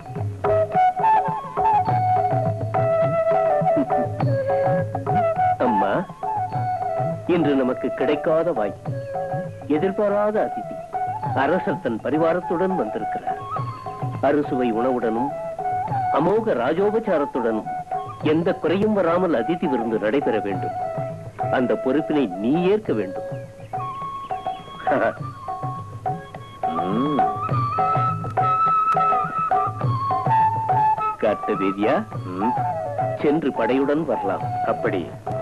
அம்மா இன்று நமக்கு கிடைக்காத வாய்ப்பு எதிர்பாராத அதிதி அரசர் தன் பரிவாரத்துடன் வந்திருக்கிறார் அறுசுவை உணவுடனும் அமோக ராஜோபச்சாரத்துடனும் எந்த குறையும் வராமல் அதிதி விருந்து நடைபெற வேண்டும் அந்த பொறுப்பினை நீ ஏற்க வேண்டும் ம், காட்டு வேதியா ம், சென்று படையுடன் வரலாம் அப்படி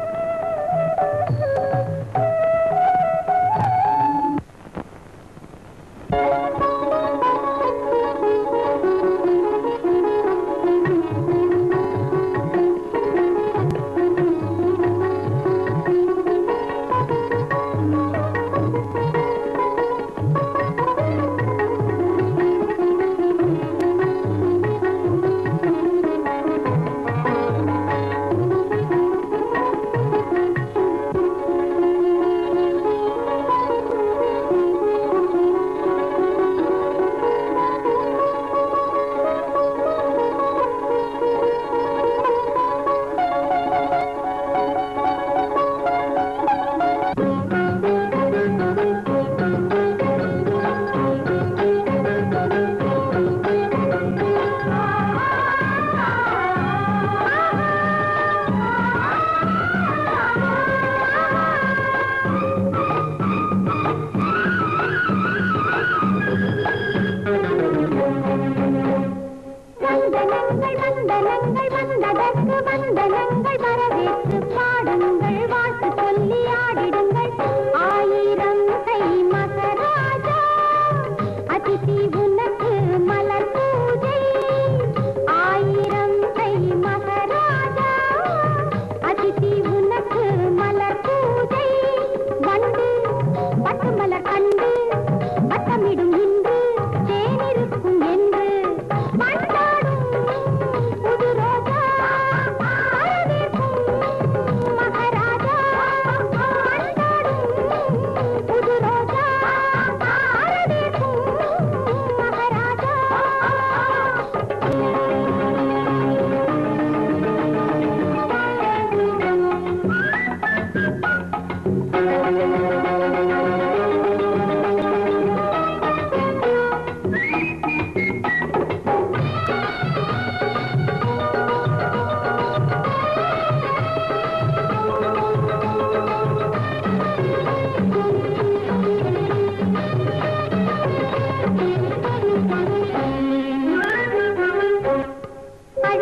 வந்தனங்கள் வந்தனங்கள் வந்ததற்கு வந்தனங்கள் வரவேற்று பாடுங்கள் வாழ்த்து சொல்லி ஆடிடுங்கள் ஆயிரம் கை மகராஜா அதிதி உனக்கு மலர் பூஜை ஆயிரம் கை மகராஜா அதிதி உனக்கு மலர் பூஜை வண்டு பட்டு மலர் கண்டு வட்டமிடும் இன்று தேனிருக்கும் என்று வண்டாடும் புது ரோஜா வரவேற்கும்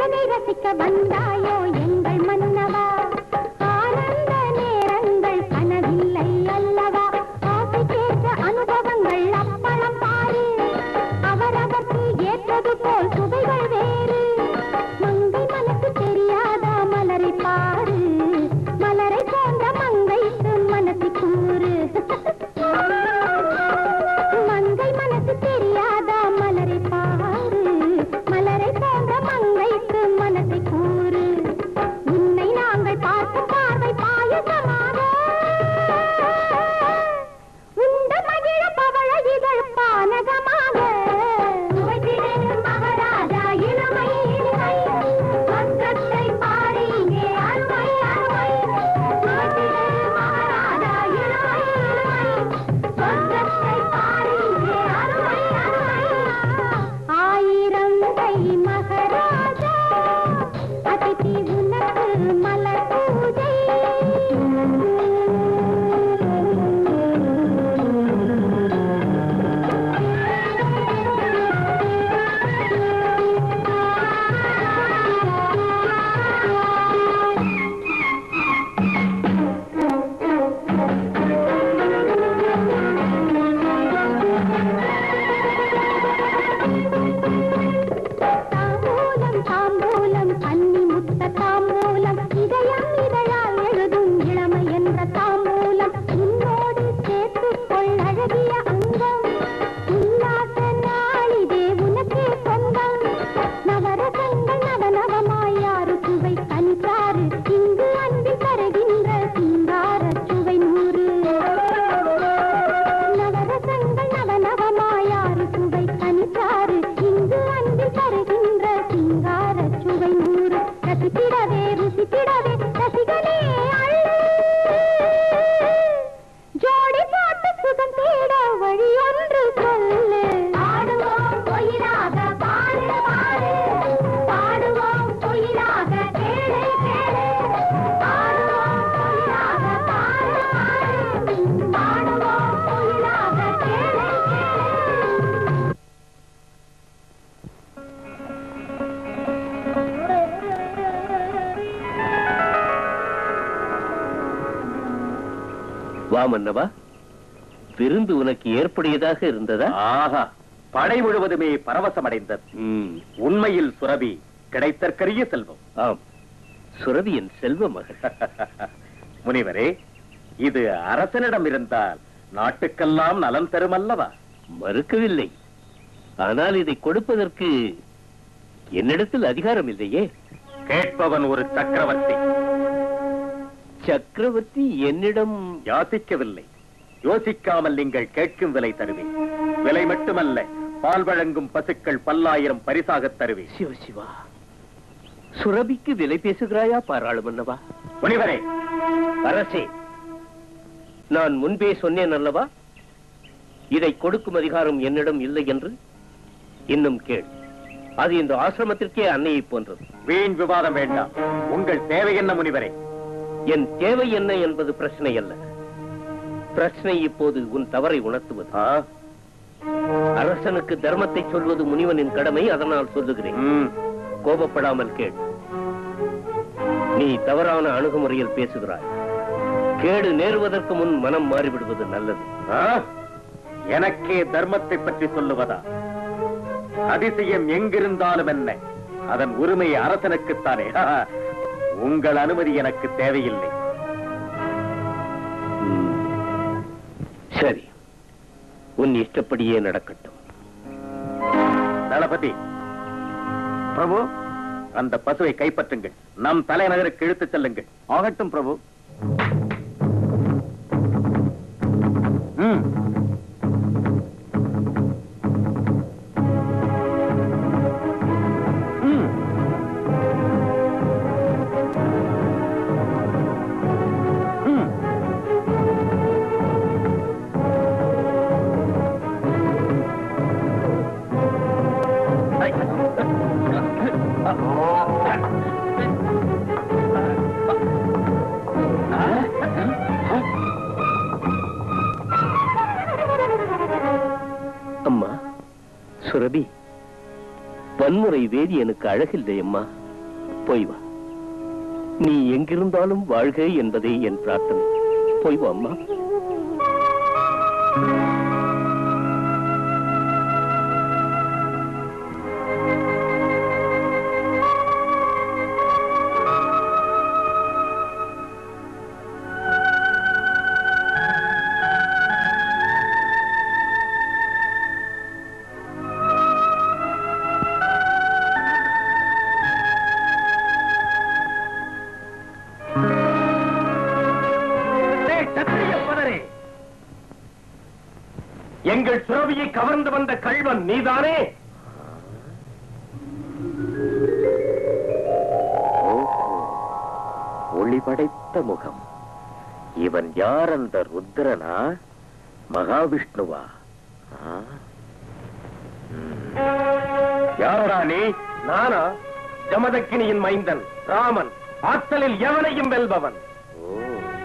அழகை ரசிக்க வந்தாயோ எங்கள் மன்னவா ஆனந்த நேரங்கள் கனவில்லை அல்லவா ஆசை கேட்ட அனுபவங்கள் அப்பளம் பாரு அவரவர்க்கு ஏற்றது போல் சுவைகள் வேறு மங்கை மனசு தெரியாதா மலரை பாரு மலரை போன்ற மங்கைக்கு மனசு கூறு மங்கை மனசு தெரியாதா மலரை பாரு மலரை போன்ற மங்கைக்கு மனசை கூறு உன்னை நாங்கள் பார்க்கும் பார்வை பாயசமாக உண்ட மகிழ பவழ இதழ் பானகமாக மகாராஜா இளமை இனிமை வங்கத்தை பாரி இங்கே அருமை அருமை மகாராஜா இளமை இனிமை சொர்க்கத்தை பாரி இங்கே அருமை அருமை ஆயிரம் கை மகாராஜா அதிதி உனக்கு மலர் பூஜை தாம்பூலம் தாம்பூலம் கன்னி முத்த தாம்பூலம் இதயம் இதழால் எழுதும் இளமை என்ற தாம்பூலம் உன்னோடு சேர்த்துக் கொள் அழகிய அங்கம் உல்லாச நாளிதே உனக்கே சொந்தம் நவரசங்கள் நவநவமாய் யாரு சுவை கனிச்சாறு இங்கு அன்பில் தருகின்ற சிங்கார சுவை நூறு நவரசங்கள் நவநவமாய் யாரு சுவை கனிச்சாறு இங்கு அன்பில் தருகின்ற சிங்கார சுவை நூறு ரசித்திடவே ருசித்திடவே ரசிகனே அள்ளு ஜோடி போட்டு சுகம் தேட வழி ஒன்று சொல்லு பாடுவோம் கோயிலாக பாடு பாடு பாடுவோம் கோயிலாக கேளு கேளு பாடுவோம் கோயிலாக பாடு பாடு பாடுவோம் கோயிலாக கேளு கேளு வா மன்னவா விருந்து உனக்கு ஏற்புடையதாக இருந்ததா ஆஹா படை முழுவதுமே பரவசமடைந்தது ம், உண்மையில் சுரபி கிடைத்தற்கரிய செல்வம் ஆம் சுரபியின் செல்வ மகள் முனிவரே இது அரசனிடம் இருந்தால் நாட்டுக்கெல்லாம் நலன் தரும் அல்லவா மறுக்கவில்லை ஆனால் இதை கொடுப்பதற்கு என்னிடத்தில் அதிகாரம் இல்லையே கேட்பவன் ஒரு சக்கரவர்த்தி சக்கரவர்த்தி என்னிடம் யாசிக்கவில்லை யோசிக்காமல் நீங்கள் கேட்கும் விலை தருவேன் விலை மட்டுமல்ல பால் வழங்கும் பசுக்கள் பல்லாயிரம் பரிசாகத் தருவேன் சிவ சிவா சுரபிக்கு விலை பேசுகிறாயா பாராளு மன்னவா முனிவரே அரசே நான் முன்பே சொன்னேன் அல்லவா இதை கொடுக்கும் அதிகாரம் என்னிடம் இல்லை என்று இன்னும் கேள் அது இந்த ஆசிரமத்திற்கே அன்னையை போன்றது வீண் விவாதம் வேண்டாம் உங்கள் தேவை என்ன முனிவரே என் தேவை என்ன என்பது பிரச்சனை அல்ல பிரச்சனை இப்போது உன் தவறை உணர்த்துவது ஆ? அரசனுக்கு தர்மத்தை சொல்வது முனிவனின் கடமை அதனால் சொல்லுகிறேன் ம். கோபப்படாமல் கேள் நீ தவறான அணுகுமுறையில் பேசுகிறாய் கேடு நேருவதற்கு முன் மனம் மாறிவிடுவது நல்லது ஆ? எனக்கே தர்மத்தை பற்றி சொல்லுவதா அதிசயம் எங்கிருந்தாலும் என்ன அதன் உரிமை அரசனுக்குத்தானே உங்கள் அனுமதி எனக்கு தேவையில்லை ம். சரி உன் இஷ்டப்படியே நடக்கட்டும் தளபதி பிரபு அந்த பசுவை கைப்பற்றுங்கள் நம் தலைநகருக்கு இழுத்துச் செல்லுங்கள் ஆகட்டும் பிரபு ம். ம். ம். அம்மா சுரபி வன்முறை வேதி எனக்கு அழகில்லை அம்மா போய் வா நீ எங்கிருந்தாலும் வாழ்க என்பதே என் பிரார்த்தனை போய் வா அம்மா டேய், சத்திரிய பதரே. எங்கள் சுரவியை கவர்ந்து வந்த கள்வன் நீதானே ஒளி படைத்த முகம் இவன் யார் அந்த ருத்ரனா மகாவிஷ்ணுவா ஆ? ம். யாரடா நீ நானா ஜமதக்கினியின் மைந்தன் ராமன் ஆற்றலில் எவனையும் வெல்பவன் ஓ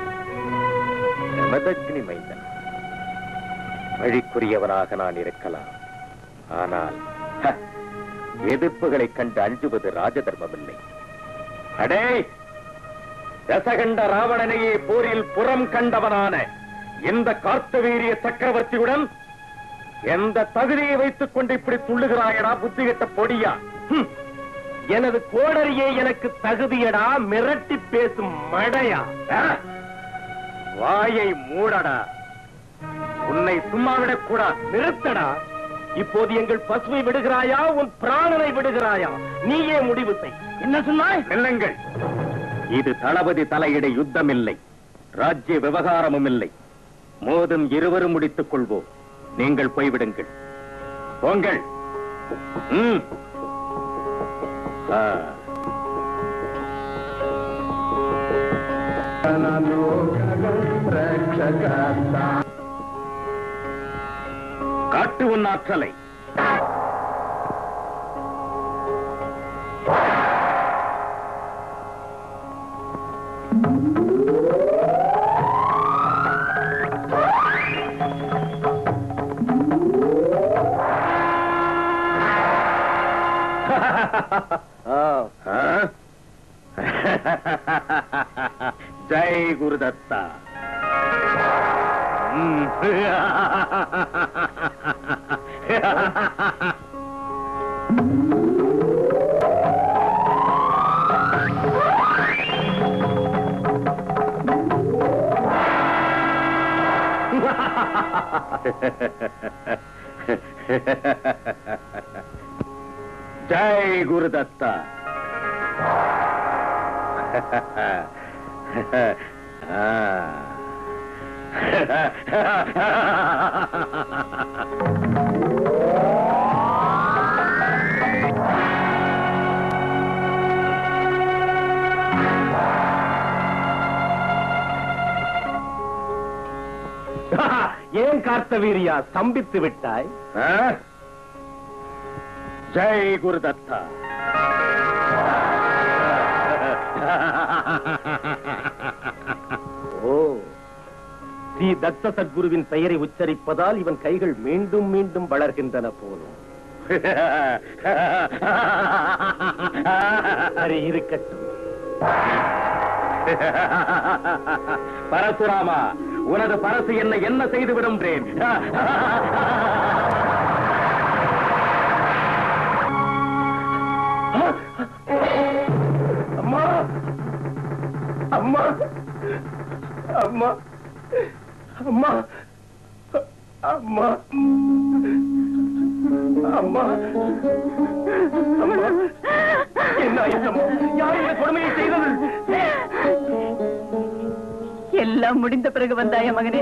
ஜமதக்னி மைந்தன் வழிக்குரியவனாக நான் இருக்கலாம் ஆனால் ஹ, எதிர்ப்புகளைக் கண்டு அஞ்சுவது ராஜதர்மமில்லை அடே தசகண்ட ராவணனையே போரில் புறம் கண்டவனான இந்த கார்த்தவீரிய சக்கரவர்த்தியுடன் எந்த தகுதியை வைத்துக் கொண்டு இப்படி துள்ளுகிறாயடா புத்திகட்ட பொடியா ஹம். எனது கோடரியே எனக்கு தகுதியடா மிரட்டி பேசும் மடையா ஆ? வாயை மூடடா உன்னை சும்மா விடக்கூடாது நிறுத்தடா இப்போது எங்கள் பசுவை விடுகிறாயா உன் பிராணனை விடுகிறாயா நீயே முடிவு செய் என்ன சொன்னாய் இல்லங்கள் இது தளபதி தலையிட யுத்தம் இல்லை ராஜ்ய விவகாரமும் இல்லை மோதும் இருவரும் முடித்துக் கொள்வோம் நீங்கள் போய்விடுங்கள் போங்கள் ம். ஆ. காட்டு உன் ஆற்றலை ஆ? ஜெய் குருதத்தா ம். ஜெய் குருதத்தா ஏன் கார்த்தவீரியா ஸ்தம்பித்து விட்டாய் ஜெய் குருதத்தா ஓ ஸ்ரீ தத்த சத்குருவின் பெயரை உச்சரிப்பதால் இவன் கைகள் மீண்டும் மீண்டும் வளர்கின்றன போலும் சரி இருக்கட்டும் பரசுராமா உனது பரசு என்ன என்ன செய்து விடுன்றேன் அம்மா அம்மா அம்மா அம்மா அம்மா அம்மா அம்மா என்ன ஆயிட்டம்மா யார் இந்த கொடுமையை செய்தது எல்லாம் முடிந்த பிறகு வந்தாய மகனே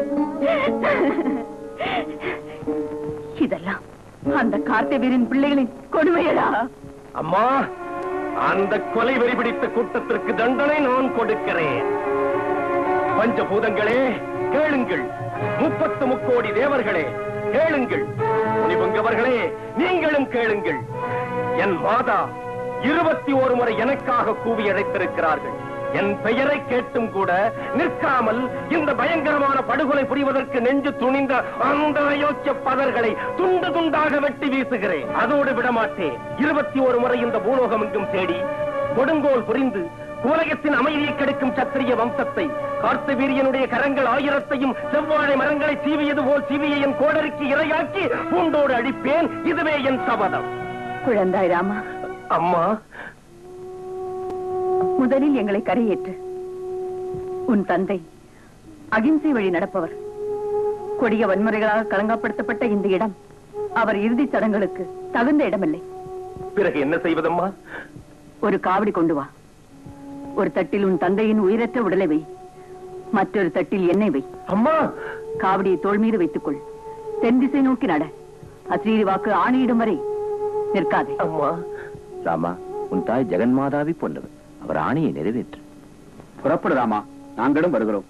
இதெல்லாம் அந்த கார்த்திவீரின் பிள்ளைகளின் கொடுமையடா அம்மா அந்த கொலை வெறி பிடித்த கூட்டத்திற்கு தண்டனை நான் கொடுக்கிறேன் பஞ்சபூதங்களே கேளுங்கள் முப்பத்து முக்கோடி தேவர்களே கேளுங்கள் முனிபங்கவர்களே நீங்களும் கேளுங்கள் என் மாதா இருபத்தி ஒரு முறை எனக்காக கூவி அழைத்திருக்கிறார்கள் என் பெயரை கேட்டும் கூட நிற்காமல் இந்த பயங்கரமான படுகொலை புரிவதற்கு நெஞ்சு துணிந்த அந்த அயோக்கிய பதர்களை துண்டு துண்டாக வெட்டி வீசுகிறேன் அதோடு விடமாட்டேன் இருபத்தி ஒரு முறை இந்த பூலோகம் எங்கும் தேடி கொடுங்கோல் புரிந்து உலகத்தின் அமைதியை கெடுக்கும் சத்திரிய வம்சத்தை கார்த்த வீரியனுடைய கரங்கள் ஆயிரத்தையும் செவ்வாழை மரங்களை சீவியது போல் சீவிய என் கோடருக்கு இரையாக்கி பூண்டோடு அழிப்பேன் இதுவே என் சபதம் குழந்தாய் ராமா அம்மா முதலில் எங்களை கரையேற்று உன் தந்தை அகிம்சை வழி நடப்பவர் கொடிய வன்முறைகளாக களங்கப்படுத்தப்பட்ட இந்த இடம் அவர் இறுதிச் சடங்குகளுக்கு தகுந்த இடமில்லை பிறகு என்ன செய்வதம்மா ஒரு காவடி கொண்டு வா ஒரு தட்டில் உன் தந்தையின் உயிரற்ற உடலை வை மற்றொரு தட்டில் எண்ணெய் வை அம்மா காவடியை தோள் மீது வைத்துக்கொள் தென் திசை நோக்கி நட அஸ்ரீரி வாக்கு ஆணையிடும் வரை நிற்காதே அம்மா ராமா உன் தாய் ஜெகன்மாதாவி போன்றவர் அவர் ஆணையை நிறைவேற்று புறப்படு ராமா நாங்களும் வருகிறோம்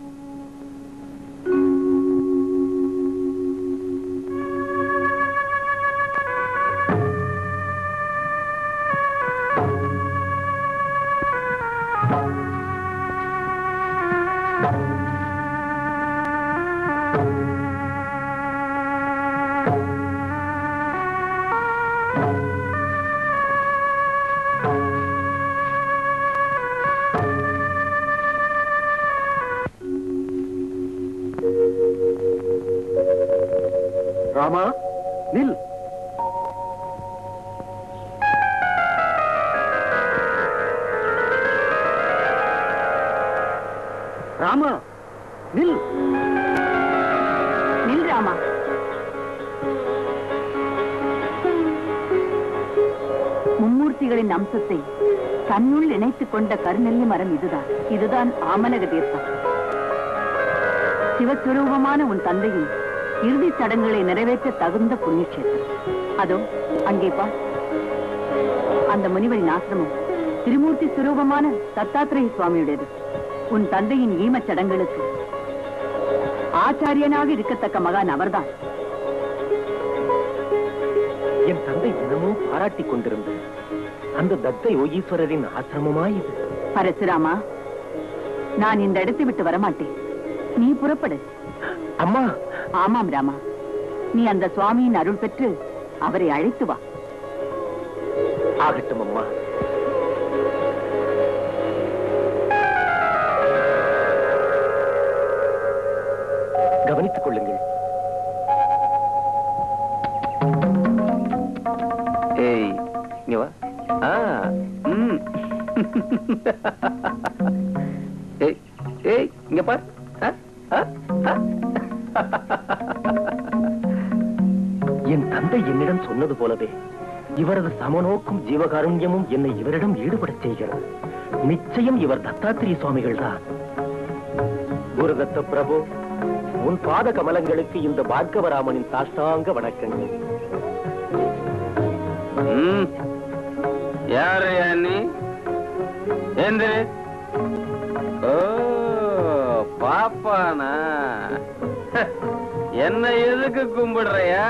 ராமா நில் ராமா நில் நில் ராமா மும்மூர்த்திகளின் அம்சத்தை தன்னுள் இணைத்துக் கொண்ட கருநெல்லி மரம் இதுதான் இதுதான் ஆமலக தீர்த்தம் சிவஸ்வரூபமான உன் தந்தையின் இறுதிச் சடங்குகளை நிறைவேற்ற தகுந்த புண்ணியக்ஷேத்திரம் அதோ அங்கே பார் அந்த முனிவரின் ஆசிரமம் திருமூர்த்தி சுரூபமான தத்தாத்திரேய சுவாமியுடையது உன் தந்தையின் ஈமச் சடங்குகளுக்கு ஆச்சாரியனாக இருக்கத்தக்க மகான் அவர்தான் என் தந்தை தினமும் பாராட்டிக் கொண்டிருந்த அந்த தத்த யோகீஸ்வரரின் ஆசிரமமாய் இது பரசுராமா நான் இந்த இடத்தை விட்டு வரமாட்டேன் நீ புறப்படு அம்மா ஆமாம் ராமா நீ அந்த சுவாமியின் அருள் பெற்று அவரை அழைத்து வா ஆகட்டும் அம்மா கவனித்துக் கொள்ளுங்கள் ஏய் இங்க வா ஆ ம் ஏய் ஏய் இங்க பார் ஆ, ஆ, ஆ. என் தந்தை என்னிடம் சொன்னது போலவே இவரது சமநோக்கும் ஜீவகாருண்யமும் என்னை இவரிடம் ஈடுபடச் செய்கிறது நிச்சயம் இவர் தத்தாத்திரிய சுவாமிகள் தான் குருதத்த பிரபு உன் பாத கமலங்களுக்கு இந்த பார்கவராமனின் சாஷ்டாங்க வணக்கங்கள் ம். யாரு நீ எந்திரு ஓ பாப்பானா என்ன எதுக்கு கும்பிடுறையா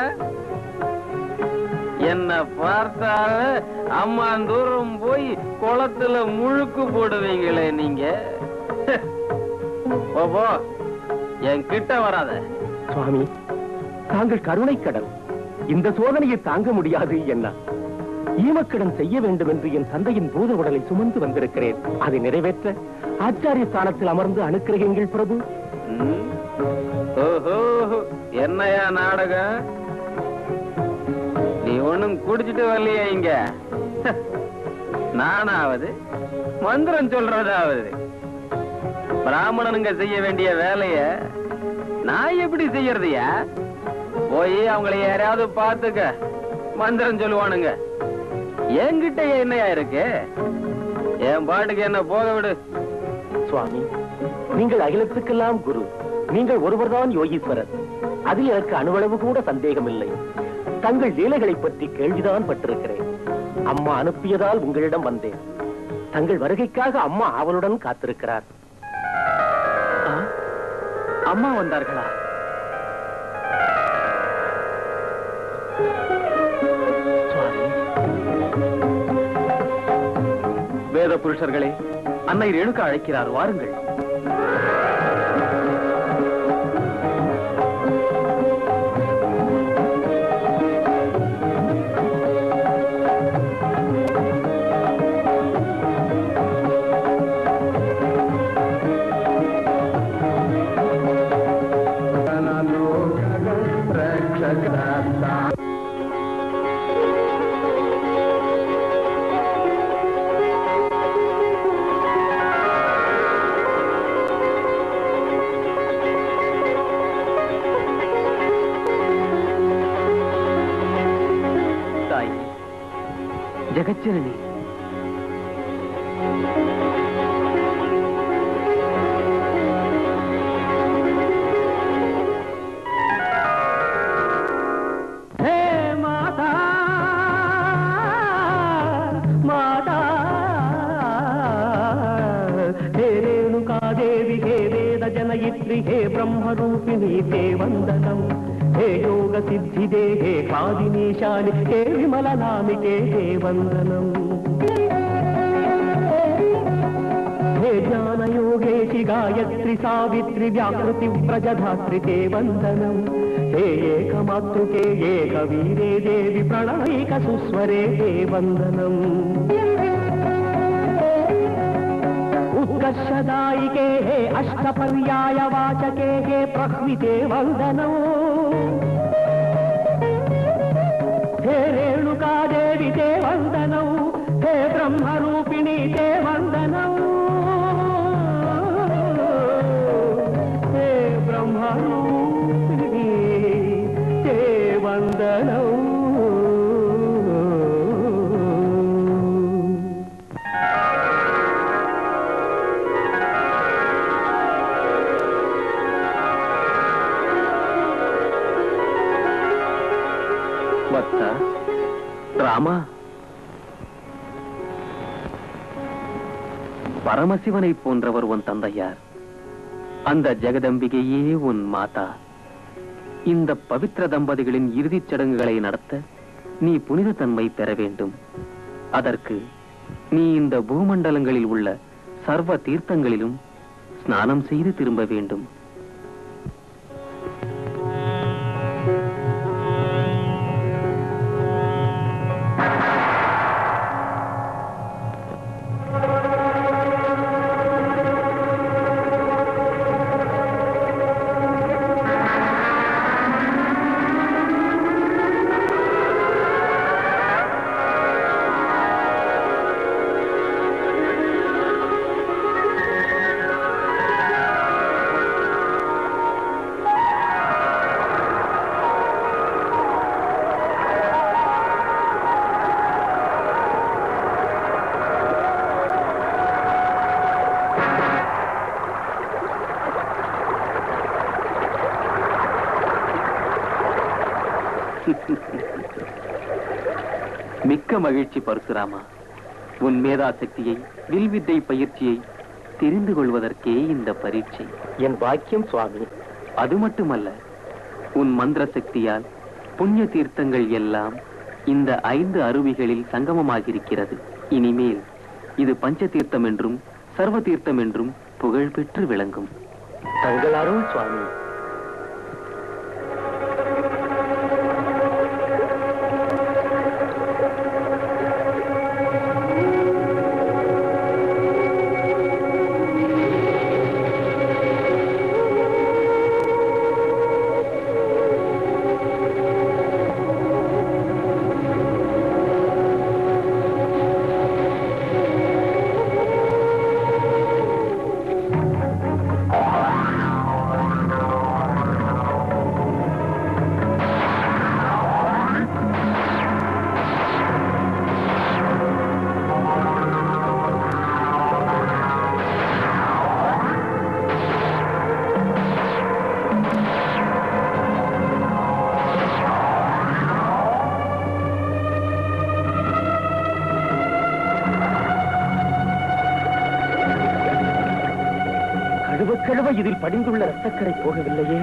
என்ன பார்த்தால அம்மா தூரம் போய் குளத்துல முழுக்கு போடுவீங்களே நீங்க போ, போ என் கிட்ட வராத சுவாமி தாங்கள் கருணை கடல் இந்த சோதனையை தாங்க முடியாது என்ன ஈமக்கடன் செய்ய வேண்டும் என்று என் தந்தையின் பூத உடலை சுமந்து வந்திருக்கிறேன் அதை நிறைவேற்ற ஆச்சாரிய ஸ்தானத்தில் அமர்ந்து அனுக்கிரகங்கள் பிரபு ம். ஓஹோ என்னையா நாடகம் நீ ஒண்ணும் குடிச்சிட்டு வரலையா இங்க நானாவது மந்திரம் சொல்றதாவது பிராமணனுங்க செய்ய வேண்டிய வேலைய நான் எப்படி செய்யறதுயா போய் அவங்கள யாரையாவது பார்த்துக்க மந்திரம் சொல்லுவானுங்க என்கிட்ட என்னையா இருக்கு என் பாட்டுக்கு என்ன போக விடு சுவாமி நீங்கள் அகிலத்துக்கெல்லாம் குரு நீங்கள் ஒருவர்தான் யோகீஸ்வரர் அதில் எனக்கு அணுவளவு கூட சந்தேகம் இல்லை தங்கள் லீலைகளை பற்றி கேள்விதான் பட்டிருக்கிறேன் அம்மா அனுப்பியதால் உங்களிடம் வந்தேன் தங்கள் வருகைக்காக அம்மா ஆவலுடன் காத்திருக்கிறார் ஆ, அம்மா வந்தார்களா சுவாமி வேத புருஷர்களே அன்னை ரேணுகா அழைக்கிறார் வாருங்கள் ஜெகஜனனி हे माता माता हे रेणुका देवी हे वेद जनयित्री हे ब्रह्मरूपिणी ते वन्दनम् हे योग सिद्धिदे हे कादिनीशानि हे विमलनामिके हे वन्दनम् हे ज्ञानयोगेशि गायत्रि सावित्रि व्याकृति व्रजधात्रि ते वन्दनम् हे एकमातृके एकवीरे देवि प्रणवैक सुस्वरे ते वन्दनम् उत्कर्षदायिके हे अष्टपर्याय वाचके हे प्रह्विते वन्दनम् हे रेणुका देवि ते वन्दनौ हे ब्रह्मरूपिणी ते वन्दनौ हे ब्रह्मरूपिणी ते वन्दनौ வத்தா ராமா பரமசிவனை போன்றவர் உன் தந்தையார் அந்த ஜெகதம்பிகையே உன் மாதா இந்த பவித்திர தம்பதிகளின் இறுதிச் சடங்குகளை நடத்த நீ புனித தன்மை பெற வேண்டும் அதற்கு நீ இந்த பூமண்டலங்களில் உள்ள சர்வ தீர்த்தங்களிலும் ஸ்நானம் செய்து திரும்ப வேண்டும் மிக்க மகிழ்ச்சி பரசுராமா உன் மேதா சக்தியை வில்வித்தை பயிற்சியை தெரிந்து கொள்வதற்கே இந்த பரீட்சை என் பாக்கியம் சுவாமி அது மட்டுமல்ல உன் மந்திர சக்தியால் புண்ணிய தீர்த்தங்கள் எல்லாம் இந்த ஐந்து அருவிகளில் சங்கமமாகியிருக்கிறது இனிமேல் இது பஞ்ச தீர்த்தம் என்றும் சர்வ தீர்த்தம் என்றும் புகழ் பெற்று விளங்கும் தங்கள் அருள் சுவாமி கழுவ கழுவ இதில் படிந்துள்ள ரத்தக்கரை போகவில்லையே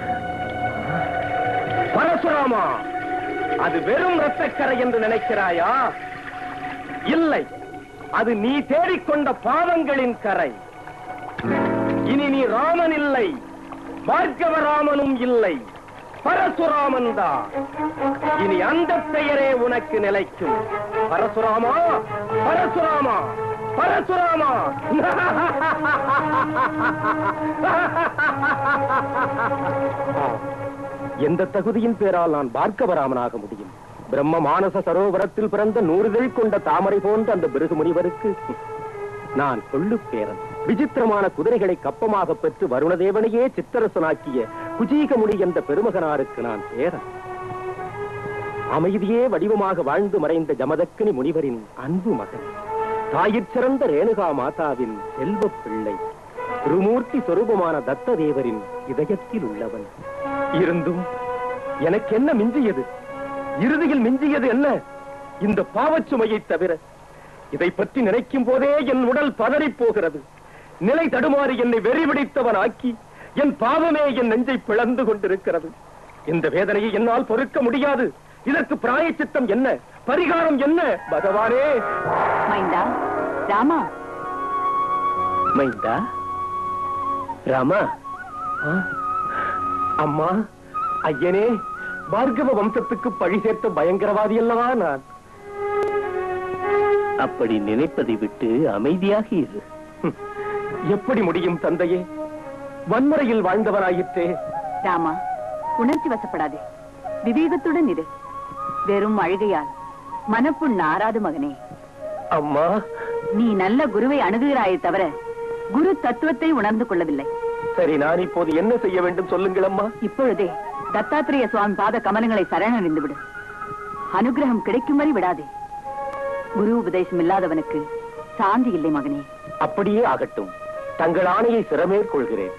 பரசுராமா அது வெறும் ரத்தக்கரை என்று நினைக்கிறாயா இல்லை அது நீ தேடிக்கொண்ட பாவங்களின் கரை இனி நீ ராமன் இல்லை பார்கவ ராமனும் இல்லை பரசுராமன் தான் இனி அந்த பெயரே உனக்கு நிலைக்கும் பரசுராமா பரசுராமா பரசுராமா எந்த தகுதியின் பேரால் நான் பார்க்கவராமனாக முடியும் பிரம்ம மானச சரோவரத்தில் பிறந்த நூறுதல் கொண்ட தாமரை போன்ற அந்த பிருகு முனிவருக்கு நான் கொள்ளு பேரன் விசித்திரமான குதிரைகளை கப்பமாக பெற்று வருணதேவனையே சித்தரசனாக்கிய குஜீகமுனி என்ற பெருமகனாருக்கு நான் பேரன் அமைதியே வடிவமாக வாழ்ந்து மறைந்த ஜமதக்கினி முனிவரின் அன்பு மகன் தாயிற் சிறந்த ரேணுகா மாதாவின் செல்வப் பிள்ளை திருமூர்த்தி சொரூபமான தத்த தேவரின் இதயத்தில் உள்ளவன் இருந்தும் எனக்கு என்ன மிஞ்சியது இறுதியில் மிஞ்சியது என்ன இந்த பாவச்சுமையை தவிர இதை பற்றி நினைக்கும் போதே என் உடல் பதறிப் போகிறது நிலை தடுமாறி என்னை வெறிபிடித்தவன் ஆக்கி என் பாவமே என் நெஞ்சை பிளந்து கொண்டிருக்கிறது இந்த வேதனையை என்னால் பொறுக்க முடியாது இதற்கு பிராயச்சித்தம் என்ன பரிகாரம் என்ன பகவானே மைந்தா ராமா மைந்தா ராமா ஆ? அம்மா ஐயனே பார்கவ வம்சத்துக்கு பழி சேர்த்த பயங்கரவாதி அல்லவா நான் அப்படி நினைப்பதை விட்டு அமைதியாக இரு ஹம். எப்படி முடியும் தந்தையே வன்முறையில் வாழ்ந்தவனாயிற்றே ராமா உணர்ச்சி வசப்படாதே விவேகத்துடன் இரு வெறும் அழுகையால் மனப்புண் ஆறாது மகனே அம்மா நீ நல்ல குருவை அணுகுகிறாயே தவிர குரு தத்துவத்தை உணர்ந்து கொள்ளவில்லை சரி நான் இப்போது என்ன செய்ய வேண்டும் சொல்லுங்கள் அம்மா இப்பொழுதே தத்தாத்திரேய சுவாமி பாத கமலங்களை சரணடைந்து விடு அனுகிரகம் கிடைக்கும் வரை விடாதே குரு உபதேசம் இல்லாதவனுக்கு சாந்தி இல்லை மகனே அப்படியே ஆகட்டும் தங்கள் ஆணையை சிறமேற்கொள்கிறேன்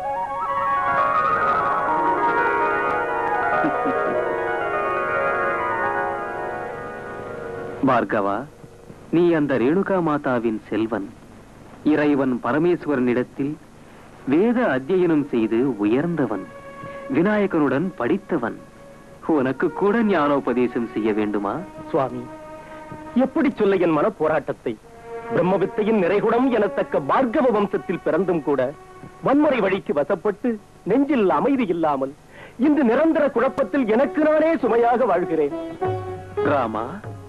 பார்கவா நீ அந்த ரேணுகா மாதாவின் செல்வன் இறைவன் பரமேஸ்வரனிடத்தில் வேத அத்தியனம் செய்து உயர்ந்தவன் விநாயகனுடன் படித்தவன் உனக்கு கூட ஞானோபதேசம் செய்ய வேண்டுமா சுவாமி எப்படி சொல்ல என் மன போராட்டத்தை பிரம்மவித்தையின் நிறைகுடம் எனத்தக்க பார்கவ வம்சத்தில் பிறந்தும் கூட வன்முறை வழிக்கு வசப்பட்டு நெஞ்சில் அமைதி இல்லாமல் இன்று நிரந்தர குழப்பத்தில் எனக்கு நானே சுமையாக வாழ்கிறேன் ராமா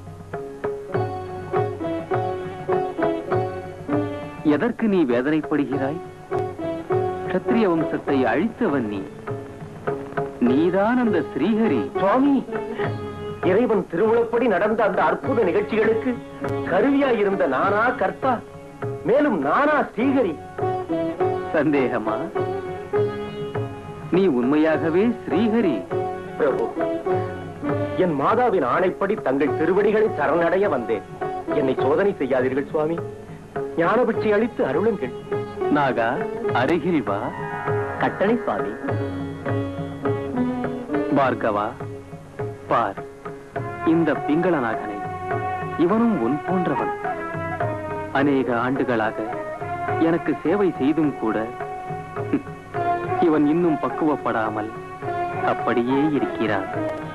எதற்கு நீ வேதனைப்படுகிறாய் கத்திரிய வம்சத்தை அழித்தவன் நீ நீதான் அந்த ஸ்ரீஹரி சுவாமி இறைவன் திருவுளப்படி நடந்த அந்த அற்புத நிகழ்ச்சிகளுக்கு கருவியாயிருந்த நானா கர்த்தா மேலும் நானா ஸ்ரீஹரி சந்தேகமா நீ உண்மையாகவே ஸ்ரீஹரி பிரபு என் மாதாவின் ஆணைப்படி தங்கள் திருவடிகளை சரணடைய வந்தேன் என்னை சோதனை செய்யாதீர்கள் சுவாமி ஞானபிட்சை அளித்து அருளுங்கள் நாகா அருகில் வா கட்டளை சுவாமி பார்கவா பார் இந்த பிங்கள நாகனை இவனும் உன் போன்றவன் அநேக ஆண்டுகளாக எனக்கு சேவை செய்தும் கூட இவன் இன்னும் பக்குவப்படாமல் அப்படியே இருக்கிறான்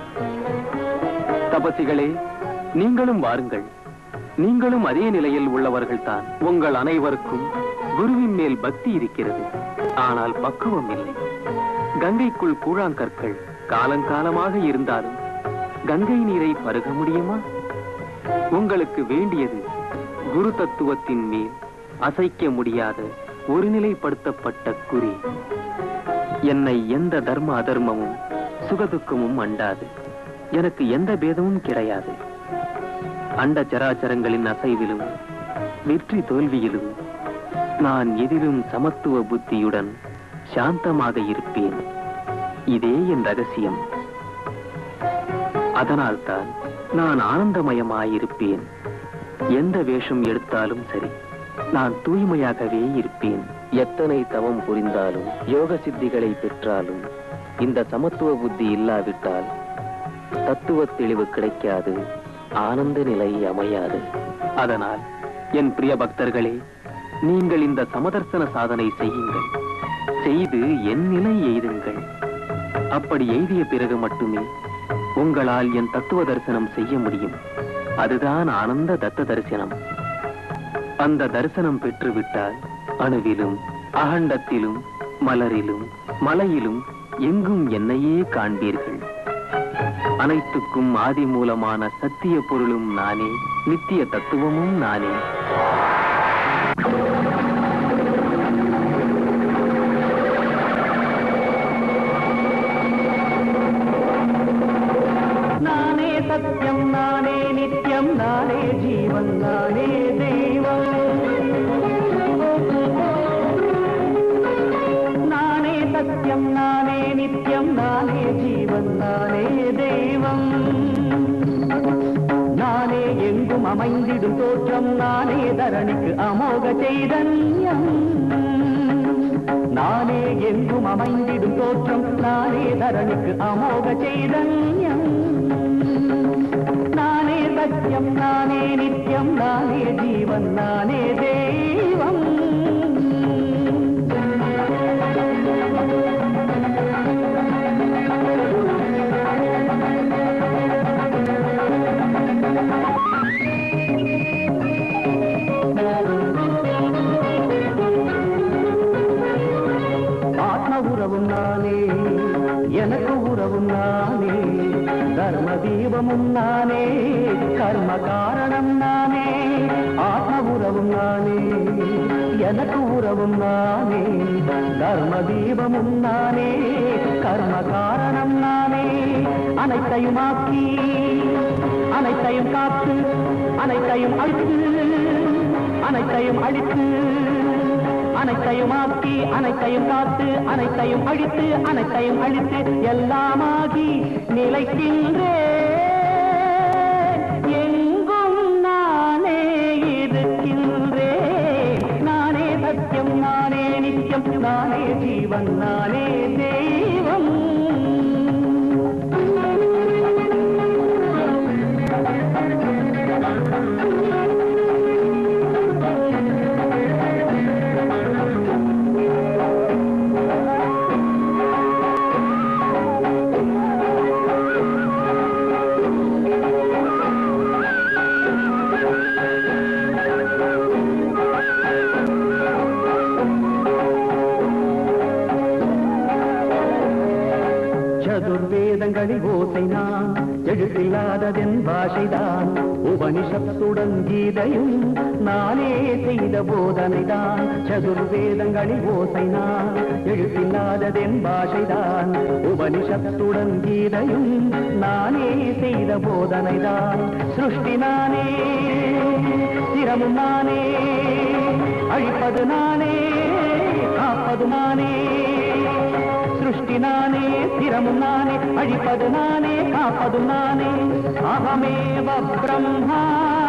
தபசிகளே நீங்களும் வாருங்கள் நீங்களும் அதே நிலையில் உள்ளவர்கள்தான் உங்கள் அனைவருக்கும் குருவின் மேல் பக்தி இருக்கிறது ஆனால் பக்குவம் இல்லை கங்கைக்குள் கூழாங்கற்கள் காலங்காலமாக இருந்தாலும் கங்கை நீரை பருக முடியுமா உங்களுக்கு வேண்டியது குரு தத்துவத்தின் மேல் அசைக்க முடியாத ஒருநிலைப்படுத்தப்பட்ட குறி என்னை எந்த தர்ம அதர்மமும் சுகதுக்கமும் அண்டாது எனக்கு எந்த பேதமும் கிடையாது அண்ட சராச்சரங்களின் அசைவிலும் வெற்றி தோல்வியிலும் நான் எதிலும் சமத்துவ புத்தியுடன் சாந்தமாக இருப்பேன் இதே என் ரகசியம் அதனால்தான் நான் ஆனந்தமயமாயிருப்பேன் எந்த வேஷம் எடுத்தாலும் சரி நான் தூய்மையாகவே இருப்பேன் எத்தனை தவம் புரிந்தாலும் யோக சித்திகளை பெற்றாலும் இந்த சமத்துவ புத்தி இல்லாவிட்டால் தத்துவ தெளிவு கிடைக்காது ஆனந்த நிலை அமையாது அதனால் என் பிரிய பக்தர்களே நீங்கள் இந்த சமதர்சன சாதனை செய்யுங்கள் செய்து என் நிலை எய்துங்கள் அப்படி எய்திய பிறகு மட்டுமே உங்களால் என் தத்துவ தரிசனம் செய்ய முடியும் அதுதான் ஆனந்த தத்த தரிசனம் அந்த தரிசனம் பெற்றுவிட்டால் அணுவிலும் அகண்டத்திலும் மலரிலும் மலையிலும் எங்கும் என்னையே காண்பீர்கள் அனைத்துக்கும் ஆதி மூலமான சத்திய பொருளும் நானே நித்திய தத்துவமும் நானே நானே சத்தியம் நானே நித்தியம் நானே ஜீவன் நானே தெய்வம் நானே சத்தியம் நானே நித்தியம் நானே ஜீவன் நானே தெய்வம் அமைந்திடும் தோற்றம் நானே தரணிக்கு அமோக செய்தன்யம் நானே எங்கும் அமைந்திடும் தோற்றம் நானே தரணிக்கு அமோக செய்தன்யம் நானே சத்தியம் நானே நித்தியம் நானே ஜீவன் நானே தெய்வம் ஆத்ம உறவும் நானே எனக்கு உறவும் நானே தர்ம தீபமும் நானே கர்ம காரணம் நானே ஆத்ம உறவும் நானே எனக்கு உறவும் நானே தர்ம தீபமும் நானே கர்ம காரணம் நானே அனைத்தையும் ஆக்கி அனைத்தையும் காத்து அனைத்தையும் அழித்து அனைத்தையும் அழித்து அனைத்தையும் ஆக்கி அனைத்தையும் காத்து அனைத்தையும் அழித்து அனைத்தையும் அழித்து எல்லாமாகி நிலைக்கின்றே எங்கும் நானே இருக்கின்றே நானே சத்தியம் நானே நித்தியம் நானே ஜீவன் நானே தெய்வம் சதுர்வேதங்களில் ஓசை நான் எழுத்தில்லாததென் பாஷைதான் உபனிஷத்துடன் கீதையும் நானே செய்த போதனைதான் சதுர்வேதங்களில் ஓசை நான் எழுத்தில்லாததென் பாஷைதான் உபனிஷத்துடன் கீதையும் நானே செய்த போதனைதான் சிருஷ்டி நானே சிரமும் நானே அழிப்பது நானே காப்பது நானே சிருஷ்டி நானே ஸ்திரமும் நானே அழிப்பது நானே காப்பது நானே அகமேவ பிரம்மா